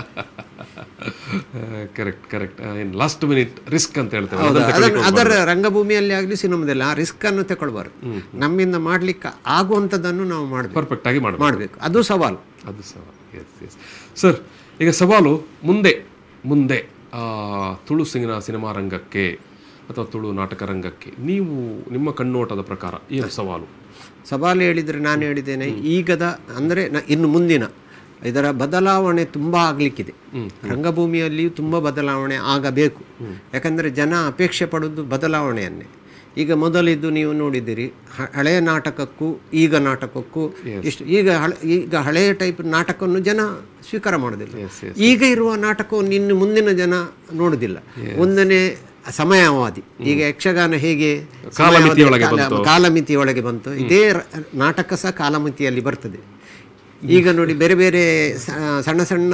ಕರೆಕ್ಟ್ ಕರೆಕ್ಟ್ ಏನು ಲಾಸ್ಟ್ ಮಿನಿಟ್ ರಿಸ್ಕ್ ಅಂತ ಹೇಳ್ತೇವೆ ಹೌದಾ? ಅದನ್ನ ಅದನ್ನು ಅದರ ರಂಗಭೂಮಿಯಲ್ಲಿ ಆಗಲಿ ಸಿನಿಮಾದಲ್ಲಿ ಆ ರಿಸ್ಕ್ ಅನ್ನು ತಗೊಳ್ಬಾರ್ದು ನಮ್ಮಿಂದ ಮಾಡ್ಲಿಕ್ಕೆ ಆಗುವಂಥದ್ದನ್ನು ನಾವು ಮಾಡಬೇಕು ಪರ್ಫೆಕ್ಟ್ ಆಗಿ ಮಾಡಬೇಕು ಮಾಡಬೇಕು ಅದು ಸವಾಲು ಅದು ಸವಾಲು ಎಸ್ ಎಸ್ ಸರ್ ಈಗ ಸವಾಲು ಮುಂದೆ ಮುಂದೆ ಆ, ತುಳು ಸಿನಿಮಾ ಸಿನಿಮಾ ರಂಗಕ್ಕೆ ಅಥವಾ ತುಳು ನಾಟಕ ರಂಗಕ್ಕೆ ನೀವು ನಿಮ್ಮ ಕಣ್ಣೋಟದ ಪ್ರಕಾರ ಏನು ಸವಾಲು ಸವಾಲು ಹೇಳಿದರೆ ನಾನು ಹೇಳಿದ್ದೇನೆ ಈಗದ ಅಂದರೆ ನ- ಇನ್ನು ಮುಂದಿನ ಇದರ ಬದಲಾವಣೆ ತುಂಬ ಆಗಲಿಕ್ಕಿದೆ ರಂಗಭೂಮಿಯಲ್ಲಿಯೂ ತುಂಬ ಬದಲಾವಣೆ ಆಗಬೇಕು ಯಾಕಂದರೆ ಜನ ಅಪೇಕ್ಷೆ ಪಡೋದು ಬದಲಾವಣೆಯನ್ನೇ ಈಗ ಮೊದಲಿದ್ದು ನೀವು ನೋಡಿದ್ದೀರಿ ಹ- ಹಳೆಯ ನಾಟಕಕ್ಕೂ ಈಗ ನಾಟಕಕ್ಕೂ ಇಷ್ಟು ಈಗ ಹಳೆ ಈಗ ಹಳೆಯ ಟೈಪ್ ನಾಟಕವನ್ನು ಜನ ಸ್ವೀಕಾರ ಮಾಡೋದಿಲ್ಲ ಈಗ ಇರುವ ನಾಟಕವನ್ನು ಇನ್ನು ಮುಂದಿನ ಜನ ನೋಡುವುದಿಲ್ಲ ಒಂದನೇ ಸಮಯಾವಧಿ ಈಗ ಯಕ್ಷಗಾನ ಹೇಗೆ ಕಾಲಮಿತಿಯೊಳಗೆ ಕಾಲ- ಕಾಲಮಿತಿಯೊಳಗೆ ಬಂತು ಇದೇ ರ- ನಾಟಕ ಸಹ ಕಾಲಮಿತಿಯಲ್ಲಿ ಬರ್ತದೆ ಈಗ ನೋಡಿ ಬೇರೆ ಬೇರೆ ಸ- ಸಣ್ಣ ಸಣ್ಣ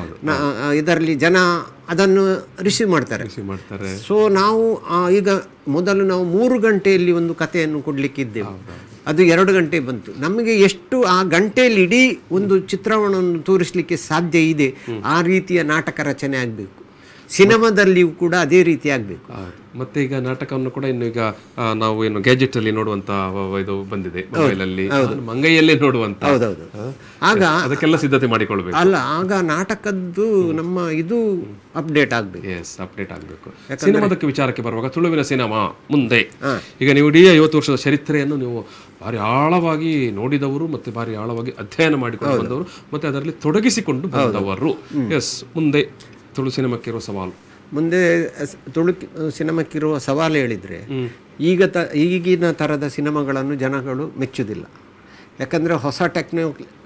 ಇದರಲ್ಲಿ ಜನ ಅದನ್ನು ರಿಸೀವ್ ಮಾಡ್ತಾರೆ ಕೃಷಿ ಮಾಡ್ತಾರೆ ಸೊ ನಾವು ಆ, ಈಗ ಮೊದಲು ನಾವು ಮೂರು ಗಂಟೆಯಲ್ಲಿ ಒಂದು ಕಥೆಯನ್ನು ಕೊಡ್ಲಿಕ್ಕಿದ್ದೆವು ಅದು ಎರಡು ಗಂಟೆ ಬಂತು ನಮಗೆ ಎಷ್ಟು ಆ ಗಂಟೆಯಲ್ಲಿ ಇಡೀ ಒಂದು ಚಿತ್ರಣವನ್ನು ತೋರಿಸಲಿಕ್ಕೆ ಸಾಧ್ಯ ಇದೆ ಆ ರೀತಿಯ ನಾಟಕ ರಚನೆ ಆಗಬೇಕು ಸಿನಿಮಾದಲ್ಲಿಯೂ ಕೂಡ ಅದೇ ರೀತಿ ಆಗಬೇಕು ಹೌದು. ಮತ್ತೆ ಈಗ ನಾಟಕವನ್ನು ಕೂಡ ಇನ್ನು ಈಗ ಆ, ನಾವು ಏನು ಗ್ಯಾಜೆಟ್ ಅಲ್ಲಿ ನೋಡುವಂತ ವ- ವ- ಇದು ಬಂದಿದೆ ಮೊಬೈಲ್ ಅಲ್ಲಿ ಮಂಗೈಯಲ್ಲೇ ನೋಡುವಂತ ಹೌದೌದು ಆಗ ಅದಕ್ಕೆಲ್ಲ ಸಿದ್ಧತೆ ಮಾಡಿಕೊಳ್ಬೇಕು ಅಲ್ಲ ಆಗ ನಾಟಕದ್ದು ನಮ್ಮ ಇದು ಅಪ್ಡೇಟ್ ಆಗಬೇಕು ಎಸ್ ಅಪ್ಡೇಟ್ ಆಗಬೇಕು ಸಿನಿಮಾದಕ್ಕೆ ವಿಚಾರಕ್ಕೆ ಬರುವಾಗ ತುಳುವಿನ ಸಿನಿಮಾ ಮುಂದೆ ಈಗ ನೀವು ಇಡೀ ಐವತ್ತು ವರ್ಷದ ಚರಿತ್ರೆಯನ್ನು ನೀವು ಭಾರಿ ಆಳವಾಗಿ ನೋಡಿದವರು ಮತ್ತೆ ಭಾರಿ ಆಳವಾಗಿ ಅಧ್ಯಯನ ಮಾಡಿಕೊಂಡು ಬಂದವರು ಮತ್ತೆ ಅದರಲ್ಲಿ ತೊಡಗಿಸಿಕೊಂಡು ಬಂದವರು ಎಸ್ ಮುಂದೆ ತುಳು ಸಿನಿಮಾಕ್ಕೆ ಇರುವ ಸವಾಲು ಮುಂದೆ ಸ್- ತುಳು ಸಿನಿಮಾಕ್ಕಿರುವ ಸವಾಲು ಹೇಳಿದರೆ ಈಗ ತ ಈಗಿನ ಥರದ ಸಿನಿಮಾಗಳನ್ನು ಜನಗಳು ಮೆಚ್ಚುವುದಿಲ್ಲ ಯಾಕಂದರೆ ಹೊಸ ಟೆಕ್ನೋ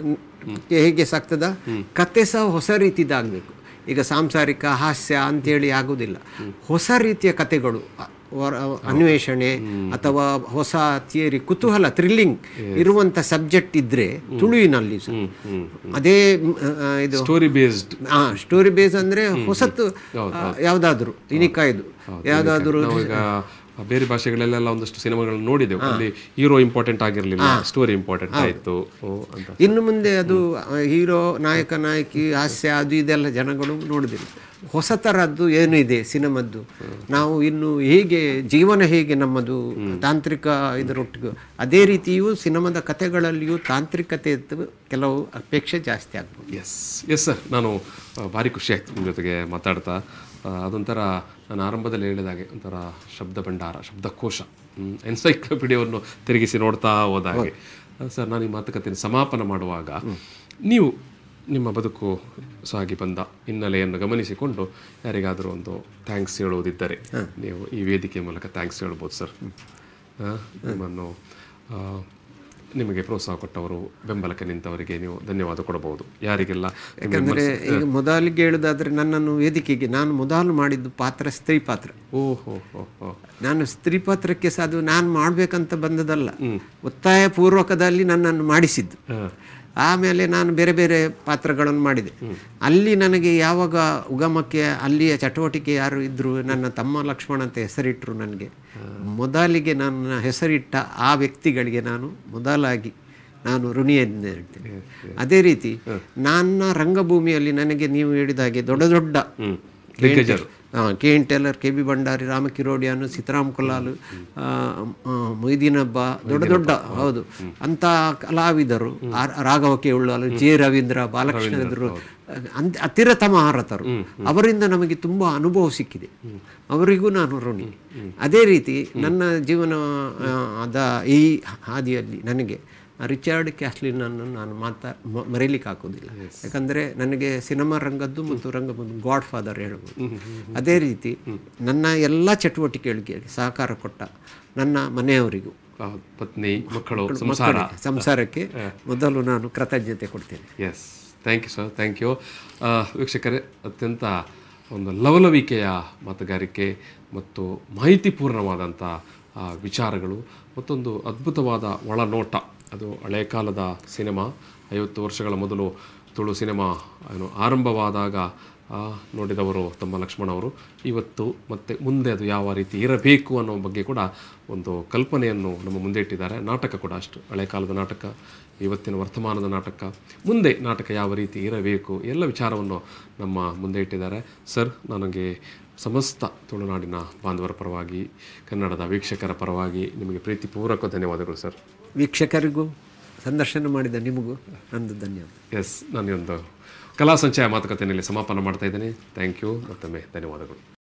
ಹೇಗೆ ಸಾಗ್ತದ ಕತೆ ಸಹ ಹೊಸ ರೀತಿದಾಗಬೇಕು ಈಗ ಸಾಂಸಾರಿಕ ಹಾಸ್ಯ ಅಂತೇಳಿ ಆಗುವುದಿಲ್ಲ ಹೊಸ ರೀತಿಯ ಕತೆಗಳು ಅ- ವರ- ಅನ್ವೇಷಣೆ ಅಥವಾ ಹೊಸ ಥಿಯರಿ ಕುತೂಹಲ ಥ್ರಿಲ್ಲಿಂಗ್ ಇರುವಂಥ ಸಬ್ಜೆಕ್ಟ್ ಇದ್ದರೆ ತುಳುವಿನಲ್ಲಿ ಸಹ. ಅದೇ ಮ್, ಆ, ಇದು ಸ್ಟೋರಿ ಬೇಸ್ಡ್ ಆ ಸ್ಟೋರಿ ಬೇಸ್ ಅಂದ್ರೆ ಹೊಸತು ಯಾವುದಾದ್ರು ಇನಿಕಾಯ್ದು ಯಾವುದಾದ್ರು ನಾವೀಗ ಬೇರೆ ಭಾಷೆಗಳಲ್ಲೆಲ್ಲ ಒಂದಷ್ಟು ಸಿನಿಮಾಗಳನ್ನು ನೋಡಿದೆವು ಅಲ್ಲಿ ಹೀರೋ ಇಂಪಾರ್ಟೆಂಟ್ ಆಗಿರಲಿಲ್ಲ ಸ್ಟೋರಿ ಇಂಪಾರ್ಟೆಂಟ್ ಆಯ್ತು ಓ ಅಂತ ಇನ್ನು ಮುಂದೆ ಅದು ಹೀರೋ ನಾಯಕ ನಾಯಕಿ ಹಾಸ್ಯ ಅದು ಇದೆಲ್ಲ ಜನಗಳು ನೋಡುದಿಲ್ಲ ಹೊಸ ಥರದ್ದು ಏನು ಇದೆ ಸಿನಿಮದ್ದು ನಾವು ಇನ್ನು ಹೇಗೆ ಜೀವನ ಹೇಗೆ ನಮ್ಮದು ತಾಂತ್ರಿಕ ಇದರೊಟ್ಟಿಗೆ ಅದೇ ರೀತಿಯೂ ಸಿನಿಮಾದ ಕಥೆಗಳಲ್ಲಿಯೂ ತಾಂತ್ರಿಕತೆಯದ್ದು ಕೆಲವು ಅಪೇಕ್ಷೆ ಜಾಸ್ತಿ ಆಗ್ಬೋದು ಎಸ್ ಎಸ್ ಸರ್ ನಾನು ಆ, ಭಾರಿ ಖುಷಿ ಆಯ್ತು ನಿಮ್ಮ ಜೊತೆಗೆ ಮಾತಾಡ್ತಾ ಆ, ಅದೊಂಥರ ನಾನು ಆರಂಭದಲ್ಲಿ ಹೇಳಿದಾಗೆ ಒಂಥರ ಶಬ್ದ ಭಂಡಾರ ಶಬ್ದಕೋಶ ಎನ್ಸೈಕ್ಲೋಪಿಡಿಯಾವನ್ನು ತಿರುಗಿಸಿ ನೋಡ್ತಾ ಹೋದಾಗೆ ಆ, ಸರ್ ನಾನು ಈ ಮಾತುಕತೆಯನ್ನು ಸಮಾಪನ ಮಾಡುವಾಗ ನೀವು ನಿಮ್ಮ ಬದುಕು ಸಾಗಿ ಬಂದ ಹಿನ್ನೆಲೆಯನ್ನು ಗಮನಿಸಿಕೊಂಡು ಯಾರಿಗಾದರೂ ಒಂದು ಥ್ಯಾಂಕ್ಸ್ ಹೇಳುವುದಿದ್ದರೆ ನೀವು ಈ ವೇದಿಕೆ ಮೂಲಕ ಥ್ಯಾಂಕ್ಸ್ ಹೇಳ್ಬೋದು ಸರ್ ಆ, ನಿಮ್ಮನ್ನು ಆ, ನಿಮಗೆ ಪ್ರೋತ್ಸಾಹ ಕೊಟ್ಟವರು ಬೆಂಬಲಕ್ಕೆ ನಿಂತವರಿಗೆ ನೀವು ಧನ್ಯವಾದ ಕೊಡಬಹುದು ಯಾರಿಗೆಲ್ಲ ನಿಮಗೆ ಯಾಕಂದರೆ ಈಗ ಮೊದಲಿಗೆ ಹೇಳುದಾದ್ರೆ ನನ್ನನ್ನು ವೇದಿಕೆಗೆ ನಾನು ಮೊದಲು ಮಾಡಿದ್ದು ಪಾತ್ರ ಸ್ತ್ರೀ ಪಾತ್ರ ಓಹೋ ಹೋ ಹೋ ನಾನು ಸ್ತ್ರೀ ಪಾತ್ರಕ್ಕೆ ಸಹ ಅದು ನಾನು ಮಾಡಬೇಕಂತ ಬಂದದಲ್ಲ ಒತ್ತಾಯ ಪೂರ್ವಕದಲ್ಲಿ ನನ್ನನ್ನು ಮಾಡಿಸಿದ್ದು ಆಮೇಲೆ ನಾನು ಬೇರೆ ಬೇರೆ ಪಾತ್ರಗಳನ್ನು ಮಾಡಿದೆ ಅಲ್ಲಿ ನನಗೆ ಯಾವಾಗ ಉಗಮಕ್ಕೆ ಅಲ್ಲಿಯ ಚಟುವಟಿಕೆ ಯಾರು ಇದ್ದರು ನನ್ನ ತಮ್ಮ ಲಕ್ಷ್ಮಣ ಅಂತ ಹೆಸರಿಟ್ಟರು ನನಗೆ ಮೊದಲಿಗೆ ನನ್ನ ಹೆಸರಿಟ್ಟ ಆ ವ್ಯಕ್ತಿಗಳಿಗೆ ನಾನು ಮೊದಲಾಗಿ ನಾನು ಋಣಿಯನ್ನು ಹೇಳ್ತೇನೆ ಅದೇ ರೀತಿ ನನ್ನ ರಂಗಭೂಮಿಯಲ್ಲಿ ನನಗೆ ನೀವು ಹೇಳಿದ ಹಾಗೆ ದೊಡ್ಡ ದೊಡ್ಡ ದಿಗ್ಗಜರು. K N Tailor K B Bhandari Rama Kirodian Sitaram Kulal ಆ, ಆ, ಮೊಯ್ದೀನ್ ಹಬ್ಬ ದೊಡ್ಡ ದೊಡ್ಡ ಹೌದು ಅಂತ ಕಲಾವಿದರು ಆ- ರಾಘವ ಕೇಳುವಲು ಜೆ ರವೀಂದ್ರ ಬಾಲಕೃಷ್ಣರು ಅಂತ್ ಅತಿರಥ ಮಹಾರಥರು ಅವರಿಂದ ನಮಗೆ ತುಂಬ ಅನುಭವ ಸಿಕ್ಕಿದೆ ಅವರಿಗೂ ನಾನು ಋಣಿ ಅದೇ ರೀತಿ ನನ್ನ ಜೀವನ ಆ, ಅದ ಈ ಹಾದಿಯಲ್ಲಿ ನನಗೆ ರಿಚರ್ಡ್ ಕ್ಯಾಸ್ಲಿನನ್ನು ನಾನು ಮಾತಾ ಮ- ಮರೀಲಿಕ್ಕೆ ಹಾಕೋದಿಲ್ಲ ಯಾಕಂದರೆ ನನಗೆ ಸಿನಿಮಾ ರಂಗದ್ದು ಮತ್ತು ರಂಗಬಂಧು ಗಾಡ್ ಫಾದರ್ ಹೇಳ್ಬೋದು ಅದೇ ರೀತಿ ನನ್ನ ಎಲ್ಲ ಚಟುವಟಿಕೆಗಳಿಗೆ ಸಹಕಾರ ಕೊಟ್ಟ ನನ್ನ ಮನೆಯವರಿಗೂ ಆ, ಪತ್ನಿ ಮಕ್ಕಳು ಸಂಸಾರ ಮಕ್ಕಳಿಗೆ, ಸಂಸಾರಕ್ಕೆ ಮೊದಲು ನಾನು ಕೃತಜ್ಞತೆ ಕೊಡ್ತೇನೆ yes thank you sir thank you ವೀಕ್ಷಕರೇ ಅತ್ಯಂತ ಒಂದು ಲವಲವಿಕೆಯ ಮಾತುಗಾರಿಕೆ ಮತ್ತು ಮಾಹಿತಿಪೂರ್ಣವಾದಂಥ ಆ, ವಿಚಾರಗಳು ಮತ್ತೊಂದು ಅದ್ಭುತವಾದ ಒಳನೋಟ ಅದು ಹಳೆ ಕಾಲದ ಸಿನಿಮಾ ಐವತ್ತು ವರ್ಷಗಳ ಮೊದಲು ತುಳು ಸಿನಿಮಾ ಏನು ಆರಂಭವಾದಾಗ ಆ, ನೋಡಿದವರು ತಮ್ಮ ಲಕ್ಷ್ಮಣ ಅವರು ಇವತ್ತು ಮತ್ತು ಮುಂದೆ ಅದು ಯಾವ ರೀತಿ ಇರಬೇಕು ಅನ್ನೋ ಬಗ್ಗೆ ಕೂಡ ಒಂದು ಕಲ್ಪನೆಯನ್ನು ನಮ್ಮ ಮುಂದೆ ಇಟ್ಟಿದ್ದಾರೆ ನಾಟಕ ಕೂಡ ಅಷ್ಟು ಹಳೆ ಕಾಲದ ನಾಟಕ ಇವತ್ತಿನ ವರ್ತಮಾನದ ನಾಟಕ ಮುಂದೆ ನಾಟಕ ಯಾವ ರೀತಿ ಇರಬೇಕು ಎಲ್ಲ ವಿಚಾರವನ್ನು ನಮ್ಮ ಮುಂದೆ ಇಟ್ಟಿದ್ದಾರೆ ಸರ್ ನನಗೆ ಸಮಸ್ತ ತುಳುನಾಡಿನ ಬಾಂಧವರ ಪರವಾಗಿ ಕನ್ನಡದ ವೀಕ್ಷಕರ ಪರವಾಗಿ ನಿಮಗೆ ಪ್ರೀತಿಪೂರ್ವಕ ಧನ್ಯವಾದಗಳು ಸರ್ ವೀಕ್ಷಕರಿಗೂ ಸಂದರ್ಶನ ಮಾಡಿದ ನಿಮಗೂ ನಂದು ಧನ್ಯವಾದ ಎಸ್ ನಾನು ಈ ಒಂದು ಕಲಾ ಸಂಚಯ ಮಾತುಕತೆಯಲ್ಲಿ ಸಮಾಪನ ಮಾಡ್ತಾ ಇದ್ದೇನೆ ಥ್ಯಾಂಕ್ ಯು ಮತ್ತೊಮ್ಮೆ ಧನ್ಯವಾದಗಳು